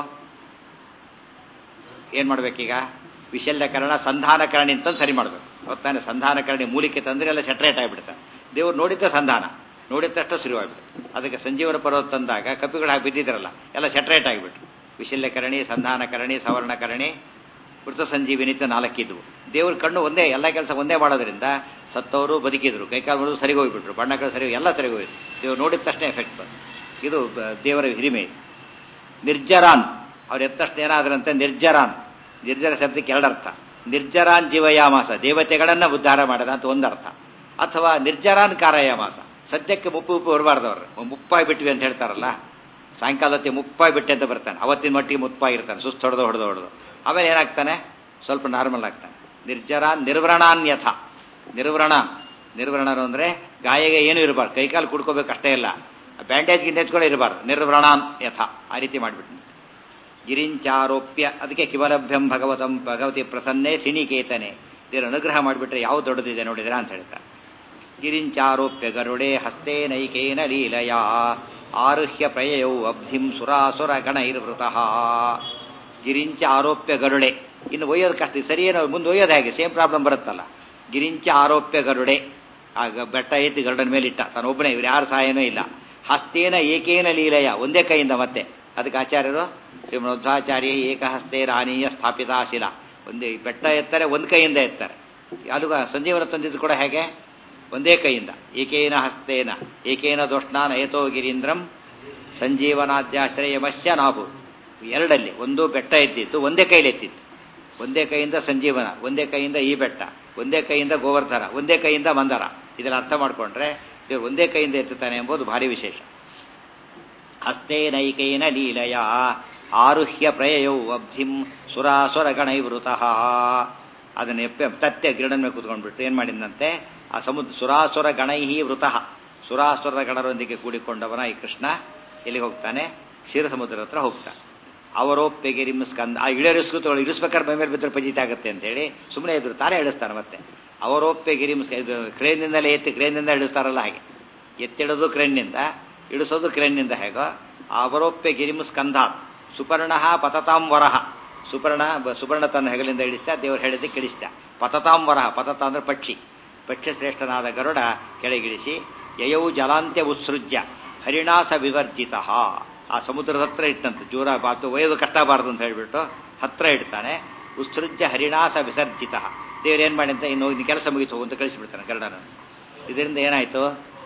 ಏನು ಮಾಡ್ಬೇಕೀಗ ವಿಶಲ್ಯಕರಣ ಸಂಧಾನಕರಣಿ ಅಂತ ಸರಿ ಮಾಡಬೇಕು ಗೊತ್ತಾನೆ ಸಂಧಾನಕರಣಿ ಮೂಲಿಕೆ ತಂದ್ರೆ ಎಲ್ಲ ಸೆಟ್ರೇಟ್ ಆಗಿಬಿಡ್ತಾರೆ ದೇವ್ರು ನೋಡಿದ್ದ ಸಂಧಾನ ನೋಡಿದ ತಕ್ಷಣ ಶುರುವಾಗ್ಬಿಟ್ಟು ಅದಕ್ಕೆ ಸಂಜೀವನ ಪರ್ವತ ತಂದಾಗ ಕಪಿಗಳು ಹಾಕಿ ಬಿದ್ದಿದ್ರಲ್ಲ ಎಲ್ಲ ಸೆಟ್ರೇಟ್ ಆಗಿಬಿಟ್ಟು ವಿಶಲ್ಯಕರಣಿ ಸಂಧಾನಕರಣಿ ಸವರ್ಣಕರಣಿ ಮೃತ ಸಂಜೀವಿನಿ ಅಂತ ನಾಲ್ಕಿದ್ವು ದೇವ್ರ ಕಣ್ಣು ಒಂದೇ ಎಲ್ಲ ಕೆಲಸ ಒಂದೇ ಮಾಡೋದ್ರಿಂದ ಸತ್ತವರು ಬದುಕಿದ್ರು ಕೈಕಾಲು ಮುರಿದು ಸರಿ ಹೋಗ್ಬಿಟ್ರು ಬಣ್ಣಗಳು ಸರಿ ಎಲ್ಲ ಸರಿ ಹೋಗಿದ್ರು ದೇವ್ರು ನೋಡಿದ ತಕ್ಷಣ ಎಫೆಕ್ಟ್ ಬಂತು ಇದು ದೇವರ ಹಿರಿಮೆ ನಿರ್ಜರಾನ್ ಅವ್ರು ಎದ್ದ ತಕ್ಷಣ ಏನಾದ್ರಂತೆ ನಿರ್ಜರಾನ್ ನಿರ್ಜರ ಶಬ್ದಕ್ಕೆ ಎರಡರ್ಥ ನಿರ್ಜರಾನ್ ಜೀವಯಾಮಾಸ ದೇವತೆಗಳನ್ನ ಉದ್ಧಾರ ಮಾಡದ ಅಂತ ಒಂದರ್ಥ ಅಥವಾ ನಿರ್ಜರಾನ್ ಕಾರಯಾಮಾಸ ಸದ್ಯಕ್ಕೆ ಮುಪ್ಪು ಉಪ್ಪು ಬರಬಾರ್ದವ್ರು ಮುಪ್ಪಾಗಿ ಬಿಟ್ವಿ ಅಂತ ಹೇಳ್ತಾರಲ್ಲ ಸಾಯಂಕಾಲ ಹೊತ್ತಿಗೆ ಮುಪ್ಪಾಗಿ ಬಿಟ್ಟೆ ಅಂತ ಬರ್ತಾನೆ ಅವತ್ತಿನ ಮಟ್ಟಿಗೆ ಮುಪ್ಪಾಗಿರ್ತಾನೆ ಸುಸ್ತು ಹೊಡೆದು ಹೊಡೆದು ಹೊಡೆದು ಆಮೇಲೆ ಏನಾಗ್ತಾನೆ ಸ್ವಲ್ಪ ನಾರ್ಮಲ್ ಆಗ್ತಾನೆ ನಿರ್ಜರ ನಿರ್ವ್ರಣಾನ್ಯಥ ನಿರ್ವ್ರಣ ನಿರ್ವ್ರಣರು ಅಂದ್ರೆ ಗಾಯಗೆ ಏನು ಇರಬಾರ್ದು ಕೈಕಾಲು ಕುಡ್ಕೋಬೇಕು ಅಷ್ಟೇ ಇಲ್ಲ ಬ್ಯಾಂಡೇಜ್ ಗಿಂಡೇಜ್ ಕೂಡ ಇರಬಾರ್ದು ನಿರ್ವ್ರಣಾನ್ ಯಥ ಆ ರೀತಿ ಮಾಡಿಬಿಟ್ಟು ಗಿರಿಂಚಾರೋಪ್ಯ ಅದಕ್ಕೆ ಕಿವಲಭ್ಯಂ ಭಗವತಂ ಭಗವತಿ ಪ್ರಸನ್ನೇ ಸಿನಿಕೇತನೆ ದೇವರ ಅನುಗ್ರಹ ಮಾಡಿಬಿಟ್ರೆ ಯಾವ ದೊಡ್ಡದಿದೆ ನೋಡಿದ್ರ ಅಂತ ಹೇಳ್ತಾರೆ ಗಿರಿಂಚಾರೋಪ್ಯ ಗರುಡೆ ಹಸ್ತೆ ನೈಕೇನ ಲೀಲಯ ಆರುಹ್ಯ ಪ್ರಯಯೌ ಅಬ್ಧಿಂ ಸುರಾಸುರ ಗಣೈರ್ವೃತಃ ಗಿರಿಂಚ ಆರೋಪ್ಯ ಗರುಡೆ ಇನ್ನು ಒಯ್ಯೋದು ಕಷ್ಟ ಸರಿ ಏನೋ ಮುಂದೆ ಒಯ್ಯೋದು ಹೇಗೆ ಸೇಮ್ ಪ್ರಾಬ್ಲಮ್ ಬರುತ್ತಲ್ಲ ಗಿರಿಂಚ ಆರೋಪ್ಯ ಗರುಡೆ ಆಗ ಬೆಟ್ಟ ಎತ್ತಿ ಗರುಡನ ಮೇಲೆ ಇಟ್ಟ ತಾನೊಬ್ಬನೇ ಇವ್ರು ಯಾರು ಸಹಾಯನೂ ಇಲ್ಲ ಹಸ್ತೇನ ಏಕೇನ ಲೀಲಯ ಒಂದೇ ಕೈಯಿಂದ ಮತ್ತೆ ಅದಕ್ಕೆ ಆಚಾರ್ಯರು ಶ್ರೀಮಧ್ವಾಚಾರ್ಯ ಏಕಹಸ್ತೆ ರಾಣೀಯ ಸ್ಥಾಪಿತಾ ಶಿಲ ಒಂದೇ ಬೆಟ್ಟ ಎತ್ತಾರೆ ಒಂದು ಕೈಯಿಂದ ಎತ್ತಾರೆ ಅದು ಸಂಜೀವನ ತಂದಿದ್ದು ಕೂಡ ಹೇಗೆ ಒಂದೇ ಕೈಯಿಂದ ಏಕೇನ ಹಸ್ತೇನ ಏಕೇನ ದೋಷ್ಣಾನ ಏತೋ ಗಿರೀಂದ್ರಂ ಸಂಜೀವನಾದ್ಯಾಶ್ರಯಮಶ್ಯ ನಾವು ಎರಡಲ್ಲಿ ಒಂದು ಬೆಟ್ಟ ಎತ್ತಿತ್ತು ಒಂದೇ ಕೈಲಿ ಎತ್ತಿತ್ತು ಒಂದೇ ಕೈಯಿಂದ ಸಂಜೀವನ ಒಂದೇ ಕೈಯಿಂದ ಈ ಬೆಟ್ಟ ಒಂದೇ ಕೈಯಿಂದ ಗೋವರ್ಧನ ಒಂದೇ ಕೈಯಿಂದ ಮಂದರ ಇದೆಲ್ಲ ಅರ್ಥ ಮಾಡ್ಕೊಂಡ್ರೆ ದೇವರು ಒಂದೇ ಕೈಯಿಂದ ಎತ್ತುತ್ತಾನೆ ಎಂಬುದು ಭಾರಿ ವಿಶೇಷ ಹಸ್ತೇನೈಕೇನ ಲೀಲಯ ಆರುಹ್ಯ ಪ್ರಯಯೌ ಅಬ್ಧಿಂ ಸುರಾಸುರ ಗಣೈವೃತಃ ಅದನ್ನ ಎಪ್ಪೆ ತತ್ತೆ ಗಿಡನ ಮೇಲೆ ಕೂತ್ಕೊಂಡ್ಬಿಟ್ಟು ಏನ್ ಮಾಡಿದಂತೆ ಆ ಸಮುದ್ರ ಸುರಾಸುರ ಗಣೈಹಿ ವೃತಃ ಸುರಾಸುರ ಗಣರೊಂದಿಗೆ ಕೂಡಿಕೊಂಡವನ ಈ ಕೃಷ್ಣ ಎಲ್ಲಿಗೆ ಹೋಗ್ತಾನೆ ಕ್ಷೀರ ಸಮುದ್ರ ಹತ್ರ ಹೋಗ್ತಾನೆ ಅವರೋಪ್ಯಗಿರಿಮ್ ಸ್ಕಂದ ಆ ಇಳಿಯರಿಸ್ಕು ತಗೊಳ್ಳಿ ಇಳಿಸ್ಬೇಕಾದ್ರೆ ಮೈ ಮೇಲೆ ಬಿದ್ದರೆ ಪಜಿತ ಆಗುತ್ತೆ ಅಂತ ಹೇಳಿ ಸುಮ್ಮನೆ ಇದ್ರು ತಾನೇ ಇಳಿಸ್ತಾನೆ ಮತ್ತೆ ಅವರೋಪ್ಯಗಿರಿಮ್ ಇದು ಕ್ರೇನ್ನಿಂದಲೇ ಎತ್ತಿ ಕ್ರೇನ್ನಿಂದ ಇಳಿಸ್ತಾರಲ್ಲ ಹಾಗೆ ಎತ್ತಿಡೋದು ಕ್ರೇನ್ನಿಂದ ಇಳಿಸೋದು ಕ್ರೇನ್ನಿಂದ ಹೇಗೋ ಅವರೋಪ್ಯ ಗಿರಿಮ್ ಸ್ಕಂಧ ಸುಪರ್ಣ ಪತತಾಂ ವರಹ ಸುಪರ್ಣ ಸುಪರ್ಣ ತನ್ನ ಹೆಗಲಿಂದ ಇಳಿಸ್ತಾ ದೇವರು ಹೇಳಿದ್ದಕ್ಕೆ ಇಳಿಸ್ತ ಪತತಾಂ ವರಹ ಪತತ ಅಂದ್ರೆ ಪಕ್ಷಿ ಪಕ್ಷಿ ಶ್ರೇಷ್ಠನಾದ ಗರುಡ ಕೆಳಗಿಳಿಸಿ ಯಯೌ ಜಲಾಂತ್ಯ ಉತ್ಸೃಜ್ಯ ಹರಿಣಾಸ ವಿವರ್ಜಿತ ಆ ಸಮುದ್ರದ ಹತ್ರ ಇಟ್ಟಂತೆ ಜೋರ ಬಾತು ಒಯ್ಯೋದು ಕಷ್ಟಬಾರದು ಅಂತ ಹೇಳ್ಬಿಟ್ಟು ಹತ್ರ ಇಡ್ತಾನೆ ಉತ್ಸೃಜ್ಯ ಹರಿಣಾಸ ವಿಸರ್ಜಿತ ದೇವ್ರು ಏನ್ ಮಾಡಿ ಅಂತ ಇನ್ನು ಇನ್ನು ಕೆಲಸ ಮುಗಿತು ಅಂತ ಕಳಿಸಿಬಿಡ್ತಾನೆ ಗರುಡನ ಇದರಿಂದ ಏನಾಯ್ತು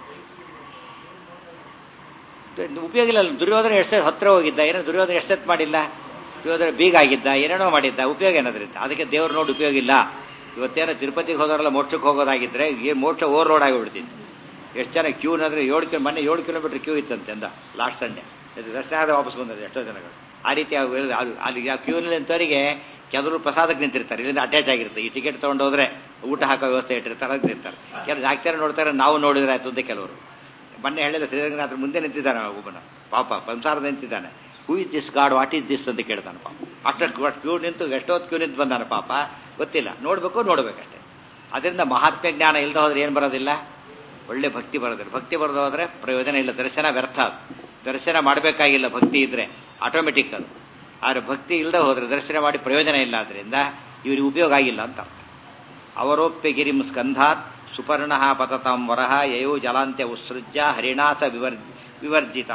ಉಪಯೋಗ ಇಲ್ಲ ದುರ್ಯೋಧನ ಎಷ್ಟೇ ಹತ್ರ ಹೋಗಿದ್ದ ಏನೋ ದುರ್ಯೋಧನ ಎಷ್ಟೆತ್ ಮಾಡಿಲ್ಲ ದುರ್ಯೋಧನ ಬೀಗ ಆಗಿದ್ದ ಏನೇನೋ ಮಾಡಿದ್ದ ಉಪಯೋಗ ಏನದ್ರಿಂದ ಅದಕ್ಕೆ ದೇವ್ರು ನೋಡಿ ಉಪಯೋಗ ಇಲ್ಲ ಇವತ್ತೇನೋ ತಿರುಪತಿಗೆ ಹೋದವರೆಲ್ಲ ಮೋಕ್ಷಕ್ಕೆ ಹೋಗೋದಾಗಿದ್ರೆ ಈ ಮೋಕ್ಷ ಓವರ್ಲೋಡ್ ಆಗಿಬಿಡ್ತಿತ್ತು ಎಷ್ಟು ಜನ ಕ್ಯೂ ಅಂದ್ರೆ ಏಳು ಕಿಲೋ ಮೊನ್ನೆ ಏಳು ಕಿಲೋಮೀಟರ್ ಕ್ಯೂ ಇತ್ತಂತೆ ಅಂದ ಲಾಸ್ಟ್ ಸಂಡೇ ದರ್ಶನ ಆದ ವಾಪಸ್ ಬಂದರು ಎಷ್ಟೋ ಜನಗಳು ಆ ರೀತಿ ಅಲ್ಲಿ ಆ ಕ್ಯೂನಲ್ಲಿ ನಿಂತವರಿಗೆ ಕೆಲವರು ಪ್ರಸಾದಕ್ಕೆ ನಿಂತಿರ್ತಾರೆ ಇಲ್ಲಿಂದ ಅಟ್ಯಾಚ್ ಆಗಿರುತ್ತೆ ಈ ಟಿಕೆಟ್ ತೊಗೊಂಡು ಹೋದ್ರೆ ಊಟ ಹಾಕೋ ವ್ಯವಸ್ಥೆ ಇಟ್ಟಿರ್ತಾರೆ ಅದಕ್ಕೆ ನಿಂತಾರೆ ಕೆಲವು ಜಾಗ್ತಾರೆ ನೋಡ್ತಾರೆ ನಾವು ನೋಡಿದ್ರೆ ಆಯ್ತು ಅಂತ ಕೆಲವರು ಮೊನ್ನೆ ಹೇಳಿದ ಶ್ರೀರಂಗನಾಥ್ ಮುಂದೆ ನಿಂತಿದ್ದಾನೆ ಒಬ್ಬನ ಪಾಪ ಸಂಸಾರದ ನಿಂತಿದ್ದಾನೆ who is this god what is this ಅಂತ ಕೇಳ್ತಾನೆ ಪಾಪ ಅಷ್ಟು ಕ್ಯೂ ನಿಂತು ಎಷ್ಟೊತ್ತು ಕ್ಯೂ ನಿಂತು ಬಂದಾನೆ ಪಾಪ ಗೊತ್ತಿಲ್ಲ ನೋಡ್ಬೇಕು ನೋಡ್ಬೇಕಷ್ಟೇ ಅದರಿಂದ ಮಹಾತ್ಮ ಜ್ಞಾನ ಇಲ್ಲದೆ ಹೋದ್ರೆ ಏನು ಬರೋದಿಲ್ಲ ಒಳ್ಳೆ ಭಕ್ತಿ ಬರೋದಿಲ್ಲ ಭಕ್ತಿ ಬರದು ಹೋದ್ರೆ ಪ್ರಯೋಜನ ಇಲ್ಲ ದರ್ಶನ ವ್ಯರ್ಥ ಅದು ದರ್ಶನ ಮಾಡಬೇಕಾಗಿಲ್ಲ ಭಕ್ತಿ ಇದ್ರೆ ಆಟೋಮೆಟಿಕ್ ಅದು ಆದರೆ ಭಕ್ತಿ ಇಲ್ಲದೆ ಹೋದ್ರೆ ದರ್ಶನ ಮಾಡಿ ಪ್ರಯೋಜನ ಇಲ್ಲ ಆದ್ರಿಂದ ಇವರಿಗೆ ಉಪಯೋಗ ಆಗಿಲ್ಲ ಅಂತ ಅವರೋಪ್ಯ ಗಿರಿಂ ಸ್ಕಂಧಾತ್ ಸುಪರ್ಣ ಪತತಾಂ ವರಹ ಯಯೋ ಜಲಾಂತ್ಯ ಉತ್ಸೃಜ್ಯ ಹರಿಣಾಸ ವಿವರ್ ವಿವರ್ಜಿತ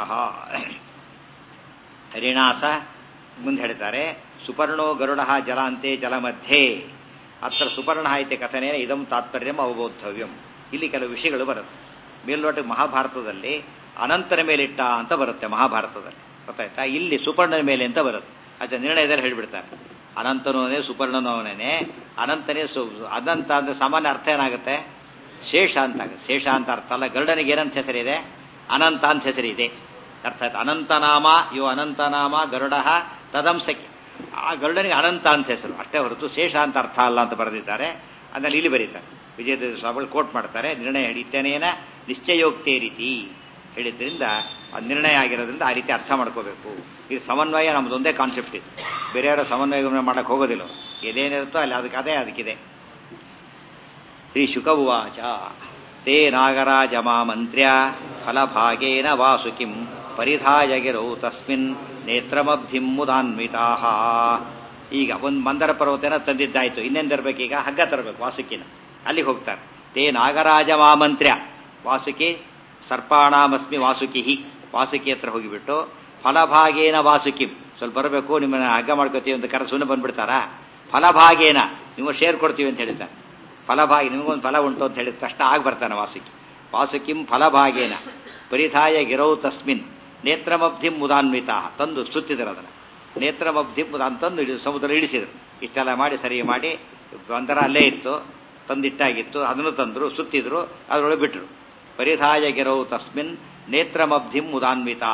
ಹರಿಣಾಸ ಮುಂದೆ ಹೇಳ್ತಾರೆ ಸುಪರ್ಣೋ ಗರುಡ ಜಲಾಂತೆ ಜಲಮಧ್ಯೆ ಅತ್ರ ಸುಪರ್ಣ ಇತಿ ಕಥನೇನ ಇದಂ ತಾತ್ಪರ್ಯಂ ಅವಬೋಧವ್ಯಂ ಇಲ್ಲಿ ಕೆಲವು ವಿಷಯಗಳು ಬರುತ್ತೆ ಮೇಲ್ನೋಟ ಮಹಾಭಾರತದಲ್ಲಿ ಅನಂತನ ಮೇಲಿಟ್ಟ ಅಂತ ಬರುತ್ತೆ ಮಹಾಭಾರತದಲ್ಲಿ ಗೊತ್ತಾಯ್ತಾ ಇಲ್ಲಿ ಸುಪರ್ಣನ ಮೇಲೆ ಅಂತ ಬರುತ್ತೆ ಅಚ್ಚ ನಿರ್ಣಯದಲ್ಲಿ ಹೇಳ್ಬಿಡ್ತಾರೆ ಅನಂತನೂ ಅವನೇ ಸುಪರ್ಣನೂ ಅವನೇ ಅನಂತನೇ ಸು ಅನಂತ ಅಂದ್ರೆ ಸಾಮಾನ್ಯ ಅರ್ಥ ಏನಾಗುತ್ತೆ ಶೇಷ ಅಂತ ಆಗುತ್ತೆ ಶೇಷ ಅಂತ ಅರ್ಥ ಅಲ್ಲ ಗರುಡನಿಗೆ ಏನಂತ ಹೆಸರಿದೆ ಅನಂತ ಅಂತ ಹೆಸರಿದೆ ಅರ್ಥ ಆಯ್ತು ಅನಂತನಾಮ ಯೋ ಅನಂತನಾಮ ಗರುಡ ತದಂಸಕ್ಕೆ ಆ ಗರುಡನಿಗೆ ಅನಂತ ಅಂತ ಹೆಸರು ಅಷ್ಟೇ ಹೊರತು ಶೇಷ ಅಂತ ಅರ್ಥ ಅಲ್ಲ ಅಂತ ಬರೆದಿದ್ದಾರೆ ಅದರಲ್ಲಿ ಇಲ್ಲಿ ಬರೀತಾರೆ ವಿಜಯ ಸ್ವಾಮಿಗಳು ಕೋಟ್ ಮಾಡ್ತಾರೆ ನಿರ್ಣಯ ಹಿಡಿತೇನೇನ ನಿಶ್ಚಯೋಕ್ತೇ ರೀತಿ ಹೇಳಿದ್ರಿಂದ ಅದು ನಿರ್ಣಯ ಆಗಿರೋದ್ರಿಂದ ಆ ರೀತಿ ಅರ್ಥ ಮಾಡ್ಕೋಬೇಕು ಇದು ಸಮನ್ವಯ ನಮ್ಮದೊಂದೇ ಕಾನ್ಸೆಪ್ಟ್ ಇದೆ ಬೇರೆಯವರ ಸಮನ್ವಯ ಮಾಡಕ್ಕೆ ಹೋಗೋದಿಲ್ಲ ಎದೇನಿರುತ್ತೋ ಅಲ್ಲಿ ಅದಕ್ಕೆ ಅದೇ ಅದಕ್ಕಿದೆ ಶ್ರೀ ಶುಕ ಉವಾಚ ತೇ ನಾಗರಾಜ ಮಂತ್ರ್ಯ ಫಲಭಾಗೇನ ವಾಸುಕಿಂ ಪರಿಧಾಯ ಗಿರೌ ತಸ್ಮಿನ್ ನೇತ್ರಮಬ್ಧಿಂ ಮುದಾನ್ವಿತಾ ಈಗ ಒಂದು ಮಂದರ ಪರ್ವತನ ತಂದಿದ್ದಾಯ್ತು ಇನ್ನೇನು ತರಬೇಕೀಗ ಹಗ್ಗ ತರಬೇಕು ವಾಸುಕಿನ ಅಲ್ಲಿಗೆ ಹೋಗ್ತಾರೆ ತೇ ನಾಗರಾಜ ಮಾಮಂತ್ರ್ಯ ವಾಸುಕಿ ಸರ್ಪಾಣಾಮಸ್ಮಿ ವಾಸುಕಿ ವಾಸುಕಿ ಹತ್ರ ಹೋಗಿಬಿಟ್ಟು ಫಲಭಾಗೇನ ವಾಸುಕಿಂ ಸ್ವಲ್ಪ ಬರಬೇಕು ನಿಮ್ಮನ್ನ ಹಗ್ಗ ಮಾಡ್ಕೋತೀವಿ ಅಂತ ಕರೆ ಸುಮ್ಮನೆ ಬಂದ್ಬಿಡ್ತಾರಾ ಫಲಭಾಗೇನ ನೀವು ಶೇರ್ ಕೊಡ್ತೀವಿ ಅಂತ ಹೇಳಿದ್ದಾರೆ ಫಲಭಾಗಿ ನಿಮಗೊಂದು ಫಲ ಉಂಟು ಅಂತ ಹೇಳಿದ ತಕ್ಷಣ ಆಗಿ ಬರ್ತಾನೆ ವಾಸುಕಿ ವಾಸುಕಿಂ ಫಲಭಾಗೇನ ಪರಿಧಾಯ ಗಿರೌ ತಸ್ಮಿನ್ ನೇತ್ರಮಬ್ಧಿಂ ಮುದಾನ್ವಿತ ತಂದು ಸುತ್ತಿದ್ರು ಅದನ್ನು ನೇತ್ರಮಬ್ಧಿಂ ಮುದಾನ್ ತಂದು ಇಳಿ ಸಮುದ್ರ ಇಳಿಸಿದ್ರು ಇಷ್ಟೆಲ್ಲ ಮಾಡಿ ಸರಿ ಮಾಡಿ ಒಂಥರ ಅಲ್ಲೇ ಇತ್ತು ತಂದಿಟ್ಟಾಗಿತ್ತು ಅದನ್ನು ತಂದರು ಸುತ್ತಿದ್ರು ಅದರೊಳಗೆ ಬಿಟ್ಟರು ಪರಿಧಾಯ ಗಿರೌ ತಸ್ಮಿನ್ ನೇತ್ರಮಬ್ಧಿಂ ಮುದಾನ್ವಿತಾ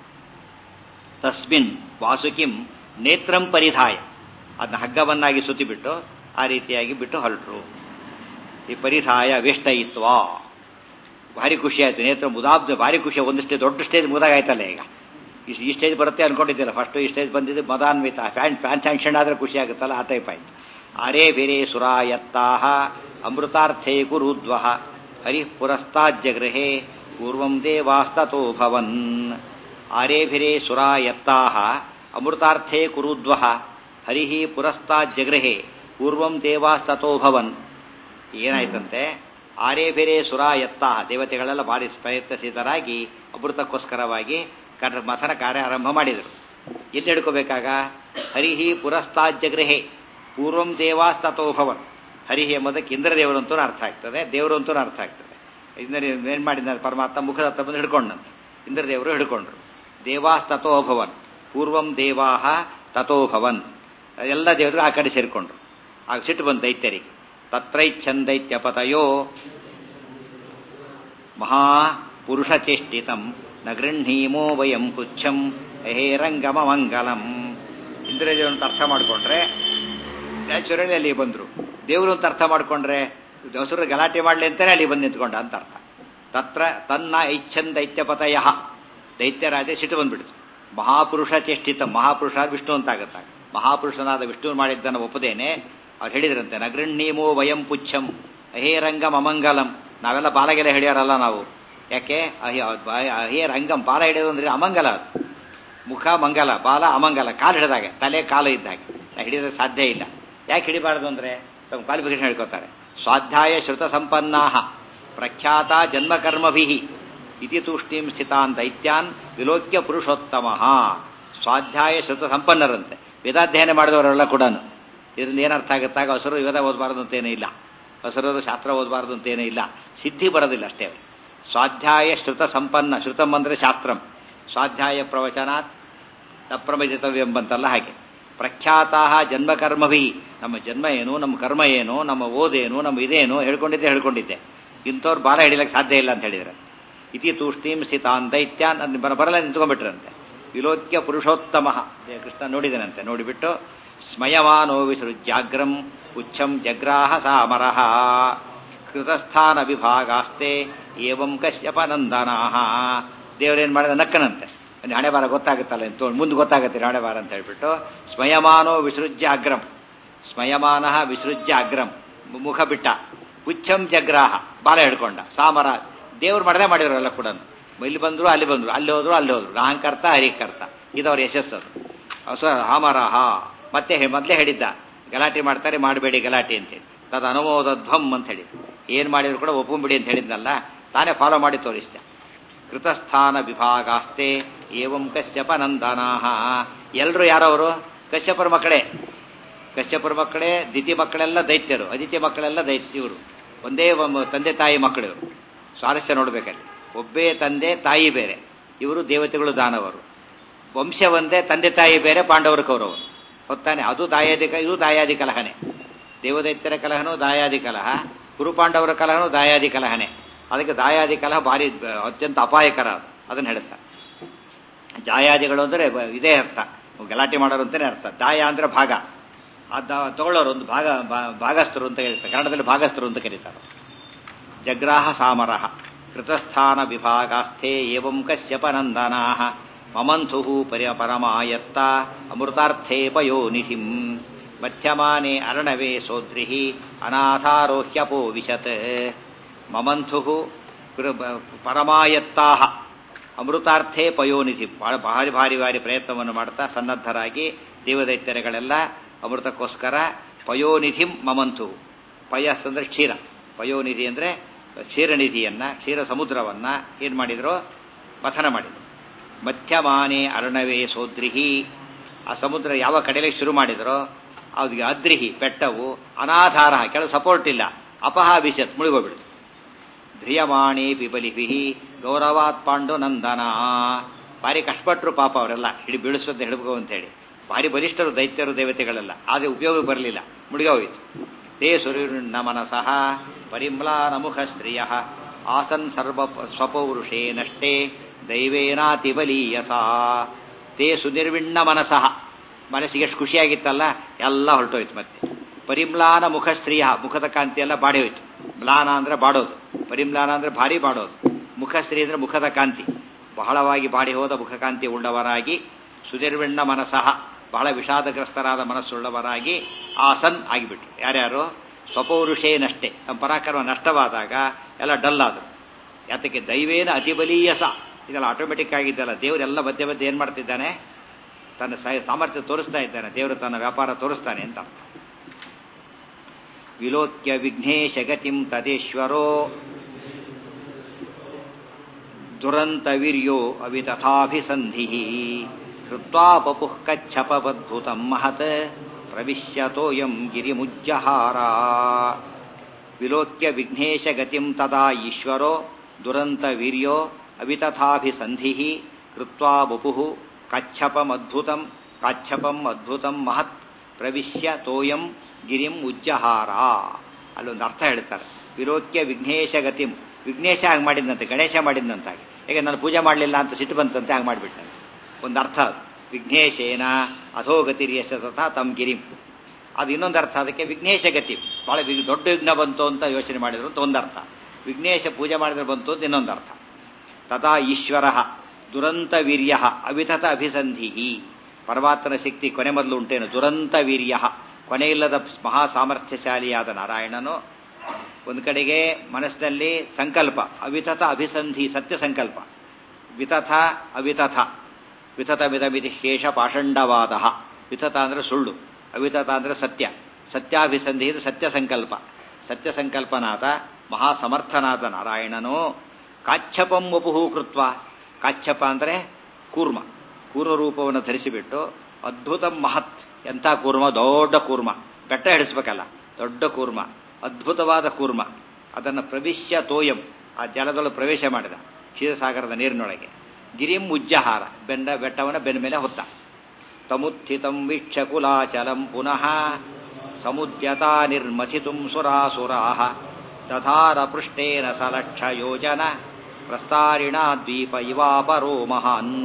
ತಸ್ಮಿನ್ ವಾಸುಕಿಂ ನೇತ್ರಂ ಪರಿಧಾಯ ಅದನ್ನ ಹಗ್ಗವನ್ನಾಗಿ ಸುತ್ತಿಬಿಟ್ಟು ಆ ರೀತಿಯಾಗಿ ಬಿಟ್ಟು ಹೊರಟರು ಈ ಪರಿಧಾಯ ವೇಷ್ಟಯಿತ್ವ ಭಾರಿ ಖುಷಿ ಆಯ್ತು ನೇತ್ರ ಮುದಾಬ್ದ ಭಾರಿ ಖುಷಿ ಒಂದು ಸ್ಟೇಜ್ ದೊಡ್ಡ ಸ್ಟೇಜ್ ಮುದಾಗಾಯ್ತಲ್ಲ ಈಗ ಈ ಸ್ಟೇಜ್ ಬರುತ್ತೆ ಅನ್ಕೊಂಡಿದ್ದಿಲ್ಲ ಫಸ್ಟ್ ಈ ಸ್ಟೇಜ್ ಬಂದಿದ್ದು ಮದಾನ್ವಿತ ಫ್ಯಾನ್ ಫ್ಯಾನ್ ಸ್ಯಾಂಕ್ಷನ್ ಆದ್ರೆ ಖುಷಿ ಆಗುತ್ತಲ್ಲ ಆ ಟೈಪ್ ಆಯ್ತು ಆರೇ ಬೇರೆ ಸುರಾಯತ್ತಾಹ ಅಮೃತಾರ್ಥೇ ಕುರುದ್ವ ಹರಿ ಪುರಸ್ತಾಜ್ಜಗೃಹೆ ಪೂರ್ವಂ ದೇವಾಸ್ತೋ ಭವನ್ ಆರೇಭಿರೇ ಸುರಾಯತ್ತಾಹ ಅಮೃತಾರ್ಥೇ ಕುರುದ್ವ ಹರಿ ಪುರಸ್ತಾಜ್ಜಗೃಹೆ ಪೂರ್ವಂ ದೇವಾಸ್ತೋ ಭವನ್ ಏನಾಯ್ತಂತೆ ಆರೇ ಬೇರೆ ಸುರ ಎತ್ತಾಹ ದೇವತೆಗಳೆಲ್ಲ ಭಾರಿ ಪ್ರಯತ್ನಸಿತರಾಗಿ ಅಮೃತಕ್ಕೋಸ್ಕರವಾಗಿ ಕಡ ಮಥನ ಕಾರ್ಯ ಆರಂಭ ಮಾಡಿದರು ಎಲ್ಲಿ ಹಿಡ್ಕೋಬೇಕಾಗ ಹರಿಹಿ ಪುರಸ್ತಾಜ್ಜಗೃಹೆ ಪೂರ್ವಂ ದೇವಾಸ್ತತೋಭವನ್ ಹರಿಹಿ ಎಂಬುದಕ್ಕೆ ಇಂದ್ರದೇವರು ಅಂತೂ ಅರ್ಥ ಆಗ್ತದೆ ದೇವರು ಅಂತೂ ಅರ್ಥ ಆಗ್ತದೆ ಇಂದ್ರ ಏನ್ ಮಾಡಿದ ಪರಮಾತ್ಮ ಮುಖದ ಹತ್ತ ಬಂದು ಹಿಡ್ಕೊಂಡಂತೆ ಇಂದ್ರದೇವರು ಹಿಡ್ಕೊಂಡ್ರು ದೇವಾಸ್ತತೋಭವನ್ ಪೂರ್ವಂ ದೇವಾಹ ತಥೋಭವನ್ ಎಲ್ಲ ದೇವರು ಆ ಕಡೆ ಸೇರಿಕೊಂಡ್ರು ಆಗ ಸಿಟ್ಟು ಬಂತು ದೈತ್ಯರಿಗೆ ತತ್ರೈಚ್ಛಂದೈತ್ಯಪತಯೋ ಮಹಾಪುರುಷಚೇಷ್ಟಿತಂ ನ ಗೃಹೀಮೋ ವಯಂ ಪುಚ್ಛಂ ಹೇರಂಗಮ ಮಂಗಲಂ ಇಂದ್ರದೇವರಂತ ಅರ್ಥ ಮಾಡಿಕೊಂಡ್ರೆ ನ್ಯಾಚುರಲಿ ಅಲ್ಲಿ ಬಂದ್ರು ದೇವರು ಅಂತ ಅರ್ಥ ಮಾಡಿಕೊಂಡ್ರೆ ದಸರು ಗಲಾಟೆ ಮಾಡಲಿ ಅಂತಾನೆ ಅಲ್ಲಿ ಬಂದು ನಿಂತ್ಕೊಂಡ ಅಂತ ಅರ್ಥ ತತ್ರ ತನ್ನ ಐಚ್ಛನ್ ದೈತ್ಯಪತಯ ದೈತ್ಯರಾಜ ಸಿಟ್ಟು ಬಂದ್ಬಿಡ್ತು ಮಹಾಪುರುಷ ಚೇಷ್ಟಿತ ಮಹಾಪುರುಷ ವಿಷ್ಣು ಅಂತ ಆಗತ್ತಾಗ ಮಹಾಪುರುಷನಾದ ವಿಷ್ಣು ಮಾಡಿದ್ದನ್ನು ಒಪ್ಪದೇನೆ ಅವ್ರು ಹೇಳಿದ್ರಂತೆ ನಗೃಣ್ಣೀಮೋ ವಯಂ ಪುಚ್ಛಂ ಅಹೇರಂಗಂ ಅಮಂಗಲಂ ನಾವೆಲ್ಲ ಬಾಲಗೆಲೆ ಹಿಡಿಯೋರಲ್ಲ ನಾವು ಯಾಕೆ ಅಹೇ ರಂಗಂ ಬಾಲ ಹಿಡಿಯೋದು ಅಂದ್ರೆ ಅಮಂಗಲ ಅದು ಮುಖ ಮಂಗಲ ಬಾಲ ಅಮಂಗಲ ಕಾಲು ಹಿಡಿದಾಗ ತಲೆ ಕಾಲು ಇದ್ದಾಗೆ ನಾ ಹಿಡಿಯೋದು ಸಾಧ್ಯ ಇಲ್ಲ ಯಾಕೆ ಹಿಡಿಬಾರ್ದು ಅಂದ್ರೆ ತಮ್ಮ ಕ್ವಾಲಿಫಿಕೇಶನ್ ಹೇಳ್ಕೊತಾರೆ ಸ್ವಾಧ್ಯಾಯ ಶ್ರುತ ಸಂಪನ್ನಾ ಪ್ರಖ್ಯಾತ ಜನ್ಮಕರ್ಮಭಿ ಇತಿ ತೂಷ್ಣೀಂ ಸ್ಥಿತಾನ್ ದೈತ್ಯಾನ್ ವಿಲೋಕ್ಯ ಪುರುಷೋತ್ತಮ ಸ್ವಾಧ್ಯಾಯ ಶ್ರುತ ಸಂಪನ್ನರಂತೆ ವೇದಾಧ್ಯಯನ ಮಾಡಿದವರೆಲ್ಲ ಕೂಡ ಇದರಿಂದ ಏನರ್ಥ ಆಗುತ್ತಾಗ ಹಸರು ವೇದ ಓದಬಾರ್ದು ಅಂತೇನೇ ಇಲ್ಲ ಹಸರರು ಶಾಸ್ತ್ರ ಓದಬಾರ್ದು ಅಂತೇನೇ ಇಲ್ಲ ಸಿದ್ಧಿ ಬರೋದಿಲ್ಲ ಅಷ್ಟೇ ಸ್ವಾಧ್ಯಾಯ ಶ್ರುತ ಸಂಪನ್ನ ಶ್ರುತಂ ಅಂದ್ರೆ ಶಾಸ್ತ್ರಂ ಸ್ವಾಧ್ಯಾಯ ಪ್ರವಚನಾತ್ ತಪ್ರಮಜಿತವ್ಯಂಬಂತಲ್ಲ ಹಾಗೆ ಪ್ರಖ್ಯಾತ ಜನ್ಮಕರ್ಮಭಿ ನಮ್ಮ ಜನ್ಮ ಏನು ನಮ್ಮ ಕರ್ಮ ಏನು ನಮ್ಮ ಓದೇನು ನಮ್ಮ ಇದೇನು ಹೇಳ್ಕೊಂಡಿದ್ದೆ ಹೇಳ್ಕೊಂಡಿದ್ದೆ ಇಂಥವ್ರು ಬಾಲ ಹಿಡಿಲಕ್ಕೆ ಸಾಧ್ಯ ಇಲ್ಲ ಅಂತ ಹೇಳಿದ್ರೆ ಇತಿ ತೂಷ್ಣೀಂ ಸ್ಥಿತಾನ್ ದೈತ್ಯಾನ್ ಅದ್ ಬರ ಬರಲ್ಲ ನಿಂತ್ಕೊಂಡ್ಬಿಟ್ರಂತೆ ವಿಲೋಕ್ಯ ಪುರುಷೋತ್ತಮ ಕೃಷ್ಣ ನೋಡಿದನಂತೆ ನೋಡಿಬಿಟ್ಟು ಸ್ಮಯಮಾನೋ ವಿಸೃಜ್ಯಾಗ್ರಂ ಉಚ್ಛಂ ಜಗ್ರಾಹ ಸಾಮರಃ ಕೃತಸ್ಥಾನ ವಿಭಾಗಾಸ್ತೆ ಏವಂ ಕಶ್ಯಪ ನಂದನಾಹ ದೇವರೇನ್ ಮಾಡಿದ ನಕ್ಕನಂತೆ ಹಣೆ ಬಾರ ಗೊತ್ತಾಗುತ್ತಲ್ಲ ಅಂತ ಮುಂದೆ ಗೊತ್ತಾಗುತ್ತೆ ಹಣೆ ಬಾರ ಅಂತ ಹೇಳ್ಬಿಟ್ಟು ಸ್ಮಯಮಾನೋ ವಿಸೃಜ್ಯ ಅಗ್ರಂ ಸ್ಮಯಮಾನ ವಿಸೃಜ್ಯ ಅಗ್ರಂ ಮುಖ ಬಿಟ್ಟ ಉಚ್ಚಂ ಜಗ್ರಾಹ ಬಾಲ ಹಿಡ್ಕೊಂಡ ಸಾಮರ ದೇವ್ರು ಮಾಡದೆ ಮಾಡಿರೋಲ್ಲ ಕೂಡ ಇಲ್ಲಿ ಬಂದ್ರು ಅಲ್ಲಿ ಬಂದ್ರು ಅಲ್ಲಿ ಹೋದ್ರು ಅಲ್ಲಿ ಹೋದ್ರು ರಾಹಂಕರ್ತ ಹರಿಕರ್ತ ಇದವ್ರ ಯಶಸ್ಸು ಅದು ಸೊ ಹಾಮರಾಹ ಮತ್ತೆ ಹೆ- ಮೊದ್ಲೇ ಹೇಳಿದ್ದ ಗಲಾಟೆ ಮಾಡ್ತಾರೆ ಮಾಡಬೇಡಿ ಗಲಾಟೆ ಅಂತೇಳಿ ತದ ಅನುಮೋದಧ್ವಂ ಅಂತ ಹೇಳಿದ್ರು ಏನ್ ಮಾಡಿದ್ರು ಕೂಡ ಒಪ್ಪಂಬಿಡಿ ಅಂತ ಹೇಳಿದ್ನಲ್ಲ ತಾನೇ ಫಾಲೋ ಮಾಡಿ ತೋರಿಸಿದೆ ಕೃತಸ್ಥಾನ ವಿಭಾಗಾಸ್ತೆ ಏವಂ ಕಶ್ಯಪ ನಂದನಾಹ ಎಲ್ಲರೂ ಯಾರವರು ಕಶ್ಯಪರ ಮಕ್ಕಳೇ ಕಶ್ಯಪರ ಮಕ್ಕಳೇ ದಿತಿ ಮಕ್ಕಳೆಲ್ಲ ದೈತ್ಯರು ಅದಿತಿ ಮಕ್ಕಳೆಲ್ಲ ದೈತ್ಯರು ಒಂದೇ ಒಮ್ಮ- ತಂದೆ ತಾಯಿ ಮಕ್ಕಳು ಇವರು ಸ್ವಾರಸ್ಯ ನೋಡ್ಬೇಕಲ್ಲಿ ಒಬ್ಬೇ ತಂದೆ ತಾಯಿ ಬೇರೆ ಇವರು ದೇವತೆಗಳು ದಾನವರು ವಂಶ ಒಂದೇ ತಂದೆ ತಾಯಿ ಬೇರೆ ಪಾಂಡವರು ಕೌರವರು ಹೊತ್ತಾನೆ ಅದು ದಾಯಾದಿ ಕ- ಇದು ದಾಯಾದಿ ಕಲಹನೆ ದೇವದೈತ್ಯರ ಕಲಹನೂ ದಾಯಾದಿ ಕಲಹ ಗುರುಪಾಂಡವರ ಕಲಹನೂ ದಾಯಾದಿ ಕಲಹನೆ ಅದಕ್ಕೆ ದಾಯಾದಿ ಕಲಹ ಭಾರಿ ಬ- ಅತ್ಯಂತ ಅಪಾಯಕರ ಅದು. ಅದನ್ನ ಹೇಳುತ್ತಾ ಜಾಯಾದಿಗಳು ಅಂದರೆ ಬ- ಇದೇ ಅರ್ಥ ಗಲಾಟೆ ಮಾಡೋರು ಅಂತಾನೆ ಅರ್ಥ ದಾಯ ಅಂದ್ರೆ ಭಾಗ ಅದ ತಗೊಳ್ಳೋರು ಒಂದು ಭಾಗ ಭಾ- ಭಾಗಸ್ಥರು ಅಂತ ಹೇಳ್ತಾರೆ ಕನ್ನಡದಲ್ಲಿ ಭಾಗಸ್ಥರು ಅಂತ ಕರೀತಾರೆ ಜಗ್ರಾಹ ಸಾಮರಃ ಕೃತಸ್ಥಾನ ವಿಭಾಗಾಸ್ಥೆ ಏವಂ ಕಶ್ಯಪನಂದನಾ ಮಮಂಥು ಪರ್ಯ ಪರಮಾಯತ್ತ ಅಮೃತಾರ್ಥೇ ಪಯೋನಿಧಿಂ ಮಧ್ಯಮಾನೆ ಅರ್ಣವೇ ಸೋದ್ರಿ ಅನಾಥಾರೋಹ್ಯಪೋ ವಿಶತ್ ಮಮಂಥು ಪರಮಾಯತ್ತಾ ಅಮೃತಾರ್ಥೇ ಪಯೋನಿಧಿ ಬಹಳ ಭಾರಿ ಭಾರಿ ಭಾರಿ ಪ್ರಯತ್ನವನ್ನು ಮಾಡ್ತಾ ಸನ್ನದ್ಧರಾಗಿ ದೇವದೈತ್ಯರೆಗಳೆಲ್ಲ ಅಮೃತಕ್ಕೋಸ್ಕರ ಪಯೋನಿಧಿಂ ಮಮಂತು ಪಯಸ್ ಅಂದ್ರೆ ಕ್ಷೀರ ಪಯೋನಿಧಿ ಅಂದ್ರೆ ಕ್ಷೀರನಿಧಿಯನ್ನ ಕ್ಷೀರ ಸಮುದ್ರವನ್ನ ಏನ್ ಮಾಡಿದ್ರು ಮಥನ ಮಾಡಿದ್ರು ಮಧ್ಯಮಾನೆ ಅರ್ಣವೇ ಸೋದ್ರಿಹಿ ಆ ಸಮುದ್ರ ಯಾವ ಕಡೆಯಲ್ಲಿ ಶುರು ಮಾಡಿದ್ರೋ ಅವ್ರಿಗೆ ಅದ್ರಿಹಿ ಬೆಟ್ಟವು ಅನಾಧಾರ ಕೆಳ ಸಪೋರ್ಟ್ ಇಲ್ಲ ಅಪಹ ವಿಶತ್ ಮುಳುಗೋಗ್ಬಿಡ್ತು ಧ್ರಿಯಮಾಣಿ ಪಿಬಲಿಭಿ ಗೌರವಾತ್ ಪಾಂಡು ನಂದನ ಭಾರಿ ಕಷ್ಟಪಟ್ಟರು ಪಾಪ ಅವರೆಲ್ಲ ಹಿಡಿ ಬೀಳಿಸೋದು ಹಿಡಬೇಕು ಅಂತ ಹೇಳಿ ಭಾರಿ ಬಲಿಷ್ಠರು ದೈತ್ಯರು ದೇವತೆಗಳೆಲ್ಲ ಆದ್ರೆ ಉಪಯೋಗ ಬರಲಿಲ್ಲ ಮುಳುಗೋಯಿತು ತೇ ಸುರಿರ್ಣ ಮನಸಃ ಪರಿಮ್ಲಾನಮುಖ ಸ್ತ್ರೀಯ ಆಸನ್ ಸರ್ವ ಸ್ವಪೌರುಷೇ ನಷ್ಟೇ ದೈವೇನಾತಿ ಬಲೀಯಸ ತೇ ಸುನಿರ್ವಿಣ್ಣ ಮನಸಃ ಮನಸ್ಸಿಗೆ ಎಷ್ಟು ಖುಷಿಯಾಗಿತ್ತಲ್ಲ ಎಲ್ಲ ಹೊರಟೋಯ್ತು ಮತ್ತೆ ಪರಿಮ್ಲಾನ ಮುಖ ಸ್ತ್ರೀಯ ಮುಖದ ಕಾಂತಿ ಎಲ್ಲ ಬಾಡಿ ಹೋಯ್ತು ಮ್ಲಾನ ಅಂದ್ರೆ ಬಾಡೋದು ಪರಿಮ್ಲಾನ ಅಂದ್ರೆ ಭಾರಿ ಬಾಡೋದು ಮುಖ ಸ್ತ್ರೀ ಅಂದ್ರೆ ಮುಖದ ಕಾಂತಿ ಬಹಳವಾಗಿ ಬಾಡಿ ಹೋದ ಮುಖಕಾಂತಿ ಉಳ್ಳವರಾಗಿ ಸುನಿರ್ವಿಣ್ಣ ಮನಸಃ ಬಹಳ ವಿಷಾದಗ್ರಸ್ತರಾದ ಮನಸ್ಸುಳ್ಳವರಾಗಿ ಆಸನ್ ಆಗಿಬಿಟ್ರು ಯಾರ್ಯಾರು ಸ್ವಪೌರುಷೇನಷ್ಟೇ ನಮ್ಮ ಪರಾಕ್ರಮ ನಷ್ಟವಾದಾಗ ಎಲ್ಲ ಡಲ್ ಆದರು ಯಾತಕ್ಕೆ ದೈವೇನ ಅತಿಬಲೀಯಸ ಇದೆಲ್ಲ ಆಟೋಮೆಟಿಕ್ ಆಗಿದ್ದಲ್ಲ ದೇವರೆಲ್ಲ ಮಧ್ಯೆ ಮಧ್ಯೆ ಏನ್ ಮಾಡ್ತಿದ್ದಾನೆ ತನ್ನ ಸ- ಸಾಮರ್ಥ್ಯ ತೋರಿಸ್ತಾ ಇದ್ದಾನೆ ದೇವರು ತನ್ನ ವ್ಯಾಪಾರ ತೋರಿಸ್ತಾನೆ ಅಂತ ಅರ್ಥ ವಿಲೋಕ್ಯ ವಿಘ್ನೇಶ ಗತಿಂ ತದೇಶ್ವರೋ ದುರಂತ ವೀರ್ಯೋ ಅವಿತಥಾಭಿಸಂಧಿ ಕೃತ್ವಾ ಪಪುಃ ಕಚ್ಛಪವದ್ಭುತಂ ಮಹತ್ ಪ್ರವಿಶ್ಯತೋಯಂ ಗಿರಿಮುಜ್ಜಹಾರ ವಿಲೋಕ್ಯ ವಿಘ್ನೇಶ ಗತಿಂ ತದಾ ಈಶ್ವರೋ ದುರಂತ ವೀರ್ಯೋ ಅವಿತಥಾಭಿಸಂಧಿ ಕೃತ್ವಾ ಬಪುಃ ಕಚ್ಛಪಮದ್ಭುತಂ ಕಾಚ್ಛಪಂ ಅದ್ಭುತಂ ಮಹತ್ ಪ್ರವಿಶ್ಯ ತೋಯಂ ಗಿರಿಂ ಉಜ್ಜಹಾರ ಅಲ್ಲೊಂದು ಅರ್ಥ ಹೇಳ್ತಾರೆ ವಿಲೋಕ್ಯ ವಿಘ್ನೇಶ ಗತಿಂ ವಿಘ್ನೇಶ ಹಾಗೆ ಮಾಡಿದ್ನಂತೆ ಗಣೇಶ ಮಾಡಿದ್ನಂತಾಗಿ ಹೇಗೆ ನಾನು ಪೂಜೆ ಮಾಡಲಿಲ್ಲ ಅಂತ ಸಿಟ್ಟು ಬಂತಂತೆ ಹಾಗೆ ಮಾಡಿಬಿಟ್ಟಂತೆ ಒಂದು ಅರ್ಥ ಅದು ವಿಘ್ನೇಶೇನ ಅಧೋಗತಿರ್ಯಶ ತಥಾ ತಮ್ ಗಿರಿಂ ಅದು ಇನ್ನೊಂದು ಅರ್ಥ ಅದಕ್ಕೆ ವಿಘ್ನೇಶ ಗತಿ ಬಹಳ ವಿಘ್- ದೊಡ್ಡ ವಿಘ್ನ ಬಂತು ಅಂತ ಯೋಚನೆ ಮಾಡಿದ್ರು ಅಂತ ಒಂದರ್ಥ ವಿಘ್ನೇಶ ಪೂಜೆ ಮಾಡಿದ್ರೆ ಬಂತು ಅಂತ ಇನ್ನೊಂದು ಅರ್ಥ ತಥಾ ಈಶ್ವರ ದುರಂತ ವೀರ್ಯ ಅವಿತತ ಅಭಿಸಂಧಿ ಪರಮಾತ್ಮನ ಶಕ್ತಿ ಕೊನೆ ಮೊದಲು ಉಂಟೇನು ದುರಂತ ವೀರ್ಯ ಕೊನೆಯಿಲ್ಲದ ಮಹಾ ಸಾಮರ್ಥ್ಯಶಾಲಿಯಾದ ನಾರಾಯಣನು ಒಂದು ಕಡೆಗೆ ಮನಸ್ಸಿನಲ್ಲಿ ಸಂಕಲ್ಪ ಅವಿತತ ಅಭಿಸಂಧಿ ಸತ್ಯ ಸಂಕಲ್ಪ ವಿತಥ ಅವಿತಥ ವಿತತ ಮಿದಮಿತಿ ಶೇಷ ಪಾಷಂಡವಾದ ವಿತತ ಅಂದ್ರೆ ಸುಳ್ಳು ಅವಿತತ ಅಂದ್ರೆ ಸತ್ಯ ಸತ್ಯಾಭಿಸಂಧಿ ಇದು ಸತ್ಯ ಸಂಕಲ್ಪ ಸತ್ಯ ಸಂಕಲ್ಪನಾದ ಮಹಾಸಮರ್ಥನಾದ ನಾರಾಯಣನು ಕಾಚ್ಛಪಂ ವಪುಹು ಕೃತ್ವ ಕಾಚ್ಛಪ ಅಂದ್ರೆ ಕೂರ್ಮ ಕೂರ್ಮ ರೂಪವನ್ನು ಧರಿಸಿಬಿಟ್ಟು ಅದ್ಭುತ ಮಹತ್ ಎಂಥ ಕೂರ್ಮ ದೊಡ್ಡ ಕೂರ್ಮ ಬೆಟ್ಟ ಹಿಡಿಸ್ಬೇಕಲ್ಲ ದೊಡ್ಡ ಕೂರ್ಮ ಅದ್ಭುತವಾದ ಕೂರ್ಮ ಅದನ್ನು ಪ್ರವಿಶ್ಯ ತೋಯಂ ಆ ಜಲದೊಳಗೆ ಪ್ರವೇಶ ಮಾಡಿದ ಕ್ಷೀರಸಾಗರದ ನೀರಿನೊಳಗೆ ಗಿರಿಂ ಉಜ್ಜಹಾರ ಬೆಂಡ ಬೆಟ್ಟವನ ಬೆನ್ನ ಮೇಲೆ ಹೊತ್ತ ತಮುತ್ಥಿತಂ ವೀಕ್ಷ ಕುಲಾಚಲಂ ಪುನಃ ಸಮುದ್ಯತಾ ನಿರ್ಮಥಿತುಂ ಸುರಾಸುರಾಹ ದಧಾರ ಪೃಷ್ಠೇನ ಸಲಕ್ಷ ಯೋಜನ ಪ್ರಸ್ತಾರಿಣಾ ದ್ವೀಪ ಇವಾಪರೋ ಮಹಾನ್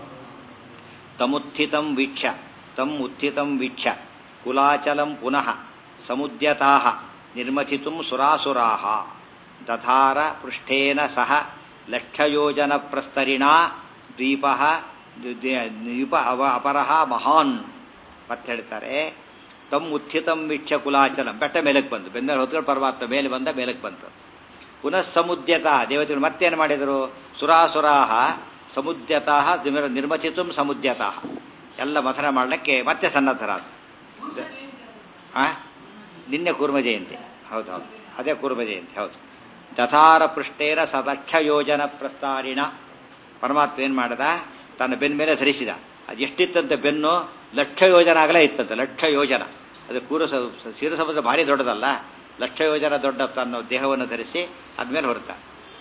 ತಮುತ್ಥಿತಂ ವೀಕ್ಷ ತಮ್ ಉತ್ಥಿತಂ ವೀಕ್ಷ ಕುಲಾಚಲಂ ಪುನಃ ಸಮುದ್ಯತಾಹ ನಿರ್ಮಥಿತುಂ ಸುರಾಸುರಾಹ ದಧಾರ ಪೃಷ್ಠೇನ ಸಹ ಲಕ್ಷಯೋಜನ ಪ್ರಸ್ತರಿಣಾ ದ್ವೀಪ ದ್ವೀಪ ಅವ ಅಪರಹ ಮಹಾನ್ ಮತ್ತೆ ಹೇಳ್ತಾರೆ ತಮ್ ಉತ್ಥಿತಂ ವೀಕ್ಷ ಕುಲಾಚಲಂ ಬೆಟ್ಟ ಮೇಲಕ್ಕೆ ಬಂತು ಬೆನ್ನ ಹೊತ್ಕೊಂಡು ಪರಮಾತ್ಮ ಮೇಲೆ ಬಂದ ಮೇಲಕ್ಕೆ ಬಂತು ಪುನಃ ಸಮುದ್ಯತ ದೇವತೆಗಳು ಮತ್ತೇನು ಮಾಡಿದರು ಸುರಾಸುರಾಹ ಸಮುದ್ಯತಃ ನಿರ್ಮಚಿತು ಸಮುದ್ಯತಃ ಎಲ್ಲ ಮಥನ ಮಾಡಲಿಕ್ಕೆ ಮತ್ತೆ ಸನ್ನದ್ಧರಾದ ಆ ನಿನ್ನೆ ಕೂರ್ಮ ಜಯಂತಿ ಹೌದು ಹೌದು ಅದೇ ಕೂರ್ಮ ಜಯಂತಿ ಹೌದು ದಥಾರ ಪೃಷ್ಟೇರ ಸದಕ್ಷ ಯೋಜನ ಪ್ರಸ್ತಾರಿಣ ಪರಮಾತ್ಮ ಏನು ಮಾಡದ ತನ್ನ ಬೆನ್ನ ಮೇಲೆ ಧರಿಸಿದ ಅದು ಎಷ್ಟಿತ್ತಂತೆ ಬೆನ್ನು ಲಕ್ಷ ಯೋಜನ ಆಗಲೇ ಇತ್ತಂತೆ ಲಕ್ಷ ಯೋಜನ ಅದು ಕೂರ ಕ್ಷೀರ ಸಮುದ್ರ ಭಾರಿ ದೊಡ್ಡದಲ್ಲ ಲಕ್ಷ ಯೋಜನ ದೊಡ್ಡ ತನ್ನ ದೇಹವನ್ನು ಧರಿಸಿ ಅದ್ಮೇಲೆ ಹೊರತ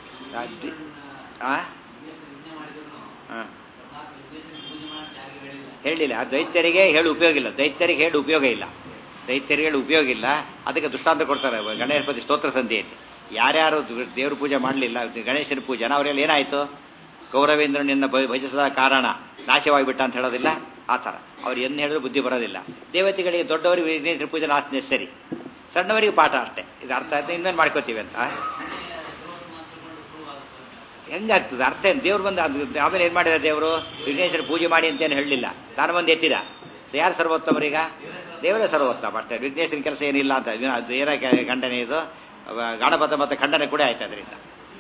ಹೇಳಿಲ್ಲ ಆ ದೈತ್ಯರಿಗೆ ಹೇಳಿ ಉಪಯೋಗ ಇಲ್ಲ ದೈತ್ಯರಿಗೆ ಹೇಳಿ ಉಪಯೋಗ ಇಲ್ಲ ದೈತ್ಯರಿಗೆ ಹೇಳಿ ಉಪಯೋಗ ಇಲ್ಲ ಅದಕ್ಕೆ ದೃಷ್ಟಾಂತ ಕೊಡ್ತಾರೆ ಗಣೇಶಪತಿ ಸ್ತೋತ್ರ ಸಂಧಿಯಲ್ಲಿ ಯಾರ್ಯಾರು ದೇವ್ರ ಪೂಜೆ ಮಾಡಲಿಲ್ಲ ಗಣೇಶನ ಪೂಜೆನ ಅವರೆಲ್ಲ ಏನಾಯ್ತು ಗೌರವೇಂದ್ರನಿಂದ ಭಜಿಸದ ಕಾರಣ ನಾಶವಾಗಿಬಿಟ್ಟ ಅಂತ ಹೇಳೋದಿಲ್ಲ ಆ ಥರ ಅವ್ರು ಏನು ಹೇಳಿದ್ರು ಬುದ್ಧಿ ಬರೋದಿಲ್ಲ ದೇವತೆಗಳಿಗೆ ದೊಡ್ಡವರಿಗೆ ವಿಘ್ನೇಶ್ವರ ಪೂಜೆ ನಾಶ ಸರಿ ಸಣ್ಣವರಿಗೆ ಪಾಠ ಅಷ್ಟೇ ಇದು ಅರ್ಥ ಆಯ್ತು ಇನ್ಮೇಲೆ ಮಾಡ್ಕೋತೀವಿ ಅಂತ ಹೆಂಗಾಗ್ತದೆ ಅರ್ಥ ಏನು ದೇವ್ರು ಬಂದು ಅದು ಆಮೇಲೆ ಏನು ಮಾಡಿದ ದೇವರು ವಿಘ್ನೇಶ್ವರ ಪೂಜೆ ಮಾಡಿ ಅಂತೇನು ಹೇಳಲಿಲ್ಲ ತಾನು ಬಂದು ಎತ್ತಿದ ಯಾರು ಸರ್ವೋತ್ತಮರೀಗ ದೇವರೇ ಸರ್ವೋತ್ತಮ ಅಷ್ಟೇ ವಿಘ್ನೇಶ್ವರನ ಕೆಲಸ ಏನಿಲ್ಲ ಅಂತ ಅದು ಏನ ಖಂಡನೆ ಇದು ಗಣಪತ ಮತ್ತು ಖಂಡನೆ ಕೂಡ ಆಯ್ತು ಅದರಿಂದ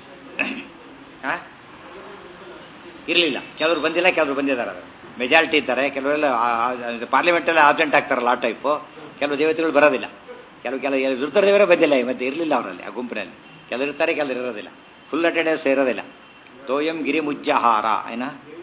ಇರಲಿಲ್ಲ ಕೆಲವರು ಬಂದಿಲ್ಲ ಕೆಲವರು ಬಂದಿದ್ದಾರೆ ಅದು ಮೆಜಾರಿಟಿ ಇದ್ದಾರೆ ಕೆಲವರೆಲ್ಲ ಪಾರ್ಲಿಮೆಂಟಲ್ಲಿ ಆಬ್ಸೆಂಟ್ ಆಗ್ತಾರಲ್ಲ ಆ ಟೈಪು ಕೆಲವು ದೇವತೆಗಳು ಬರೋದಿಲ್ಲ ಕೆಲವು ಕೆಲವು ರುದ್ರದೇವರೇ ಬಂದಿಲ್ಲ ಮತ್ತೆ ಇರಲಿಲ್ಲ ಅವರಲ್ಲಿ ಆ ಗುಂಪಿನಲ್ಲಿ ಕೆಲವರು ಇರ್ತಾರೆ ಕೆಲವರು ಇರೋದಿಲ್ಲ ಫುಲ್ ಅಟೆಂಡೆನ್ಸ್ ಇರೋದಿಲ್ಲ ತೋಯಂ ಗಿರಿ ಮುಜ್ಜಹಾರ ಏನ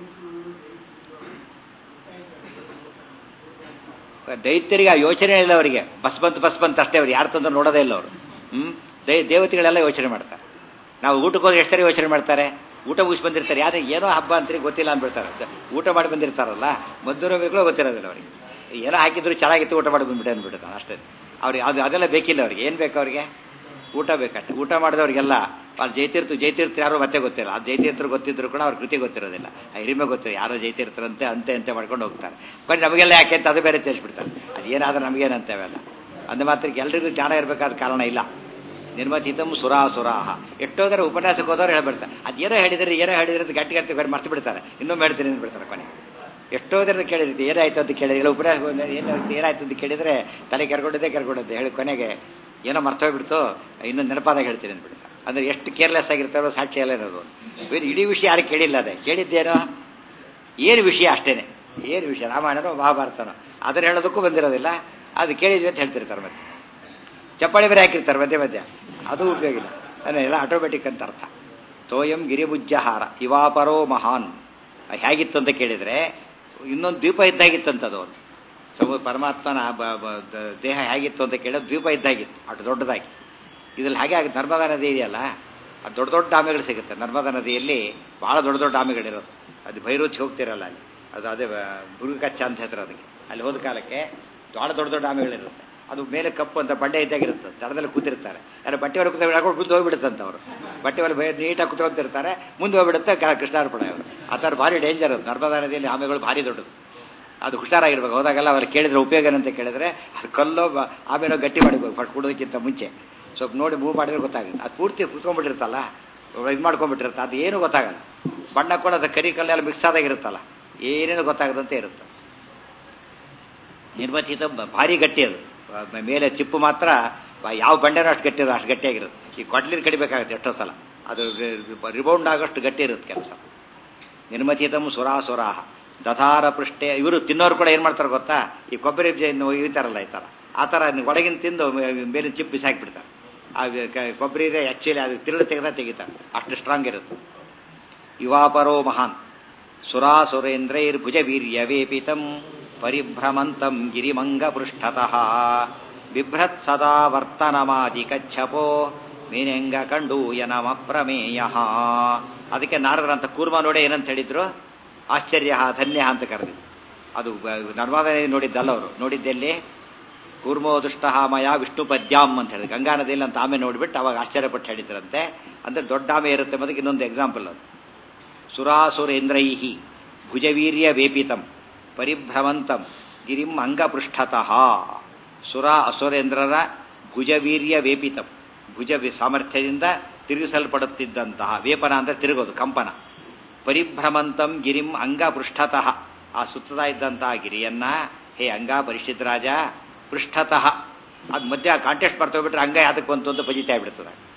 ದೈತ್ಯರಿಗೆ ಆ ಯೋಚನೆ ಇಲ್ಲ ಅವರಿಗೆ ಬಸ್ ಬಂತು ಬಸ್ ಬಂತು ಅಷ್ಟೇ ಅವ್ರು ಯಾರು ತಂದ್ರೆ ನೋಡೋದೇ ಇಲ್ಲ ಅವರು ಹ್ಮ್ ದೈ ದೇವತೆಗಳೆಲ್ಲ ಯೋಚನೆ ಮಾಡ್ತಾರೆ ನಾವು ಊಟಕ್ಕೆ ಹೋಗಿ ಎಷ್ಟು ಸರಿ ಯೋಚನೆ ಮಾಡ್ತಾರೆ ಊಟ ಮುಗಿಸಿ ಬಂದಿರ್ತಾರೆ ಯಾರು ಏನೋ ಹಬ್ಬ ಅಂತೀರಿ ಗೊತ್ತಿಲ್ಲ ಅಂದ್ಬಿಡ್ತಾರೆ ಊಟ ಮಾಡಿ ಬಂದಿರ್ತಾರಲ್ಲ ಮದ್ದೂರು ಬೇಕೋ ಗೊತ್ತಿರೋದಿಲ್ಲ ಅವರಿಗೆ ಏನೋ ಹಾಕಿದ್ರು ಚೆನ್ನಾಗಿತ್ತು ಊಟ ಮಾಡಿ ಬಂದ್ಬಿಟ್ಟೆ ಅಂದ್ಬಿಡ್ತಾನೆ ಅಷ್ಟೇ ಅವ್ರಿಗೆ ಅದು ಅದೆಲ್ಲ ಬೇಕಿಲ್ಲ ಅವ್ರಿಗೆ ಏನು ಬೇಕು ಅವ್ರಿಗೆ ಊಟ ಬೇಕಷ್ಟೆ ಊಟ ಮಾಡಿದವ್ರಿಗೆಲ್ಲ ಅಲ್ಲಿ ಜೈತೀರ್ಥ ಜೈತೀರ್ಥ ಯಾರು ಮತ್ತೆ ಗೊತ್ತಿಲ್ಲ ಅದು ಜೈತೀರ್ಥರು ಗೊತ್ತಿದ್ರು ಕೂಡ ಅವ್ರ ಕೃತಿ ಗೊತ್ತಿರೋದಿಲ್ಲ ಆ ಹಿರಿಮೆ ಗೊತ್ತಿಲ್ಲ ಯಾರೋ ಜೈತೀರ್ಥರಂತೆ ಅಂತೆ ಅಂತೆ ಮಾಡ್ಕೊಂಡು ಹೋಗ್ತಾರೆ ಬಟ್ ನಮಗೆಲ್ಲ ಯಾಕೆ ಅಂತ ಅದು ಬೇರೆ ತಿಳಿಸ್ಬಿಡ್ತಾರೆ ಅದು ಏನಾದ್ರೂ ನಮಗೇನಂತೇವಲ್ಲ ಅಂದ ಮಾತ್ರಕ್ಕೆ ಎಲ್ರಿಗೂ ಜ್ಞಾನ ಇರಬೇಕಾದ ಕಾರಣ ಇಲ್ಲ ನಿರ್ಮಥಿತಂ ಸುರಾಸುರಾಹ ಎಷ್ಟೋದ್ರೆ ಉಪನ್ಯಾಸಕ್ಕೆ ಹೋದವ್ರು ಹೇಳ್ಬಿಡ್ತಾರೆ ಅದೇನೋ ಹೇಳಿದ್ರೆ ಏನೋ ಹೇಳಿದ್ರೆ ಅಂತ ಗಟ್ಟಿ ಗಟ್ಟಿ ಬೇರೆ ಮರ್ತು ಬಿಡ್ತಾರೆ ಇನ್ನೊಮ್ಮೆ ಹೇಳ್ತೀನಿ ಅಂದ್ಬಿಡ್ತಾರೆ ಕೊನೆಗೆ ಎಷ್ಟೋದ್ರಿಂದ ಕೇಳಿದ್ರೆ ಏನಾಯ್ತು ಅಂತ ಕೇಳಿದ್ರೆ ಉಪನ್ಯಾಸ ಏನು ಏನಾಯ್ತು ಅಂತ ಕೇಳಿದ್ರೆ ತಲೆ ಕೆರ್ಕೊಂಡಿದ್ದೆ ಕೆರ್ಕೊಂಡಿದ್ದೆ ಹೇಳಿ ಕೊನೆಗೆ ಏನೋ ಮರ್ತೋಗ್ಬಿಡ್ತು ಇನ್ನೊಂದು ನೆನಪಾದಾಗ ಹೇಳ್ತೀನಿ ಅಂದ್ಬಿಡ್ತಾರೆ ಅಂದ್ರೆ ಎಷ್ಟು ಕೇರ್ಲೆಸ್ ಆಗಿರ್ತಾರೋ ಸಾಕ್ಷಿ ಎಲ್ಲ ಇರೋದು ಬೇರೆ ಇಡೀ ವಿಷಯ ಯಾರು ಕೇಳಿಲ್ಲ ಅದೇ ಕೇಳಿದ್ದೇನೋ ಏನು ವಿಷಯ ಅಷ್ಟೇನೆ ಏನು ವಿಷಯ ರಾಮಾಯಣನೋ ಮಹಾಭಾರತನೋ ಅದನ್ನ ಹೇಳೋದಕ್ಕೂ ಬಂದಿರೋದಿಲ್ಲ ಅದು ಕೇಳಿದ್ವಿ ಅಂತ ಹೇಳ್ತಿರ್ತಾರೆ ಮತ್ತೆ ಚಪ್ಪಾಳಿ ಬೇರೆ ಹಾಕಿರ್ತಾರೆ ಮಧ್ಯೆ ಮಧ್ಯ ಅದು ಉಪಯೋಗ ಇಲ್ಲ ಎಲ್ಲ ಆಟೋಮೆಟಿಕ್ ಅಂತ ಅರ್ಥ ತೋಯಂ ಗಿರಿಭುಜ್ಜಹಾರ ಇವಾಪರೋ ಮಹಾನ್ ಹೇಗಿತ್ತು ಅಂತ ಕೇಳಿದ್ರೆ ಇನ್ನೊಂದು ದ್ವೀಪ ಇದ್ದಾಗಿತ್ತಂತದು ಒಂದು ಸಮ ಪರಮಾತ್ಮನ ದೇಹ ಹೇಗಿತ್ತು ಅಂತ ಕೇಳಿದ್ರೆ ದ್ವೀಪ ಇದ್ದಾಗಿತ್ತು ಅಷ್ಟು ದೊಡ್ಡದಾಗಿ ಇದ್ರಲ್ಲಿ ಹಾಗೆ ಆಗುತ್ತೆ ನರ್ಮದಾ ನದಿ ಇದೆಯಲ್ಲ ಅದು ದೊಡ್ಡ ದೊಡ್ಡ ಆಮೆಗಳು ಸಿಗುತ್ತೆ ನರ್ಮದಾ ನದಿಯಲ್ಲಿ ಬಹಳ ದೊಡ್ಡ ದೊಡ್ಡ ಆಮೆಗಳಿರೋದು ಅದು ಭೈರೋಚಿ ಹೋಗ್ತಿರಲ್ಲ ಅಲ್ಲಿ ಅದು ಅದೇ ಬುರುಗಚ್ಚ ಅಂತ ಹೇಳ್ತಾರೆ ಅದಕ್ಕೆ ಅಲ್ಲಿ ಹೋದ ಕಾಲಕ್ಕೆ ಬಹಳ ದೊಡ್ಡ ದೊಡ್ಡ ಆಮೆಗಳಿರುತ್ತೆ ಅದು ಮೇಲೆ ಕಪ್ಪು ಅಂತ ಬಂಡೆ ಇದ್ದಾಗಿರುತ್ತೆ ದಡದಲ್ಲಿ ಕೂತಿರ್ತಾರೆ ಯಾರು ಬಟ್ಟೆ ಹೊರ ಕೂತ ಹಾಕೊಂಡು ಮುಂದೆ ಹೋಗ್ಬಿಡುತ್ತಂತ ಅವರು ಬಟ್ಟೆ ಹೊಲ ನೀಟಾಗಿ ಕೂತ್ಕೊತಿರ್ತಾರೆ ಮುಂದೆ ಹೋಗ್ಬಿಡುತ್ತೆ ಕೃಷ್ಣಾರ್ಪಣ ಅವರು ಆ ಥರ ಭಾರಿ ಡೇಂಜರ್ ಅದು ನರ್ಮದಾ ನದಿಯಲ್ಲಿ ಆಮೆಗಳು ಭಾರಿ ದೊಡ್ಡದು ಅದು ಹುಷಾರಾಗಿರ್ಬೇಕು ಹೋದಾಗೆಲ್ಲ ಅವ್ರು ಕೇಳಿದ್ರೆ ಉಪಯೋಗ ಏನಂತ ಕೇಳಿದ್ರೆ ಅದು ಕಲ್ಲೋ ಆಮೇಲೆ ಗಟ್ಟಿ ಮಾಡಿಬೇಕು ಫಸ್ಟ್ ಕೊಡೋದಕ್ಕಿಂತ ಮುಂಚೆ ಸ್ವಲ್ಪ ನೋಡಿ ಮೂವ್ ಮಾಡಿದ್ರೆ ಗೊತ್ತಾಗುತ್ತೆ ಅದು ಪೂರ್ತಿ ಕುತ್ಕೊಂಡ್ಬಿಟ್ಟಿರುತ್ತಲ್ಲ ಇದು ಮಾಡ್ಕೊಂಡ್ಬಿಟ್ಟಿರುತ್ತೆ ಅದು ಏನು ಗೊತ್ತಾಗಲ್ಲ ಬಣ್ಣ ಕೂಡ ಅದು ಕರಿ ಕಲ್ಲೆಲ್ಲ ಮಿಕ್ಸ್ ಆದಾಗಿರುತ್ತಲ್ಲ ಏನೇನು ಗೊತ್ತಾಗದಂತೆ ಇರುತ್ತೆ ನಿರ್ಮಚಿತ ಭಾರಿ ಗಟ್ಟಿ ಅದು ಮೇಲೆ ಚಿಪ್ಪು ಮಾತ್ರ ಯಾವ ಬಂಡೆನೂ ಅಷ್ಟು ಗಟ್ಟಿ ಅಷ್ಟು ಗಟ್ಟಿಯಾಗಿರುತ್ತೆ ಈ ಕೊಡ್ಲಿನ ಕಡಿಬೇಕಾಗುತ್ತೆ ಎಷ್ಟೋ ಸಲ ಅದು ರಿಬೌಂಡ್ ಆಗೋಷ್ಟು ಗಟ್ಟಿ ಇರುತ್ತೆ ಕೆಲಸ ನಿರ್ಮಚಿತಂ ಸುರಾಸುರಾಹ ದಧಾರ ಪೃಷ್ಠೆ ಇವರು ತಿನ್ನೋರು ಕೂಡ ಏನು ಮಾಡ್ತಾರೆ ಗೊತ್ತಾ ಈ ಕೊಬ್ಬರಿ ಇಳಿತಾರಲ್ಲ ಈ ಥರ ಆ ಥರ ಒಳಗಿನ ತಿಂದು ಮೇಲಿನ ಚಿಪ್ಪು ಬಿಸಾಕ್ಬಿಡ್ತಾರೆ ಆ ಕೊಬ್ಬರಿ ಆ್ಯಕ್ಚುಲಿ ಅದು ತಿರುಳು ತೆಗೆದ ತೆಗಿತಾರೆ ಅಷ್ಟು ಸ್ಟ್ರಾಂಗ್ ಇರುತ್ತೆ ಯುವಾಪರೋ ಮಹಾನ್ ಸುರಾಸುರೇಂದ್ರೈರ್ಭುಜ ವೀರ್ಯವೇಪಿತಂ ಪರಿಭ್ರಮಂತಂ ಗಿರಿಮಂಗ ಪೃಷ್ಠತಃ ಬಿಭ್ರತ್ ಸದಾ ವರ್ತನಮಾದಿ ಕಚ್ಚಪೋ ಮೀನೆಂಗ ಕಂಡು ಯನಮ ಪ್ರಮೇಯ ಅದಕ್ಕೆ ನಾರದರಂತ ಕೂರ್ಮ ನೋಡೇ ಏನಂತ ಹೇಳಿದ್ರು ಆಶ್ಚರ್ಯ ಧನ್ಯ ಅಂತ ಕರೆದಿದ್ರು ಅದು ನರ್ಮದಾ ನದಿ ನೋಡಿದ್ದಲ್ಲ ಅವರು ನೋಡಿದ್ದೆಲ್ಲಿ ಕೂರ್ಮೋ ದುಷ್ಟ ಮಯ ವಿಷ್ಣು ಪದ್ಯಾಮ್ ಅಂತ ಹೇಳಿದ್ರು ಗಂಗಾ ನದಿಯಲ್ಲಿ ಅಂತ ಆಮೆ ನೋಡಿಬಿಟ್ಟು ಅವಾಗ ಆಶ್ಚರ್ಯಪಟ್ಟು ಹೇಳಿದ್ರಂತೆ ಅಂದ್ರೆ ದೊಡ್ಡ ಆಮೆ ಇರುತ್ತೆ ಅದಕ್ಕೆ ಇನ್ನೊಂದು ಎಕ್ಸಾಂಪಲ್ ಅದು ಸುರಾಸುರೇಂದ್ರೈಹಿ ಭುಜವೀರ್ಯ ವೇಪಿತಂ ಪರಿಭ್ರಮಂತಂ ಗಿರಿಂ ಅಂಗಪೃಷ್ಠತಃ ಸುರ ಅಸುರೇಂದ್ರರ ಭುಜವೀರ್ಯ ವೇಪಿತಂ ಭುಜ ಸಾಮರ್ಥ್ಯದಿಂದ ತಿರುಗಿಸಲ್ಪಡುತ್ತಿದ್ದಂತಹ ವೇಪನ ಅಂದರೆ ತಿರುಗೋದು ಕಂಪನ ಪರಿಭ್ರಮಂತಂ ಗಿರಿಂ ಅಂಗ ಪೃಷ್ಠತಃ ಆ ಸುತ್ತದ ಇದ್ದಂತಹ ಗಿರಿಯನ್ನ ಹೇ ಅಂಗ ಪರಿಷತ್ ರಾಜ ಪೃಷ್ಠತಃ ಅದು ಮಧ್ಯ ಕಾಂಟೆಸ್ಟ್ ಮಾಡ್ತಾ ಹೋಗ್ಬಿಟ್ರೆ ಅಂಗ ಯಾತಕ್ಕೆ ಬಂತು ಅಂತ ಬಜಿತಾ ಬಿಡ್ತದೆ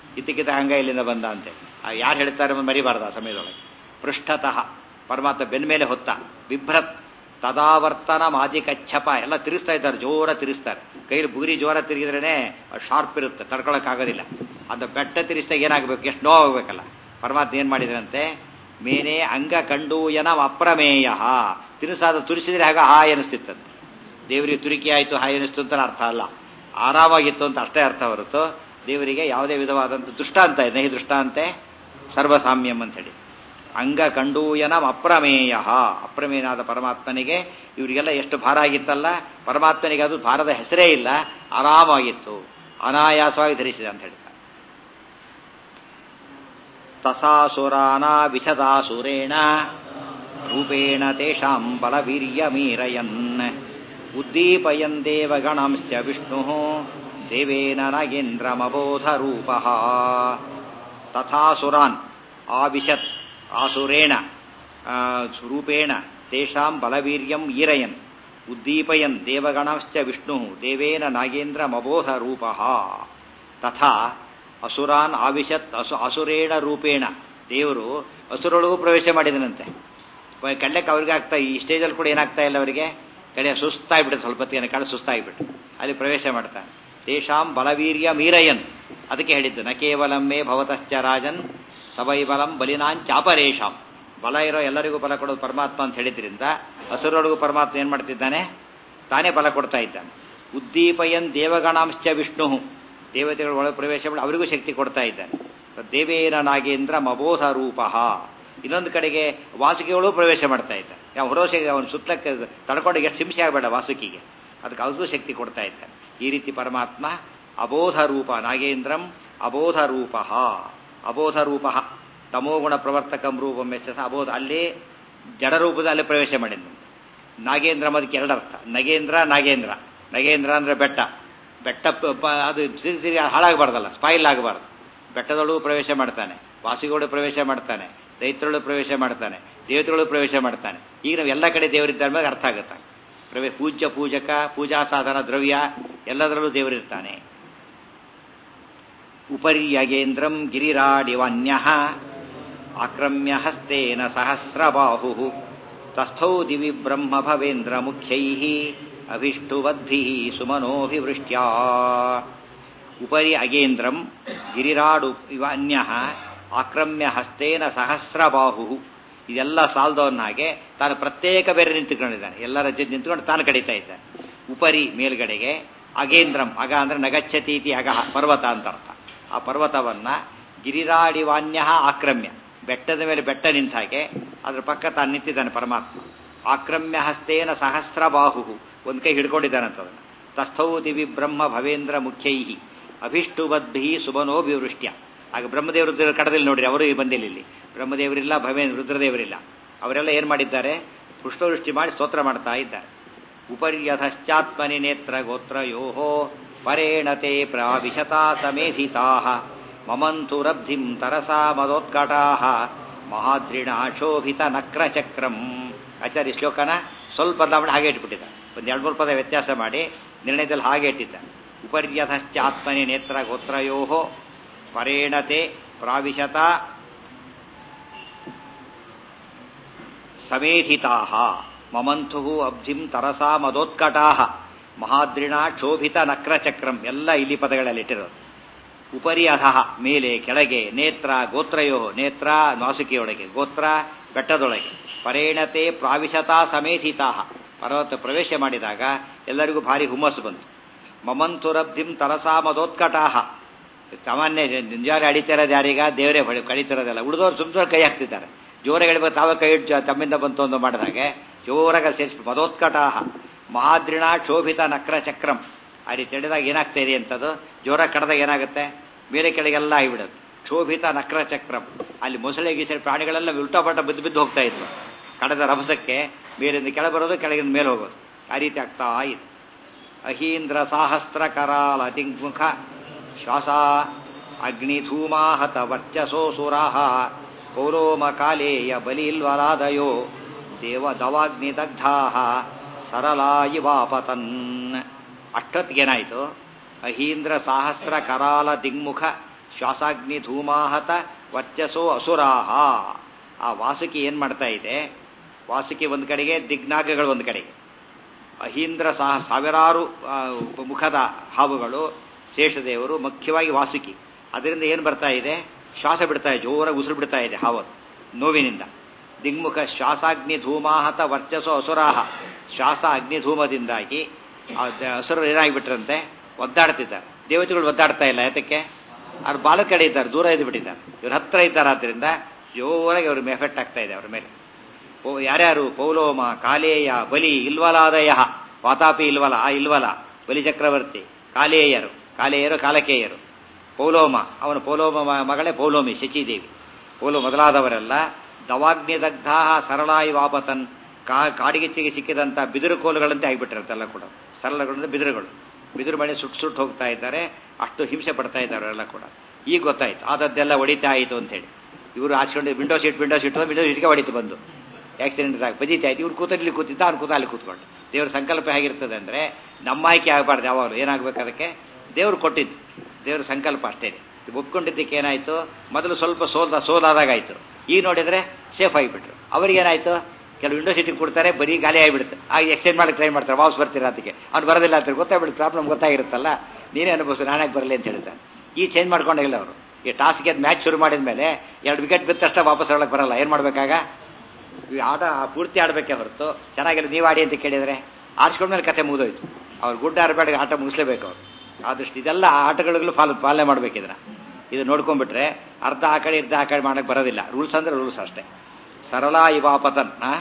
ಇದ್ದಕ್ಕಿದ್ದ ಹಂಗ ಇಲ್ಲಿಂದ ಬಂದ ಅಂತೆ ಯಾರು ಹೇಳ್ತಾರೆ ಅಂತ ಮರಿಬಾರ್ದು ಆ ಸಮಯದೊಳಗೆ ಪೃಷ್ಠತಃ ಪರಮಾತ್ಮ ಬೆನ್ನ ಮೇಲೆ ಹೊತ್ತ ಬಿಭ್ರತ್ ತದಾವರ್ತನ ಮಾದಿ ಕಚ್ಚಪ ಎಲ್ಲ ತಿರುಸ್ತಾ ಇದ್ದಾರೆ ಜೋರ ತಿರುಸ್ತಾರೆ ಕೈಲಿ ಬುಗುರಿ ಜೋರ ತಿರುಗಿದ್ರೇನೆ ಶಾರ್ಪ್ ಇರುತ್ತೆ ತಡ್ಕೊಳಕ್ಕಾಗೋದಿಲ್ಲ ಅದು ಬೆಟ್ಟ ತಿರುಸ್ದಾಗ ಏನಾಗಬೇಕು ಎಷ್ಟು ನೋವಾಗಬೇಕಲ್ಲ ಪರಮಾತ್ಮ ಏನ್ ಮಾಡಿದ್ರಂತೆ ಮೇನೆ ಅಂಗ ಕಂಡು ಯನ ಅಪ್ರಮೇಯ ತಿರುಸಾದ ತುರಿಸಿದ್ರೆ ಹಾಗ ಹಾ ಎನಿಸ್ತಿತ್ತಂತೆ ದೇವರಿಗೆ ತುರಿಕೆ ಆಯಿತು ಹಾ ಎನಿಸ್ತು ಅಂತ ಅರ್ಥ ಅಲ್ಲ ಆರಾಮಾಗಿತ್ತು ಅಂತ ಅಷ್ಟೇ ಅರ್ಥ ಹೊರತು ದೇವರಿಗೆ ಯಾವುದೇ ವಿಧವಾದಂಥ ದೃಷ್ಟಾಂತ ಇದೆ ನಹಿ ದೃಷ್ಟಾಂತೆ ಸರ್ವಸಾಮ್ಯಂ ಅಂತ ಹೇಳಿ ಅಂಗ ಕಂಡೂಯನ ಅಪ್ರಮೇಯ ಅಪ್ರಮೇಯನಾದ ಪರಮಾತ್ಮನಿಗೆ ಇವರಿಗೆಲ್ಲ ಎಷ್ಟು ಭಾರ ಆಗಿತ್ತಲ್ಲ ಪರಮಾತ್ಮನಿಗೆ ಅದು ಭಾರದ ಹೆಸರೇ ಇಲ್ಲ ಆರಾಮಾಗಿತ್ತು ಅನಾಯಾಸವಾಗಿ ಧರಿಸಿದೆ ಅಂತ ಹೇಳ್ತಾರೆ ತಸಾಸುರಾನಾ ವಿಶದಾಸುರೇಣ ರೂಪೇಣ ತೇಷಾಂ ಬಲವೀರ್ಯಮೀರಯನ್ ಉದ್ದೀಪಯನ್ ದೇವಗಣಂಶ್ಚ ವಿಷ್ಣು ದೇವೇನ ನಗೇಂದ್ರಮಬೋಧ ರೂಪ ತಥಾಸುರಾನ್ ಆವಿಶತ್ ಆಸುರೇಣ ರೂಪೇಣ ತೇಷಾಂ ಬಲವೀರ್ಯಂ ಈರಯನ್ ಉದ್ದೀಪಯನ್ ದೇವಗಣಶ್ಚ ವಿಷ್ಣು ದೇವೇನ ನಾಗೇಂದ್ರಮಬೋಧ ರೂಪ ತಥಾ ಅಸುರಾನ್ ಆವಿಶತ್ ಅಸು ಅಸುರೇಣ ರೂಪೇಣ ದೇವರು ಅಸುರೊಳಗೂ ಪ್ರವೇಶ ಮಾಡಿದನಂತೆ ಕಡ್ಲೆಕ್ಕೆ ಅವ್ರಿಗೆ ಆಗ್ತಾ ಈ ಸ್ಟೇಜಲ್ಲಿ ಕೂಡ ಏನಾಗ್ತಾ ಇಲ್ಲ ಅವರಿಗೆ ಕಡೆ ಸುಸ್ತಾಗ್ಬಿಡುತ್ತೆ ಸ್ವಲ್ಪ ಹೊತ್ತಿಗೆ ಕಾಳು ಸುಸ್ತಾಗ್ಬಿಟ್ಟು ಅಲ್ಲಿ ಪ್ರವೇಶ ಮಾಡ್ತಾನೆ ತೇಷಾಂ ಬಲವೀರ್ಯ ಮೀರಯನ್ ಅದಕ್ಕೆ ಹೇಳಿದ್ದು ನ ಕೇವಲಮ್ಮೇ ಭವತಶ್ಚ ರಾಜನ್ ಸವೈಬಲಂ ಬಲಿನಾಂಚಾಪರೇಶಾಂ ಬಲ ಇರೋ ಎಲ್ಲರಿಗೂ ಬಲ ಕೊಡೋದು ಪರಮಾತ್ಮ ಅಂತ ಹೇಳಿದ್ರಿಂದ ಹಸುರೊಳಗೂ ಪರಮಾತ್ಮ ಏನ್ ಮಾಡ್ತಿದ್ದಾನೆ ತಾನೇ ಬಲ ಕೊಡ್ತಾ ಇದ್ದಾನೆ ಉದ್ದೀಪಯನ್ ದೇವಗಣಾಂಶ್ಚ ವಿಷ್ಣು ದೇವತೆಗಳ ಒಳ ಪ್ರವೇಶ ಮಾಡಿ ಅವರಿಗೂ ಶಕ್ತಿ ಕೊಡ್ತಾ ಇದ್ದಾನೆ ದೇವೇನ ನಾಗೇಂದ್ರ ಮಬೋಧ ರೂಪ ಇನ್ನೊಂದು ಕಡೆಗೆ ವಾಸುಕಿಗಳು ಪ್ರವೇಶ ಮಾಡ್ತಾ ಇದ್ದಾನೆ ಯಾವ ಹೊರೋಸೆಗೆ ಅವನು ಸುತ್ತಕ್ಕೆ ತಡ್ಕೊಂಡು ಎಷ್ಟು ಹಿಂಸೆ ಆಗಬೇಡ ವಾಸುಕಿಗೆ ಅದಕ್ಕೆ ಅವ್ರಿಗೂ ಶಕ್ತಿ ಕೊಡ್ತಾ ಇದ್ದಾನೆ ಈ ರೀತಿ ಪರಮಾತ್ಮ ಅಬೋಧ ರೂಪ ನಾಗೇಂದ್ರಂ ಅಬೋಧ ರೂಪ ಅಬೋಧ ರೂಪ ತಮೋಗುಣ ಪ್ರವರ್ತಕಂ ರೂಪಂ ಎಸ್ ಅಬೋಧ ಅಲ್ಲಿ ಜಡ ರೂಪದಲ್ಲಿ ಪ್ರವೇಶ ಮಾಡಿದ್ದು ನಾಗೇಂದ್ರ ಅದಕ್ಕೆ ಎರಡರ್ಥ ನಗೇಂದ್ರ ನಾಗೇಂದ್ರ ನಗೇಂದ್ರ ಅಂದ್ರೆ ಬೆಟ್ಟ ಬೆಟ್ಟ ಅದು ಸಿರಿ ಸಿರಿ ಹಾಳಾಗಬಾರ್ದಲ್ಲ ಸ್ಪಾಯಿಲ್ ಆಗಬಾರ್ದು ಬೆಟ್ಟದೊಳಗೂ ಪ್ರವೇಶ ಮಾಡ್ತಾನೆ ವಾಸಿಗಳು ಪ್ರವೇಶ ಮಾಡ್ತಾನೆ ದೈತ್ಯಗಳು ಪ್ರವೇಶ ಮಾಡ್ತಾನೆ ದೇವತೆಗಳು ಪ್ರವೇಶ ಮಾಡ್ತಾನೆ ಈಗ ನಾವು ಎಲ್ಲ ಕಡೆ ದೇವರಿದ್ದಾರೆ ಮೇಲೆ ಅರ್ಥ ಆಗುತ್ತೆ ಪ್ರವೇಶ ಪೂಜ್ಯ ಪೂಜಕ ಪೂಜಾ ಸಾಧನ ದ್ರವ್ಯ ಎಲ್ಲದರಲ್ಲೂ ದೇವರಿರ್ತಾನೆ ಉಪರಿ ಯಗೇಂದ್ರಂ ಗಿರಿರಾಡಿವನ್ಯ ಆಕ್ರಮ್ಯ ಹಸ್ತೇನ ಸಹಸ್ರಬಾಹು ತಸ್ಥೌ ದಿವಿ ಬ್ರಹ್ಮ ಭವೇಂದ್ರ ಮುಖ್ಯೈ ಅಭಿಷ್ಟುಬದ್ಧಿ ಸುಮನೋಭಿವೃಷ್ಟ್ಯಾ ಉಪರಿ ಅಗೇಂದ್ರಂ ಗಿರಿರಾಡು ಇವ ಅನ್ಯ ಆಕ್ರಮ್ಯ ಹಸ್ತೇನ ಸಹಸ್ರಬಾಹು ಇದೆಲ್ಲ ಸಾಲ್ದವನ್ನಾಗೆ ತಾನು ಪ್ರತ್ಯೇಕ ಬೇರೆ ನಿಂತುಕೊಂಡಿದ್ದಾನೆ ಎಲ್ಲರ ಜೊತೆ ನಿಂತ್ಕೊಂಡು ತಾನು ಕಡಿತಾ ಇದ್ದಾನೆ ಉಪರಿ ಮೇಲ್ಗಡೆಗೆ ಅಗೇಂದ್ರಂ ಅಗ ಅಂದ್ರೆ ನಗಚ್ಚತೀತಿ ಅಗಹ ಪರ್ವತ ಅಂತ ಅರ್ಥ ಆ ಪರ್ವತವನ್ನ ಗಿರಿರಾಡಿವಾನ್ಯ ಆಕ್ರಮ್ಯ ಬೆಟ್ಟದ ಮೇಲೆ ಬೆಟ್ಟ ನಿಂತ ಹಾಗೆ ಅದ್ರ ಪಕ್ಕ ತಾನು ನಿಂತಿದ್ದಾನೆ ಪರಮಾತ್ಮ ಆಕ್ರಮ್ಯ ಹಸ್ತೇನ ಸಹಸ್ರ ಬಾಹು ಒಂದ್ ಕೈ ಹಿಡ್ಕೊಂಡಿದ್ದಾನಂತದನ್ನ ತಸ್ಥೌ ದಿವಿ ಬ್ರಹ್ಮ ಭವೇಂದ್ರ ಮುಖ್ಯೈಹಿ ಅಭಿಷ್ಟುಬದ್ಭಿ ಸುಬನೋಭಿವೃಷ್ಟ್ಯ ಆಗ ಬ್ರಹ್ಮದೇವರು ಕಡದಲ್ಲಿ ನೋಡ್ರಿ ಅವರು ಬಂದಿಲ್ಲ ಇಲ್ಲಿ ಬ್ರಹ್ಮದೇವರಿಲ್ಲ ಭವೇಂದ್ರ ರುದ್ರದೇವರಿಲ್ಲ ಅವರೆಲ್ಲ ಏನ್ ಮಾಡಿದ್ದಾರೆ ಪುಷ್ಪವೃಷ್ಟಿ ಮಾಡಿ ಸ್ತೋತ್ರ ಮಾಡ್ತಾ ಇದ್ದಾರೆ ಉಪರ್ಯಥಶ್ಚಾತ್ಮನಿ ನೇತ್ರ ಗೋತ್ರಯೋ ಪರೇಣತೆ ಪ್ರಾವಿಶತಾ ಸಮೇಧಿತಾ ಮಮಂತು ರಬ್ಧಿಂ ತರಸಾ ಮದೋತ್ಕಟಾ ಮಹಾದ್ರಿಣ ಶೋಭಿತ ನಕ್ರಚಕ್ರಂ ಆಚಾರ್ಯ ಶ್ಲೋಕನ ಸ್ವಲ್ಪ ಬದಲಾವಣೆ ಹಾಗೆ ಇಟ್ಬಿಟ್ಟಿದ್ದ ಒಂದು ಎರಡು ಮೂರು ಪದ ವ್ಯತ್ಯಾಸ ಮಾಡಿ ನಿರ್ಣಯದಲ್ಲಿ ಹಾಗೆ ಇಟ್ಟಿದ್ದ ಉಪರ್ಯಥಶ್ಚಾತ್ಮನಿ ನೇತ್ರ ಗೋತ್ರಯೋ ಪರೇಣತೆ ಪ್ರಾವಿಶತ ಸಮೇಧಿತಾ ಮಮಂಥು ಅಬ್ಧಿಂ ತರಸಾ ಮದೋತ್ಕಟಾ ಮಹಾದ್ರಿಣ ಕ್ಷೋಭಿತ ನಕ್ರಚಕ್ರಂ ಎಲ್ಲ ಇಲ್ಲಿ ಪದಗಳಲ್ಲಿ ಇಟ್ಟಿರೋದು ಉಪರಿ ಅಧಃ ಮೇಲೆ ಕೆಳಗೆ ನೇತ್ರ ಗೋತ್ರಯೋ ನೇತ್ರ ನಾಸಿಕೆಯೊಳಗೆ ಗೋತ್ರ ಬೆಟ್ಟದೊಳಗೆ ಪರೇಣತೆ ಪ್ರಾವಿಶತಾ ಸಮೇಧಿತಾ ಪರ್ವತ ಪ್ರವೇಶ ಮಾಡಿದಾಗ ಎಲ್ಲರಿಗೂ ಭಾರಿ ಹುಮ್ಮಸ್ಸು ಬಂತು ಮಮಂತುರಬ್ಧಿಂ ತರಸಾ ಮದೋತ್ಕಟಾ ಸಾಮಾನ್ಯ ನಿಜಾರಿ ಅಡಿತಿರೋದು ಯಾರೀಗ ದೇವರೇ ಬಳಿ ಕಡಿತಿರೋದಲ್ಲ ಉಳಿದವ್ರು ಸುಮ್ಮನೆ ಕೈ ಹಾಕ್ತಿದ್ದಾರೆ ಜೋರಾಗಿ ಹೇಳ್ಬೇಕು ತಾವೇ ಕೈ ಇಟ್ಟು ತಮ್ಮಿಂದ ಬಂತು ಒಂದು ಮಾಡಿದಾಗೆ ಜೋರಾಗಿ ಸೇರಿಸಿ ಮದೋತ್ಕಟಾ ಮಹಾದ್ರಿಣ ಶೋಭಿತ ನಕ್ರ ಚಕ್ರಂ ಆ ರೀತಿ ಹೇಳಿದಾಗ ಏನಾಗ್ತಾ ಇದೆ ಅಂತದ್ದು ಜೋರಾಗಿ ಕಡ್ದಾಗ ಏನಾಗುತ್ತೆ ಮೇಲೆ ಕೆಳಗೆಲ್ಲ ಆಗಿಬಿಡುತ್ತೆ ಶೋಭಿತ ನಕ್ರ ಚಕ್ರಂ ಅಲ್ಲಿ ಮೊಸಳೆ ಗೀಸಳೆ ಪ್ರಾಣಿಗಳೆಲ್ಲ ಉಲ್ಟಾಪಟ ಬಿದ್ದು ಬಿದ್ದು ಹೋಗ್ತಾ ಇದ್ವು ಕಡದ ರಭಸಕ್ಕೆ ಮೇಲಿಂದ ಕೆಳ ಬರೋದು ಕೆಳಗಿಂದ ಮೇಲೆ ಹೋಗೋದು ಆ ರೀತಿ ಆಗ್ತಾ ಇದೆ ಅಹೀಂದ್ರ ಸಾಹಸ್ರ ಕರಾಲ ದಿಗ್ಮುಖ ಶ್ವಾಸ ಅಗ್ನಿಧೂಮಾಹತ ವರ್ಚಸೋ ಸುರಾಹ ಪೌರೋಮ ಕಾಲೇಯ ಬಲಿಲ್ವಲಾದಯೋ ದೇವ ದವಾಗ್ನಿದಗ್ಧಾ ಸರಳಾಯಿವಾಪತನ್ ಅಷ್ಟೊತ್ತಿಗೇನಾಯಿತು ಅಹೀಂದ್ರ ಸಾಹಸ್ರ ಕರಾಲ ದಿಗ್ಮುಖ ಶ್ವಾಸಾಗ್ನಿ ಧೂಮಾಹತ ವರ್ಚಸೋ ಅಸುರಾಹ ಆ ವಾಸುಕಿ ಏನ್ ಮಾಡ್ತಾ ಇದೆ ವಾಸುಕಿ ಒಂದ್ ಕಡೆಗೆ ದಿಗ್ನಾಗಗಳು ಒಂದ್ ಕಡೆಗೆ ಅಹೀಂದ್ರ ಸಹ ಸಾವಿರಾರು ಆ, ಮುಖದ ಹಾವುಗಳು ಶೇಷದೇವರು ಮುಖ್ಯವಾಗಿ ವಾಸುಕಿ ಅದರಿಂದ ಏನು ಬರ್ತಾ ಇದೆ ಶ್ವಾಸ ಬಿಡ್ತಾ ಇದೆ ಜೋರಾಗಿ ಉಸಿರು ಬಿಡ್ತಾ ಇದೆ ಹಾವು ನೋವಿನಿಂದ ದಿಗ್ಮುಖ ಶ್ವಾಸಾಗ್ನಿ ಧೂಮಾಹತ ವರ್ಚಸೋ ಅಸುರಾಹ ಶ್ವಾಸ ಅಗ್ನಿ ಧೂಮದಿಂದಾಗಿ ಆ ದ- ಹಸುರು ಏನಾಗಿಬಿಟ್ರಂತೆ ಒದ್ದಾಡ್ತಿದ್ದಾರೆ ದೇವತೆಗಳು ಒದ್ದಾಡ್ತಾ ಇಲ್ಲ ಯಾತಕ್ಕೆ ಅವ್ರು ಬಾಲ ಕಡೆ ಇದ್ದಾರೆ ದೂರ ಇದ್ದು ಬಿಟ್ಟಿದ್ದಾರೆ ಇವ್ರ ಹತ್ರ ಇದ್ದಾರೆ ಆದ್ರಿಂದ ಜೋರಾಗಿ ಅವ್ರಿಗೆ ಎಫೆಕ್ಟ್ ಆಗ್ತಾ ಇದೆ ಅವ್ರ ಮೇಲೆ ಪೌ- ಯಾರ್ಯಾರು ಪೌಲೋಮ ಕಾಲೇಯ ಬಲಿ ಇಲ್ವಲಾದಯ ವಾತಾಪಿ ಇಲ್ವಲ ಆ ಇಲ್ವಲ ಬಲಿ ಚಕ್ರವರ್ತಿ ಕಾಲೇಯರು ಕಾಲೇಯರು ಕಾಲಕೇಯರು ಪೌಲೋಮ ಅವನ ಪೌಲೋಮ ಮ- ಮಗಳೇ ಪೌಲೋಮಿ ಶಚಿದೇವಿ ಪೌಲು ಮೊದಲಾದವರೆಲ್ಲ ದವಾಗ್ನಿದಗ್ಧ ಸರಳಾಯಿ ವಾಪತನ್ ಕಾ ಕಾಡಿಗೆಚ್ಚಿಗೆ ಸಿಕ್ಕಿದಂತ ಬಿದಿರು ಕೋಲುಗಳಂತೆ ಆಗಿಬಿಟ್ಟಿರುತ್ತೆಲ್ಲ ಕೂಡ ಸರಳಗಳು ಅಂದ್ರೆ ಬಿದಿರುಗಳು ಬಿದಿರು ಮಳೆ ಸುಟ್ಟು ಸುಟ್ಟು ಹೋಗ್ತಾ ಇದ್ದಾರೆ ಅಷ್ಟು ಹಿಂಸೆ ಪಡ್ತಾ ಇದ್ದಾರೆ ಎಲ್ಲ ಕೂಡ ಈಗ ಗೊತ್ತಾಯ್ತು ಆದದ್ದೆಲ್ಲ ಹೊಡಿತಾ ಆಯಿತು ಅಂತ ಹೇಳಿ ಇವರು ಆಚ್ಕೊಂಡು window seat window seat window ಸೀಟ್ಗೆ ಹೊಡಿತು ಬಂದು ಆಕ್ಸಿಡೆಂಟ್ ಆಗಿ ಬದೀತಾ ಆಯ್ತು ಇವ್ರು ಕೂತಲ್ಲಿ ಕೂತಿದ್ದ ಅವ್ನು ಕೂತ ಅಲ್ಲಿ ಕೂತ್ಕೊಂಡು ದೇವ್ರ ಸಂಕಲ್ಪ ಹೇಗಿರ್ತದೆ ಅಂದ್ರೆ ನಮ್ಮ ಆಯ್ಕೆ ಆಗಬಾರ್ದು ಯಾವಾಗಲೂ ಏನಾಗಬೇಕು ಅದಕ್ಕೆ ದೇವ್ರು ಕೊಟ್ಟಿದ್ದು ದೇವ್ರ ಸಂಕಲ್ಪ ಅಷ್ಟೇ ಒಪ್ಕೊಂಡಿದ್ದಕ್ಕೆ ಏನಾಯ್ತು ಮೊದಲು ಸ್ವಲ್ಪ ಸೋಲ್ದ ಸೋಲಾದಾಗ ಆಯ್ತು ಈಗ ನೋಡಿದ್ರೆ ಸೇಫ್ ಆಗಿಬಿಟ್ರು ಅವ್ರಿಗೇನಾಯ್ತು ಕೆಲವು ವಿಂಡೋ ಸೀಟಿಗೆ ಕೊಡ್ತಾರೆ ಬರೀ ಗಾಲಿ ಆಗಿಬಿಡುತ್ತೆ ಆಗ ಎಕ್ಸ್ಚೇಂಜ್ ಮಾಡಕ್ಕೆ ಟ್ರೈ ಮಾಡ್ತಾರೆ ವಾಪಸ್ ಬರ್ತೀರಾ ಅದಕ್ಕೆ ಅವ್ನು ಬರೋದಿಲ್ಲ ಅಂತ ಗೊತ್ತಾಗ್ಬಿಡುತ್ತೆ ಪ್ರಾಬ್ಲಮ್ ಗೊತ್ತಾಗಿರುತ್ತಲ್ಲ ನೀನೇ ಅನುಭವಿಸು ನಾನಾಗಿ ಬರಲಿ ಅಂತ ಹೇಳ್ತಾರೆ ಈ ಚೇಂಜ್ ಮಾಡ್ಕೊಂಡಾಗಿಲ್ಲ ಅವರು ಈ ಟಾಸ್ಗೆ ಮ್ಯಾಚ್ ಶುರು ಮಾಡಿದ ಮೇಲೆ ಎರಡು ವಿಕೆಟ್ ಬಿದ್ದ ತಕ್ಷಣ ವಾಪಸ್ ಹೇಳಕ್ ಬರಲ್ಲ ಏನು ಮಾಡ್ಬೇಕಾಗ ಈ ಆಟ ಪೂರ್ತಿ ಆಡಬೇಕೇ ಹೊರತು ಚೆನ್ನಾಗಿಲ್ಲ ನೀವು ಆಡಿ ಅಂತ ಕೇಳಿದರೆ ಆಡ್ಸ್ಕೊಂಡ್ಮೇಲೆ ಕತೆ ಮುಗಿದೋಯ್ತು ಅವ್ರು ಗುಡ್ಡ ಆಡಬೇಡ ಆಟ ಮುಗಿಸ್ಲೇಬೇಕು ಅವ್ರು ಆದಷ್ಟು ಇದೆಲ್ಲ ಆಟಗಳಿಗೂ ಫಾಲೋ ಪಾಲನೆ ಮಾಡ್ಬೇಕಿದ್ರ ಇದು ನೋಡ್ಕೊಂಡ್ಬಿಟ್ರೆ ಅರ್ಧ ಆ ಕಡೆ ಇರ್ಧ ಆ ಕಡೆ ಮಾಡಕ್ ಬರೋದಿಲ್ಲ ರೂಲ್ಸ್ ಅಂದ್ರೆ ರೂಲ್ಸ್ ಅಷ್ಟೇ ಸರಳ ಇವಾಪತನ್ ಆ?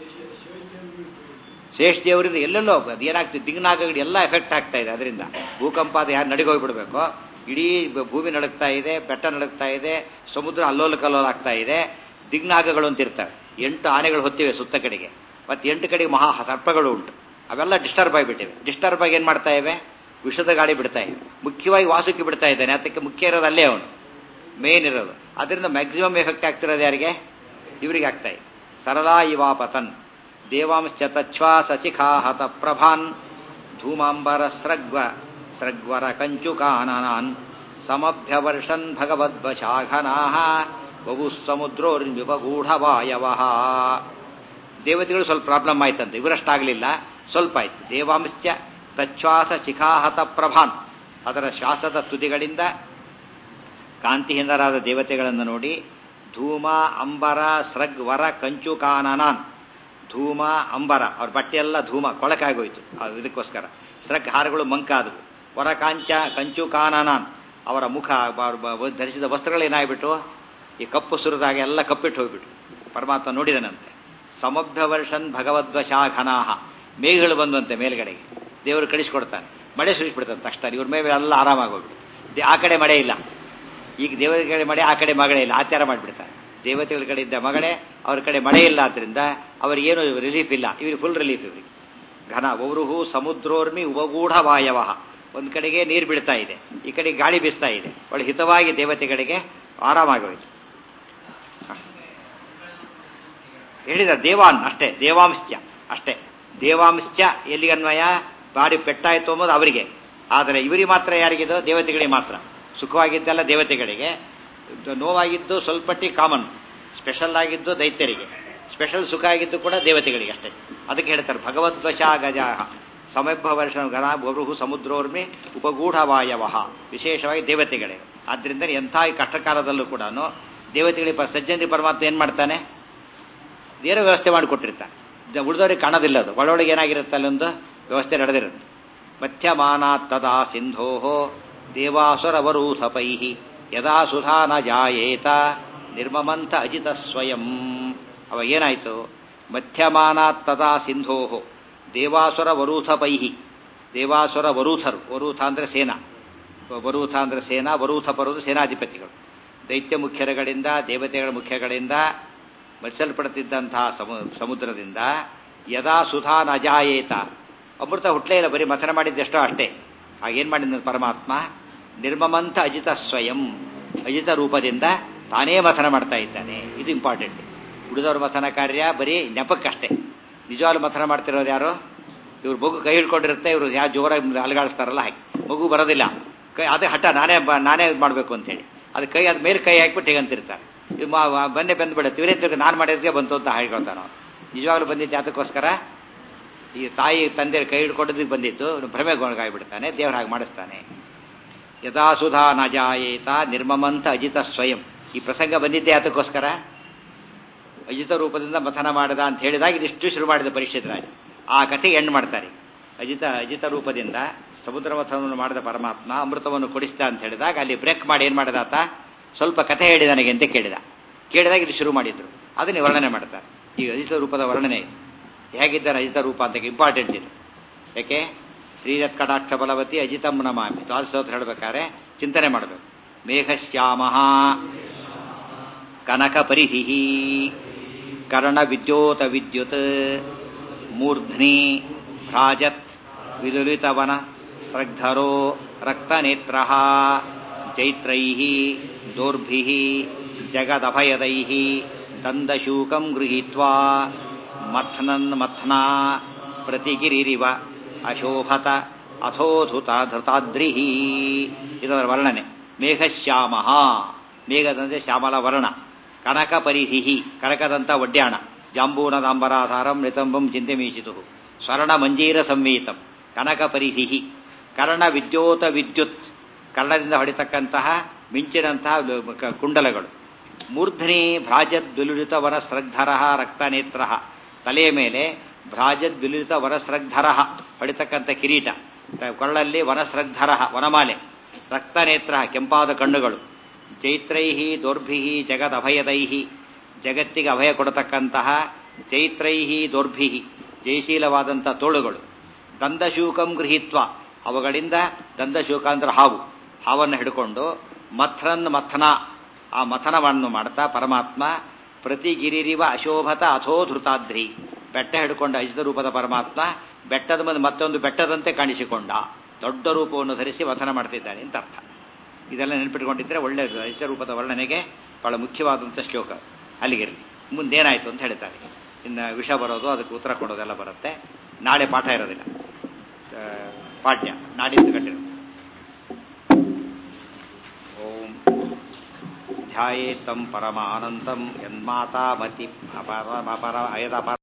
ಶೇಷ ದೇವರಿಂದ ಎಲ್ಲೆಲ್ಲೋ ಅದು ಏನಾಗ್ತದೆ ದಿಗ್ನಾಗಗಳು ಎಲ್ಲ ಎಫೆಕ್ಟ್ ಆಗ್ತಾ ಇದೆ ಅದರಿಂದ ಭೂಕಂಪ ಅದು ಯಾರು ನಡಿಗೋಗ್ಬಿಡ್ಬೇಕು ಇಡೀ ಬ- ಭೂಮಿ ನಡುಗ್ತಾ ಇದೆ ಬೆಟ್ಟ ನಡುಗ್ತಾ ಇದೆ ಸಮುದ್ರ ಅಲ್ಲೋಲ ಕಲ್ಲೋಲ ಆಗ್ತಾ ಇದೆ ದಿಗ್ನಾಗಗಳು ಅಂತ ಇರ್ತವೆ ಎಂಟು ಆನೆಗಳು ಹೊತ್ತಿವೆ ಸುತ್ತ ಕಡೆಗೆ ಮತ್ತೆ ಎಂಟು ಕಡೆಗೆ ಮಹಾ ಸರ್ಪಗಳು ಉಂಟು ಅವೆಲ್ಲ ಡಿಸ್ಟರ್ಬ್ ಆಗಿಬಿಟ್ಟಿವೆ ಡಿಸ್ಟರ್ಬ್ ಆಗಿ ಏನ್ ಮಾಡ್ತಾ ಇವೆ ವಿಷದ ಗಾಳಿ ಬಿಡ್ತಾ ಇವೆ ಮುಖ್ಯವಾಗಿ ವಾಸುಕಿ ಬಿಡ್ತಾ ಇದ್ದಾನೆ ಅದಕ್ಕೆ ಮುಖ್ಯ ಇರೋದು ಅಲ್ಲೇ ಅವನು ಮೇನ್ ಇರೋದು ಅದರಿಂದ ಮ್ಯಾಕ್ಸಿಮಮ್ ಎಫೆಕ್ಟ್ ಆಗ್ತಿರೋದು ಯಾರಿಗೆ ಇವರಿಗೆ ಆಗ್ತಾ ಇದೆ ಸರಳಾ ಇವಾಪತನ್ ದೇವಾಂಶ್ಚ ತಚ್ಛ್ವಾಸ ಶಿಖಾಹತ ಪ್ರಭಾನ್ ಧೂಮಾಂಬರ ಸ್ರಗ್ವ ಸ್ರಗ್ವರ ಕಂಚುಕಾನನಾನ್ ಸಮಭ್ಯವರ್ಷನ್ ಭಗವದ್ವಶಾಘನಾಹ ಬಹು ಸಮುದ್ರೋರ್ವಿಪಗೂಢವಾಯವ ದೇವತೆಗಳು ಸ್ವಲ್ಪ ಪ್ರಾಬ್ಲಮ್ ಆಯ್ತಂತೆ ಇವರಷ್ಟಾಗಲಿಲ್ಲ ಸ್ವಲ್ಪ ಆಯ್ತು ದೇವಾಂಶ್ಚ ತಚ್ಛ್ವಾಸ ಶಿಖಾಹತ ಪ್ರಭಾನ್ ಅದರ ಶ್ವಾಸದ ತುದಿಗಳಿಂದ ಕಾಂತಿಹೀನರಾದ ದೇವತೆಗಳನ್ನು ನೋಡಿ ಧೂಮ ಅಂಬರ ಸ್ರಗ್ ವರ ಕಂಚು ಕಾನನಾನ್ ಧೂಮ ಅಂಬರ ಅವ್ರ ಬಟ್ಟೆಯೆಲ್ಲ ಧೂಮ ಕೊಳಕಾಗೋಯ್ತು ಆ ಇದಕ್ಕೋಸ್ಕರ ಸ್ರಗ್ ಹಾರಗಳು ಮಂಕಾದವು ವರ ಕಾಂಚ ಕಂಚು ಕಾನನಾನ್ ಅವರ ಮುಖ ಬ- ಬ- ಧರಿಸಿದ ವಸ್ತ್ರಗಳು ಏನಾಗ್ಬಿಟ್ಟು ಈ ಕಪ್ಪು ಸುರಿದಾಗ ಎಲ್ಲ ಕಪ್ಪಿಟ್ಟು ಹೋಗ್ಬಿಟ್ಟು ಪರಮಾತ್ಮ ನೋಡಿದನಂತೆ ಸಮಭ್ಯ ವರ್ಷನ್ ಭಗವದ್ವಶಾಘನಾಹ ಮೇಘಗಳು ಬಂದಂತೆ ಮೇಲ್ಗಡೆಗೆ ದೇವರು ಕಳಿಸ್ಕೊಡ್ತಾನೆ ಮಳೆ ಸುರಿಸ್ಬಿಡ್ತಾನೆ ತಕ್ಷಣ ಇವ್ರ ಮೇಲೆ ಎಲ್ಲ ಆರಾಮಾಗೋಗ್ಬಿಟ್ಟು ಆ ಕಡೆ ಮಳೆ ಇಲ್ಲ ಈಗ ದೇವರ ಕಡೆ ಮಳೆ ಆ ಕಡೆ ಮಗಳೇ ಇಲ್ಲ ಆಚಾರ ಮಾಡಿಬಿಡ್ತಾರೆ ದೇವತೆಗಳ ಕಡೆ ಇದ್ದ ಮಗಳೇ ಅವ್ರ ಕಡೆ ಮಳೆ ಇಲ್ಲ ಆದ್ರಿಂದ ಅವ್ರಿಗೇನು ರಿಲೀಫ್ ಇಲ್ಲ ಇವ್ರಿಗೆ ಫುಲ್ ರಿಲೀಫ್ ಇವ್ರಿಗೆ ಘನ ಒಬ್ರುಹು ಸಮುದ್ರೋರ್ಮಿ ಉಪಗೂಢ ವಾಯವ ಒಂದ್ ಕಡೆಗೆ ನೀರು ಬೀಳ್ತಾ ಇದೆ ಈ ಕಡೆ ಗಾಳಿ ಬೀಸ್ತಾ ಇದೆ ಒಳ್ಳೆ ಹಿತವಾಗಿ ದೇವತೆಗಳಿಗೆ ಆರಾಮಾಗೋಯ್ತು ಹೇಳಿದ ದೇವಾನ್ ಅಷ್ಟೇ ದೇವಾಂಶ್ಚ ಅಷ್ಟೇ ದೇವಾಂಶ್ಚ ಎಲ್ಲಿಗನ್ವಯ ಬಾಡಿ ಪೆಟ್ಟಾಯ್ತು ಅಂಬೋದು ಅವರಿಗೆ ಆದರೆ ಇವರಿಗೆ ಮಾತ್ರ ಯಾರಿಗಿದು ದೇವತೆಗಳಿಗೆ ಮಾತ್ರ ಸುಖವಾಗಿದ್ದೆಲ್ಲ ದೇವತೆಗಳಿಗೆ ನೋವಾಗಿದ್ದು ಸ್ವಲ್ಪಟ್ಟಿ ಕಾಮನ್ ಸ್ಪೆಷಲ್ ಆಗಿದ್ದು ದೈತ್ಯರಿಗೆ ಸ್ಪೆಷಲ್ ಸುಖ ಆಗಿದ್ದು ಕೂಡ ದೇವತೆಗಳಿಗೆ ಅಷ್ಟೇ ಅದಕ್ಕೆ ಹೇಳ್ತಾರೆ ಭಗವದ್ವಶ ಗಜಾಹ ಸಮಭ್ಯ ವರ್ಷ ಗಣ ಬರುಹು ಸಮುದ್ರೋರ್ಮಿ ಉಪಗೂಢವಾಯವ ವಿಶೇಷವಾಗಿ ದೇವತೆಗಳಿಗೆ ಆದ್ರಿಂದ ಎಂಥ ಈ ಕಷ್ಟಕಾಲದಲ್ಲೂ ಕೂಡ ದೇವತೆಗಳಿಗೆ ಪ- ಸಜ್ಜನಿಗೆ ಪರಮಾತ್ಮ ಏನ್ ಮಾಡ್ತಾನೆ ಏನೋ ವ್ಯವಸ್ಥೆ ಮಾಡಿಕೊಟ್ಟಿರ್ತಾನೆ ದ- ಉಳಿದವರಿಗೆ ಕಾಣೋದಿಲ್ಲ ಅದು ಒಳೊಳಗೆ ಏನಾಗಿರುತ್ತೆ ಅಲ್ಲೊಂದು ವ್ಯವಸ್ಥೆ ನಡೆದಿರುತ್ತೆ ಮಧ್ಯಮಾನಾತ್ ತದಾ ಸಿಂಧೋ ದೇವಾಸುರವರೂಥಪೈ ಯದಾ ಸುಧಾ ನ ಜಾಯೇತ ನಿರ್ಮಮಂತ ಅಜಿತ ಸ್ವಯಂ ಅವಾಗ ಏನಾಯ್ತು ಮಧ್ಯಮಾನಾತ್ ತದಾ ಸಿಂಧೋ ದೇವಾಸುರ ವರೂಥಪೈ ದೇವಾಸುರ ವರೂಥರು ವರೂಥ ಅಂದ್ರೆ ಸೇನಾ ವರೂಥ ಅಂದ್ರೆ ಸೇನಾ ವರೂಥ ಬರುವುದು ಸೇನಾಧಿಪತಿಗಳು ದೈತ್ಯ ಮುಖ್ಯರುಗಳಿಂದ ದೇವತೆಗಳ ಮುಖ್ಯಗಳಿಂದ ಮತ್ಸಲ್ಪಡುತ್ತಿದ್ದಂತಹ ಸಮು ಸಮುದ್ರದಿಂದ ಯದಾ ಸುಧಾ ನಜಾಯೇತ ಅಮೃತ ಹುಟ್ಲೇ ಇಲ್ಲ ಬರೀ ಮಥನ ಮಾಡಿದ್ದೆಷ್ಟೋ ಅಷ್ಟೇ ಆಗೇನ್ ಮಾಡಿದ ಪರಮಾತ್ಮ ನಿರ್ಮಮಂತ ಅಜಿತ ಸ್ವಯಂ ಅಜಿತ ರೂಪದಿಂದ ತಾನೇ ಮಥನ ಮಾಡ್ತಾ ಇದ್ದಾನೆ ಇದು ಇಂಪಾರ್ಟೆಂಟ್ ಉಳಿದವ್ರ ಮಥನ ಕಾರ್ಯ ಬರೀ ನೆಪಕ್ಕಷ್ಟೇ ನಿಜವಾಗ್ಲೂ ಮಥನ ಮಾಡ್ತಿರೋರು ಯಾರು ಇವ್ರು ಮಗು ಕೈ ಹಿಡ್ಕೊಂಡಿರುತ್ತೆ ಇವರು ಯಾವ ಜೋರಾಗಿ ಅಲಗಾಡಿಸ್ತಾರಲ್ಲ ಹಾಗೆ ಮಗು ಬರೋದಿಲ್ಲ ಕೈ ಅದೇ ಹಠ ನಾನೇ ಬ- ನಾನೇ ಇದು ಮಾಡಬೇಕು ಅಂತೇಳಿ ಅದು ಕೈ ಅದ ಮೇಲೆ ಕೈ ಹಾಕ್ಬಿಟ್ಟು ಹೇಗಂತಿರ್ತಾರೆ ಇದು ಮಾ- ಮಾ- ಬನ್ನಿ ಬಂದು ಬಿಡುತ್ತೆ ಇವರೇ ನಾನು ಮಾಡಿದ್ಕೆ ಬಂತು ಅಂತ ಹೇಳ್ಕೊಳ್ತಾನೆ ಅವನು ನಿಜವಾಗ್ಲೂ ಬಂದಿದ್ದು ಯಾತಕ್ಕೋಸ್ಕರ ಈ ತಾಯಿ ತಂದೆ ಕೈ ಹಿಡ್ಕೊಂಡಿದ್ದಕ್ಕೆ ಬಂದಿದ್ದು ಭ್ರಮೆಗೊಳಗಾಗ್ಬಿಡ್ತಾನೆ ದೇವ್ರ ಹಾಗೆ ಮಾಡಿಸ್ತಾನೆ ಯಥಾ ಸುಧಾ ನ ಜಾಯೇತ ನಿರ್ಮಮಂತ ಅಜಿತ ಸ್ವಯಂ ಈ ಪ್ರಸಂಗ ಬಂದಿದ್ದೆ ಯಾತಕ್ಕೋಸ್ಕರ ಅಜಿತ ರೂಪದಿಂದ ಮಥನ ಮಾಡಿದ ಅಂತ ಹೇಳಿದಾಗ ಇದಿಷ್ಟು ಶುರು ಮಾಡಿದ ಪರೀಕ್ಷಿತ ರಾಜ ಆ ಕಥೆ ಎಂಡ್ ಮಾಡ್ತಾರೆ ಅಜಿತ ಅಜಿತ ರೂಪದಿಂದ ಸಮುದ್ರ ಮಥನವನ್ನು ಮಾಡಿದ ಪರಮಾತ್ಮ ಅಮೃತವನ್ನು ಕೊಡಿಸ್ತ ಅಂತ ಹೇಳಿದಾಗ ಅಲ್ಲಿ ಬ್ರೇಕ್ ಮಾಡಿ ಏನ್ ಮಾಡಿದ ಆತ ಸ್ವಲ್ಪ ಕಥೆ ಹೇಳಿ ನನಗೆ ಅಂತ ಕೇಳಿದ ಕೇಳಿದಾಗ ಇದು ಶುರು ಮಾಡಿದ್ರು ಅದನ್ನ ವರ್ಣನೆ ಮಾಡ್ತಾರೆ ಈ ಅಜಿತ ರೂಪದ ವರ್ಣನೆ ಇದು ಹೇಗಿದ್ದಾರೆ ಅಜಿತ ರೂಪ ಅಂತ ಇಂಪಾರ್ಟೆಂಟ್ ಇದು ಯಾಕೆ ಶ್ರೀರತ್ ಕಟಾಕ್ಷ ಬಲವತಿ ಅಜಿತಂ ನಮಾಮಿ ದ್ವಾದಶೋತ್ರ ಹೇಳ್ಬೇಕಾದ್ರೆ ಚಿಂತನೆ ಮಾಡಬೇಕು ಮೇಘಶ್ಯಾಮ ಕನಕ ಪರಿಧಿ ಕರ್ಣ ವಿದ್ಯೋತ ವಿದ್ಯುತ್ ಮೂರ್ಧ್ನಿ ಭ್ರಾಜತ್ ವಿದುಲಿತವನ ಸ್ರಗ್ಧರೋ ರಕ್ತನೇತ್ರ ಚೈತ್ರೈ ದೋರ್ಭಿ ಜಗದಭಯದೈ ದಂದಶೂಕಂ ಗೃಹೀತ್ವಾ ಮಥ್ನನ್ ಮಥ್ನಾ ಪ್ರತಿಗಿರಿರಿವ ಅಶೋಭತ ಅಥೋಧುತ ಧೃತಾದ್ರಿ ಇದರ ವರ್ಣನೆ ಮೇಘಶ್ಯಾಮ ಮೇಘದಂತೆ ಶ್ಯಾಮಲ ವರ್ಣ ಕನಕ ಪರಿಧಿ ಕನಕದಂತ ಒಡ್ಯಾಣ ಜಾಂಬೂನದಾಂಬರಾಧಾರಂ ನಿತಂಬಂ ಚಿಂತೆಮೀಶಿತು ಸ್ವರ್ಣ ಮಂಜೀರ ಸಂವೀತಂ ಕನಕ ಪರಿಧಿ ಕರ್ಣ ವಿದ್ಯೋತ ವಿದ್ಯುತ್ ಕರ್ಣದಿಂದ ಹೊಡಿತಕ್ಕಂತಹ ಮಿಂಚಿನಂತಹ ಕ- ಕುಂಡಲಗಳು ಮೂರ್ಧನಿ ಭ್ರಾಜದ್ ವಿಲುಲಿತ ವನಸ್ರಗ್ಧರ ರಕ್ತನೇತ್ರ ತಲೆಯ ಮೇಲೆ ಭ್ರಾಜದ್ ವಿಲುಲಿತ ವನಸ್ರಗ್ಧರ ಹೊಡಿತಕ್ಕಂಥ ಕಿರೀಟ ತ- ಕೊಳ್ಳಲ್ಲಿ ವನಸ್ರಗ್ಧರ ವನಮಾಲೆ ರಕ್ತನೇತ್ರ ಕೆಂಪಾದ ಕಣ್ಣುಗಳು ಚೈತ್ರೈ ದೌರ್ಭಿ ಜಗದಭಯದೈ ಜಗತ್ತಿಗೆ ಅಭಯ ಕೊಡತಕ್ಕಂತಹ ಚೈತ್ರೈ ದೌರ್ಭಿ ಜಯಶೀಲವಾದಂಥ ತೋಳುಗಳು ದಂದಶೂಕಂ ಗೃಹೀತ್ವ ಅವುಗಳಿಂದ ದಂದಶೂಕ ಅಂದ್ರೆ ಹಾವು ಹಾವನ್ನು ಹಿಡ್ಕೊಂಡು ಮಥ್ರನ್ ಮಥನ ಆ ಮಥನವನ್ನು ಮಾಡ್ತಾ ಪರಮಾತ್ಮ ಪ್ರತಿಗಿರಿರಿವ ಅಶೋಭತ ಅಥೋಧೃತಾದ್ರಿ ಬೆಟ್ಟ ಹಿಡ್ಕೊಂಡ ಅಜಿತ ರೂಪದ ಪರಮಾತ್ಮ ಬೆಟ್ಟದ ಮುಂದೆ ಮತ್ತೊಂದು ಬೆಟ್ಟದಂತೆ ಕಾಣಿಸಿಕೊಂಡ ದೊಡ್ಡ ರೂಪವನ್ನು ಧರಿಸಿ ಮಥನ ಮಾಡ್ತಿದ್ದಾನೆ ಅಂತ ಅರ್ಥ ಇದೆಲ್ಲ ನೆನಪಿಟ್ಕೊಂಡಿದ್ರೆ ಒಳ್ಳೆ ಅಜಿತ ರೂಪದ ವರ್ಣನೆಗೆ ಬಹಳ ಮುಖ್ಯವಾದಂಥ ಶ್ಲೋಕ ಅಲ್ಲಿಗಿರಲಿ ಮುಂದೇನಾಯ್ತು ಅಂತ ಹೇಳ್ತಾರೆ ಇನ್ನು ವಿಷ ಬರೋದು ಅದಕ್ಕೆ ಉತ್ತರ ಕೊಡೋದೆಲ್ಲ ಬರುತ್ತೆ ನಾಳೆ ಪಾಠ ಇರೋದಿಲ್ಲ ಆ, ಪಾಠ್ಯ ನಾಡಿದ್ದು ಕಟ್ಟಿರೋದು ಓಂ ಧ್ಯಾಯೇತ್ತಂ ಪರಮಾನಂದಂ ಯನ್ಮಾತಾ ಮತಿ ಅಪರ ಅಪರ ಅಯದಪರ